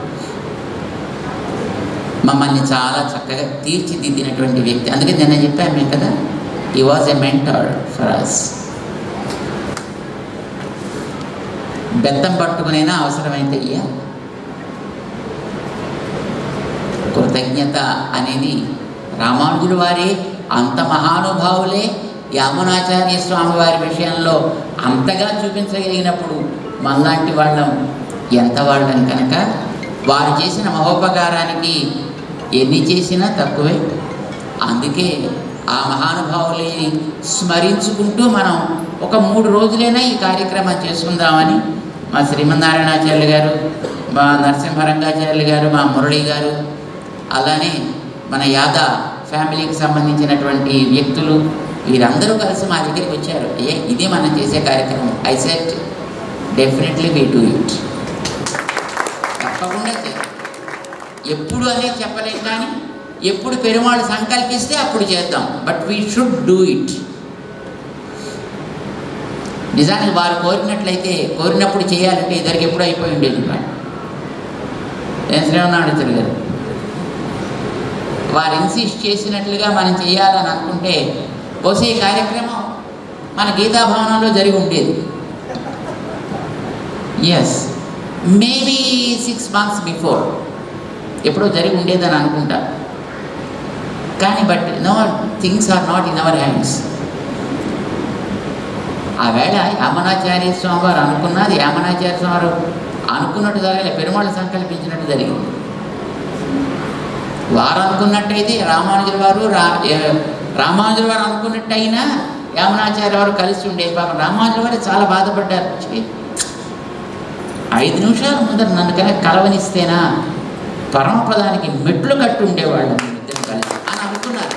మమ్మల్ని చాలా చక్కగా తీర్చిదిద్దినటువంటి వ్యక్తి అందుకే నిన్న చెప్పాను మేము కదా he was a mentor for us బెత్తం పట్టుకునైనా అవసరమైతే అయ్యా కృతజ్ఞత అనేది రామానుజుల వారే అంత మహానుభావులే యామునాచార్య స్వామి వారి విషయంలో అంతగా చూపించగలిగినప్పుడు మనలాంటి వాళ్ళం ఎంత వాళ్ళం కనుక వారు చేసిన మహోపకారానికి ఎన్ని చేసినా తక్కువే అందుకే ఆ మహానుభావులని స్మరించుకుంటూ మనం ఒక మూడు రోజులైనా ఈ కార్యక్రమం చేసుకుందామని మా శ్రీమన్నారాయణాచార్యులు గారు మా నరసింహరంగాచార్యులు గారు మా మురళి గారు అలానే మన యాద ఫ్యామిలీకి సంబంధించినటువంటి వ్యక్తులు వీరందరూ కలిసి మా దగ్గరికి వచ్చారు ఏ ఇది మనం చేసే కార్యక్రమం I said definitely we do it తప్పకుండా చేయాలి ఎప్పుడు అనేది చెప్పలేం కానీ ఎప్పుడు పెరుమాళ్ళు సంకల్పిస్తే అప్పుడు చేద్దాం but we should do it నిజానికి వారు కోరినట్లయితే కోరినప్పుడు చేయాలంటే ఇద్దరికి ఎప్పుడు అయిపోయి ఉండేది పని ఏం శ్రీమన్నాడు గారు వారు ఇన్సిస్ట్ చేసినట్లుగా మనం చేయాలని అనుకుంటే బహుశా ఈ కార్యక్రమం మన గీతాభవనంలో జరిగి ఉండేది yes maybe six months before ఎప్పుడో జరిగి ఉండేదని అనుకుంటా కానీ but no things are not in our hands ఆ వేళ యామనాచార్య స్వామి వారు అనుకున్నది యామనాచార్య స్వామి వారు అనుకున్నట్టు జరగలే పెరుమాళ్ళు సంకల్పించినట్టు జరిగింది వారు అనుకున్నట్టయితే రామానుజుల వారు రా ఏ- రామానుజుల వారు అనుకున్నట్టు అయినా యామనాచార్య వారు కలిసి ఉండేది పాపం రామానుజుల వారు చాలా బాధపడ్డారు ఛీ, ఐదు నిమిషాల ముందర నన్ను కనుక కలవనిస్తేనా పరమపదానికి మెట్లు కట్టి ఉండేవాళ్ళు ఇద్దరు కలిసి అని అనుకున్నారు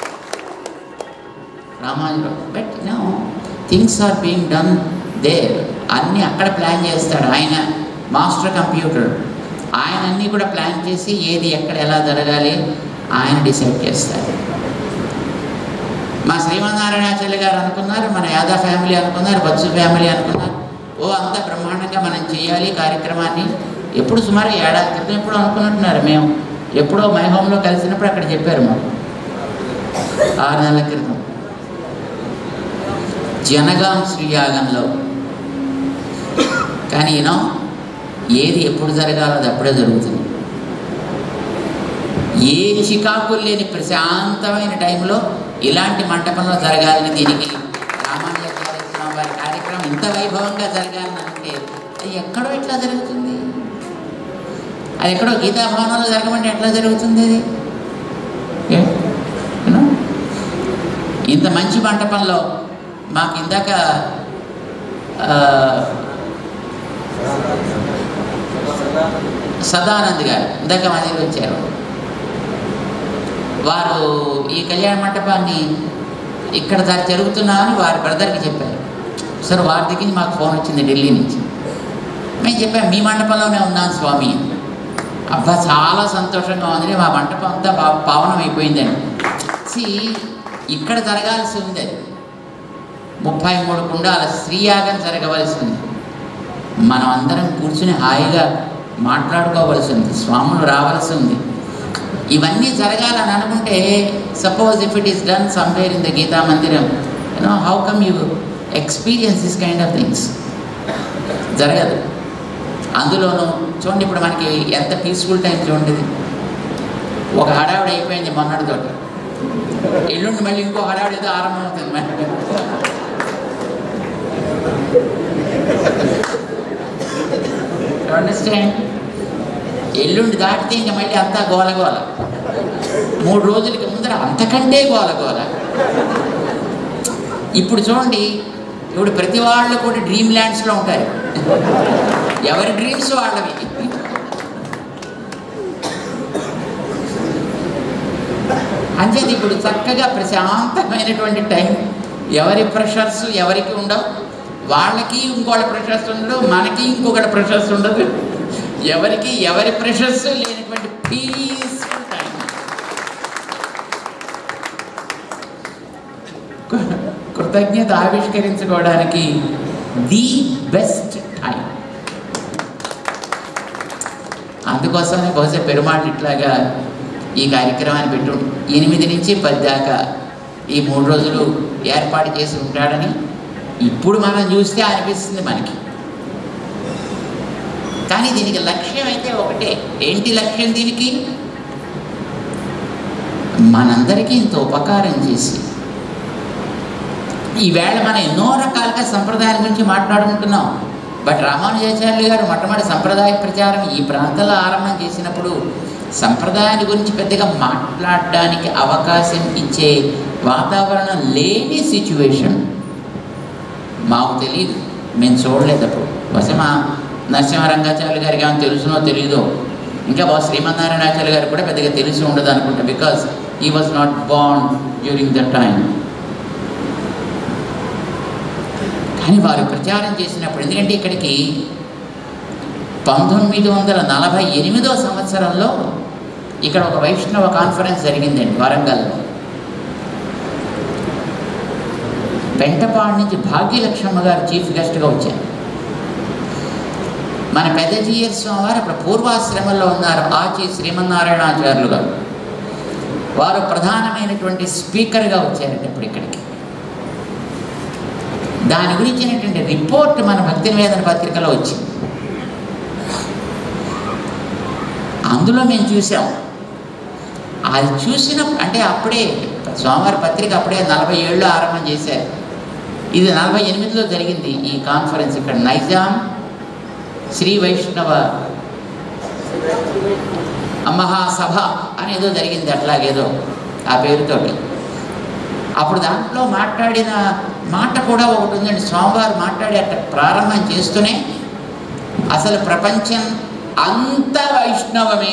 రామానుజులు but no things are being done there అన్నీ అక్కడ ప్లాన్ చేస్తాడు ఆయన మాస్టర్ కంప్యూటర్ ఆయన అన్నీ కూడా ప్లాన్ చేసి ఏది ఎక్కడ ఎలా జరగాలి ఆయన డిసైడ్ చేస్తారు మా శ్రీమన్నారాయణాచార్య గారు అనుకున్నారు మన యాదా ఫ్యామిలీ అనుకున్నారు బత్సు ఫ్యామిలీ అనుకున్నారు ఓ అంత బ్రహ్మాండంగా మనం చేయాలి కార్యక్రమాన్ని ఎప్పుడు సుమారు ఏడాది క్రితం ఎప్పుడు అనుకున్నట్టున్నారు మేము ఎప్పుడో మై హోమ్లో కలిసినప్పుడు అక్కడ చెప్పారు మాకు ఆరు నెలల క్రితం జనగాం శ్రీయాగంలో కానీ యూనో ఏది ఎప్పుడు జరగాలో అది అప్పుడే జరుగుతుంది ఏ చికాకులు లేని ప్రశాంతమైన టైంలో ఇలాంటి మంటపంలో జరగాలని దీనికి రామానుజాచార్య స్వామి వారి కార్యక్రమం ఇంత వైభవంగా జరగాలని అంటే అది ఎక్కడో ఎట్లా జరుగుతుంది అది ఎక్కడో గీతాభవనంలో జరగమంటే ఎట్లా జరుగుతుంది అది ఏ? You know? ఇంత మంచి మంటపంలో మాకు ఇందాక ఆ, సదానంద్ గారు ఇందాక మా దగ్గర వచ్చారు వారు ఈ కళ్యాణ మంటపాన్ని ఇక్కడ దాకా జరుగుతున్నామని వారి బ్రదర్కి చెప్పారు సార్ వారి దగ్గర నుంచి మాకు ఫోన్ వచ్చింది ఢిల్లీ నుంచి మేము చెప్పాం మీ మండపంలోనే ఉన్నాను స్వామి అబ్బా చాలా సంతోషంగా ఉంది మా మంటపం అంతా బా పావనం అయిపోయిందని సి ఇక్కడ జరగాల్సి ఉంది అది ముప్పై మూడు కుండాల శ్రీయాగం జరగవలసి ఉంది మనం అందరం కూర్చుని హాయిగా మాట్లాడుకోవలసి ఉంది స్వాములు రావాల్సి ఉంది ఇవన్నీ జరగాలని అనుకుంటే suppose if it is done somewhere in the Geeta Mandiram you know how come you experience this kind of things జరగదు అందులోనూ చూడండి ఇప్పుడు మనకి ఎంత పీస్ఫుల్ టైం చూడండి ఇది. ఒక హడావిడి అయిపోయింది మొన్నటితో ఎల్లుండి మళ్ళీ ఇంకో హడావిడి ఏదో ఆరంభం అవుతుంది మరి అండర్స్టాండ్ ఎల్లుండి దాటితే ఇంకా మళ్ళీ అంతా గోల గోల మూడు రోజులకి ముందర అంతకంటే గోల గోల ఇప్పుడు చూడండి ఇప్పుడు ప్రతి వాళ్ళు కూడా డ్రీమ్ ల్యాండ్స్లో ఉంటారు ఎవరి డ్రీమ్స్ వాళ్ళవి అంచేది ఇప్పుడు చక్కగా ప్రశాంతమైనటువంటి టైం ఎవరి ప్రెషర్స్ ఎవరికి ఉండవు వాళ్ళకి ఇంకోళ్ళ ప్రెషర్స్ ఉండదు మనకి ఇంకొకటి ప్రెషర్స్ ఉండదు ఎవరికి ఎవరి ప్రెషర్స్ లేనటువంటి పీస్ఫుల్ టైం కృతజ్ఞత ఆవిష్కరించుకోవడానికి ది బెస్ట్ టైం అందుకోసమే బహుశా పెరుమాళ్ళు ఇట్లాగా ఈ కార్యక్రమాన్ని పెట్టు ఎనిమిది నుంచి పది దాకా ఈ మూడు రోజులు ఏర్పాటు చేసి ఉంటాడని ఇప్పుడు మనం చూస్తే అనిపిస్తుంది మనకి కానీ దీనికి లక్ష్యం అయితే ఒకటే ఏంటి లక్ష్యం దీనికి మనందరికీ ఇంత ఉపకారం చేసి ఈవేళ మనం ఎన్నో రకాలుగా సంప్రదాయాల గురించి మాట్లాడుకుంటున్నాం బట్ రామానుజాచార్యులు గారు మొట్టమొదటి సంప్రదాయ ప్రచారం ఈ ప్రాంతంలో ఆరంభం చేసినప్పుడు సంప్రదాయాల గురించి పెద్దగా మాట్లాడడానికి అవకాశం ఇచ్చే వాతావరణం లేని సిచ్యువేషన్ మాకు తెలియదు మేము చూడలేదు అప్పుడు బహుశా మా నరసింహరంగాచార్యులు గారికి ఏమైనా తెలుసునో తెలియదో ఇంకా బాగా శ్రీమన్నారాయణాచార్య గారు కూడా పెద్దగా తెలిసి ఉండదు అనుకుంటా బికాస్ ఈ వాజ్ నాట్ బాండ్ డ్యూరింగ్ ద టైం కానీ వారు ప్రచారం చేసినప్పుడు ఎందుకంటే ఇక్కడికి పంతొమ్మిది వందల నలభై ఎనిమిదో సంవత్సరంలో ఇక్కడ ఒక వైష్ణవ కాన్ఫరెన్స్ జరిగిందండి వరంగల్లో పెంటపాడు నుంచి భాగ్యలక్ష్మమ్మ గారు చీఫ్ గెస్ట్గా వచ్చారు మన పెద్ద జీఎర్ స్వామి వారు అప్పుడు పూర్వాశ్రమంలో ఉన్నారు ఆచి శ్రీమన్నారాయణాచార్యులు గారు వారు ప్రధానమైనటువంటి స్పీకర్గా వచ్చారండి ఇప్పుడు ఇక్కడికి దాని గురించినటువంటి రిపోర్ట్ మన భక్తి నివేదన పత్రికలో వచ్చింది అందులో మేము చూసాం అది చూసిన అంటే అప్పుడే స్వామివారి పత్రిక అప్పుడే నలభై ఏళ్ళు ఆరంభం చేశారు ఇది నలభై ఎనిమిదిలో జరిగింది ఈ కాన్ఫరెన్స్ ఇక్కడ నైజాం శ్రీ వైష్ణవ మహాసభ అనేదో జరిగింది అట్లాగేదో ఆ పేరుతోటి అప్పుడు దాంట్లో మాట్లాడిన మాట కూడా ఒకటి ఉందండి స్వామివారు మాట్లాడి అట్లా ప్రారంభం చేస్తూనే అసలు ప్రపంచం అంత వైష్ణవమే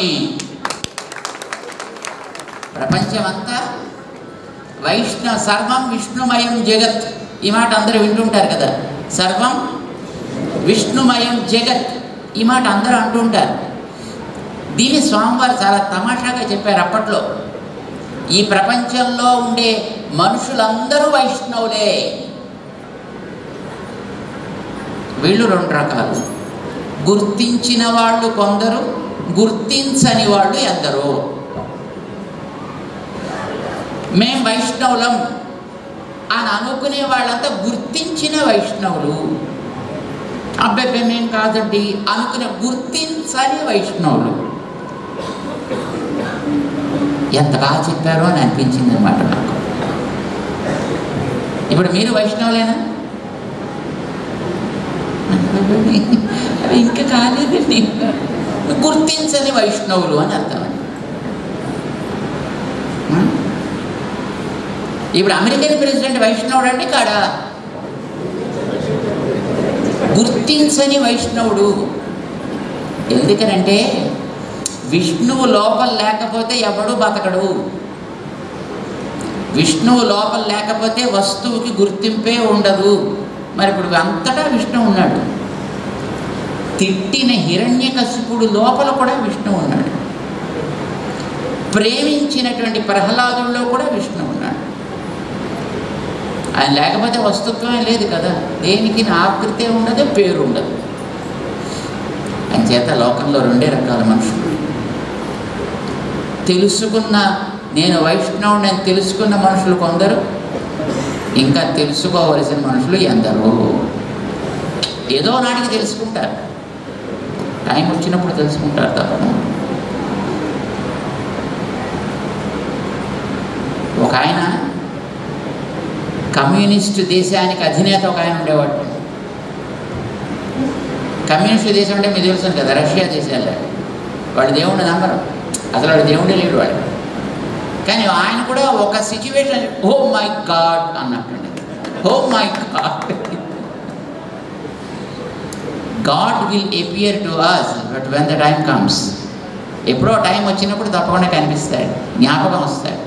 ప్రపంచం అంతా వైష్ణవ సర్వం విష్ణుమయం జగత్ ఈ మాట అందరూ వింటుంటారు కదా సర్వం విష్ణుమయం జగత్ ఈ మాట అందరూ అంటుంటారు దీన్ని స్వామివారు చాలా తమాషాగా చెప్పారు అప్పట్లో ఈ ప్రపంచంలో ఉండే మనుషులందరూ వైష్ణవులే వీళ్ళు రెండు రకాలు గుర్తించిన వాళ్ళు కొందరు గుర్తించని వాళ్ళు ఎందరో మేం వైష్ణవులం అని అనుకునే వాళ్ళంతా గుర్తించిన వైష్ణవులు అబ్బాయి మేం కాదండి అనుకునే గుర్తించని వైష్ణవులు ఎంత బాగా చెప్పారో అని అనిపించింది అనమాట నాకు ఇప్పుడు మీరు వైష్ణవులేనా అవి ఇంకా కాలేదండి గుర్తించని వైష్ణవులు అని అర్థం ఉం? ఇప్పుడు అమెరికన్ ప్రెసిడెంట్ వైష్ణవుడు అంటే కాడా గుర్తించని వైష్ణవుడు ఎందుకనంటే విష్ణువు లోపల లేకపోతే ఎవడు బతకడు విష్ణువు లోపల లేకపోతే వస్తువుకి గుర్తింపే ఉండదు మరి ఇప్పుడు అంతటా విష్ణువు ఉన్నాడు తిట్టిన హిరణ్యకశిపుడు లోపల కూడా విష్ణువు ఉన్నాడు ప్రేమించినటువంటి ప్రహ్లాదుల్లో కూడా విష్ణువు ఉన్నాడు ఆయన లేకపోతే వస్తుత్వమే లేదు కదా దేనికి నా ఆకృతే ఉండదు పేరు ఉండదు చేత లోకంలో రెండే రకాల మనుషులు తెలుసుకున్న నేను వైష్ణవుని అని తెలుసుకున్న మనుషులు కొందరు ఇంకా తెలుసుకోవలసిన మనుషులు ఎందరో ఏదో నాటికి తెలుసుకుంటారు టైం వచ్చినప్పుడు తెలుసుకుంటారు తప్ప ఒక ఆయన కమ్యూనిస్ట్ దేశానికి అధినేత ఒక ఆయన ఉండేవాడు కమ్యూనిస్ట్ దేశం అంటే మీకు తెలుసు కదా రష్యా దేశాల్లో వాడు దేవుడిని నమ్మరు అసలు వాడు దేవుడే లేడు వాడు కానీ ఆయన కూడా ఒక సిచ్యువేషన్ ఓ మై గాడ్ అన్నట్టుండి oh my God God will appear to us but when the time comes ఎప్పుడో టైం వచ్చినప్పుడు తప్పకుండా కనిపిస్తాడు జ్ఞాపకం వస్తాడు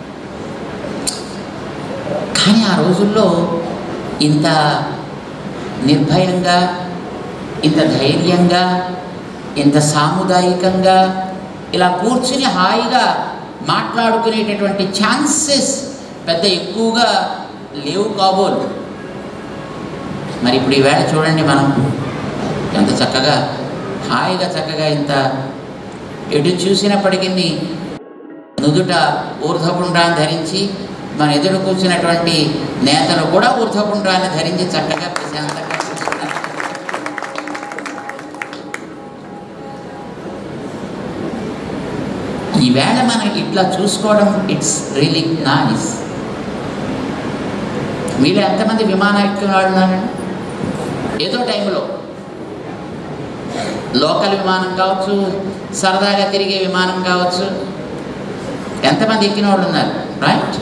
కానీ ఆ రోజుల్లో ఇంత నిర్భయంగా ఇంత ధైర్యంగా ఇంత సాముదాయికంగా ఇలా కూర్చుని హాయిగా మాట్లాడుకునేటటువంటి ఛాన్సెస్ పెద్ద ఎక్కువగా లేవు కాబోలు మరి ఇప్పుడు ఈవేళ చూడండి మనం ఎంత చక్కగా హాయిగా చక్కగా ఇంత ఎటు చూసినప్పటికీ నుదుట ఊర్ధపుండ్రాన్ని ధరించి మన ఎదురు కూర్చున్నటువంటి నేతలు కూడా ఊర్ధపుండ్రాన్ని ధరించి చక్కగా ప్రశాంతంగా కూర్చున్నారు ఈ ఈవేళ మనం ఇట్లా చూసుకోవడం ఇట్స్ రియలీ నైస్ మీరు ఎంతమంది విమానం ఎక్కిన వాళ్ళు ఉన్నారండి ఏదో టైంలో లోకల్ విమానం కావచ్చు సరదాగా తిరిగే విమానం కావచ్చు ఎంతమంది ఎక్కిన వాళ్ళు ఉన్నారు రైట్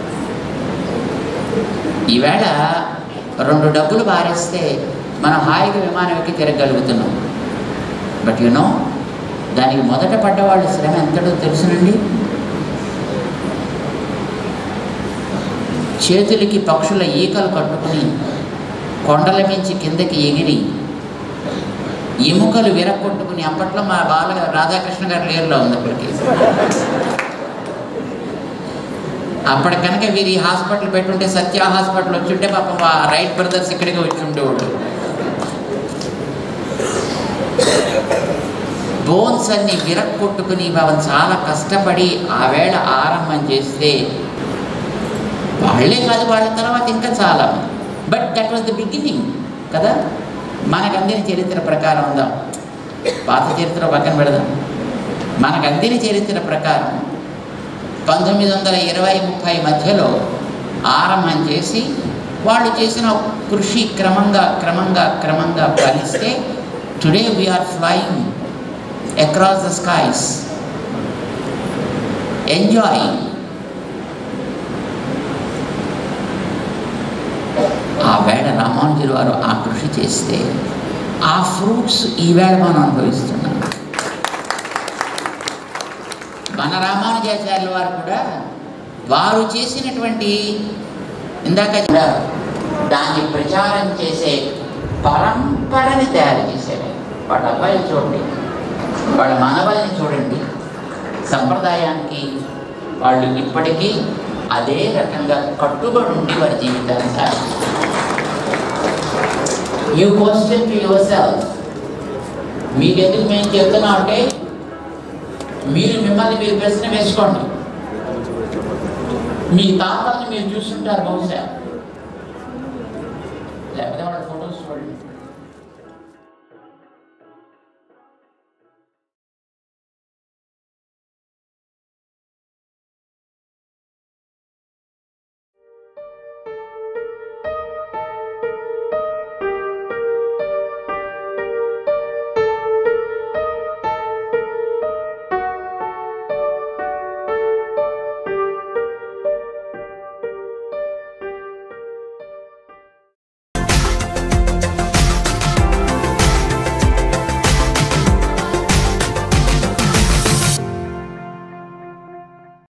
ఈవేళ రెండు డబ్బులు పారేస్తే మనం హాయిగా విమానం ఎక్కి తిరగలుగుతున్నాం బట్ యు నో దానికి మొదట పడ్డవాళ్ళ శ్రమ ఎంతటో తెలుసునండి చేతులకి పక్షుల ఈకలు కట్టుకుని కొండల మించి కిందకి ఎగిరి ఎముకలు విరగొట్టుకుని అప్పట్లో మా బాల రాధాకృష్ణ గారి లేరులో ఉంది అప్పటికి అప్పటి కనుక వీరు ఈ హాస్పిటల్ పెట్టుంటే సత్య హాస్పిటల్ వచ్చుంటే పాపం ఆ రైట్ బ్రదర్స్ ఇక్కడికి వచ్చి ఉండేవాళ్ళు బోన్స్ అన్ని విరక్కొట్టుకుని పాపం చాలా కష్టపడి ఆ వేళ ఆరంభం చేస్తే వాళ్ళే కాదు వాళ్ళ తర్వాత ఇంకా చాలా but that was the beginning కదా మనకు అందిన చరిత్ర ప్రకారం ఉందాం పాత చరిత్ర పక్కన పెడదాం మనకు అందిన చరిత్ర ప్రకారం పంతొమ్మిది వందల ఇరవై ముప్పై మధ్యలో ఆరంభం చేసి వాళ్ళు చేసిన కృషి క్రమంగా క్రమంగా క్రమంగా ఫలిస్తే today we are flying across the skies enjoy ఆ వేళ రామానుజులు వారు ఆ కృషి చేస్తే ఆ ఫ్రూట్స్ ఈవేళ మనం అనుభవిస్తున్నాం మన రామానుజాచార్యుల వారు కూడా వారు చేసినటువంటి ఇందాక కూడా దాన్ని ప్రచారం చేసే పరంపరని తయారు చేసేవారు వాళ్ళ అబ్బాయిలు చూడండి వాళ్ళ మనవల్ని చూడండి సంప్రదాయానికి వాళ్ళు ఇప్పటికీ అదే రకంగా కట్టుబడి ఉండి వారి జీవితాన్ని సాగిస్తారు you question to yourself మీకెందుకు మేము చెప్తున్నాం అంటే మీరు మిమ్మల్ని మీరు ప్రశ్న వేసుకోండి మీ తాతల్ని మీరు చూస్తుంటారు బహుశా లేకపోతే వాళ్ళ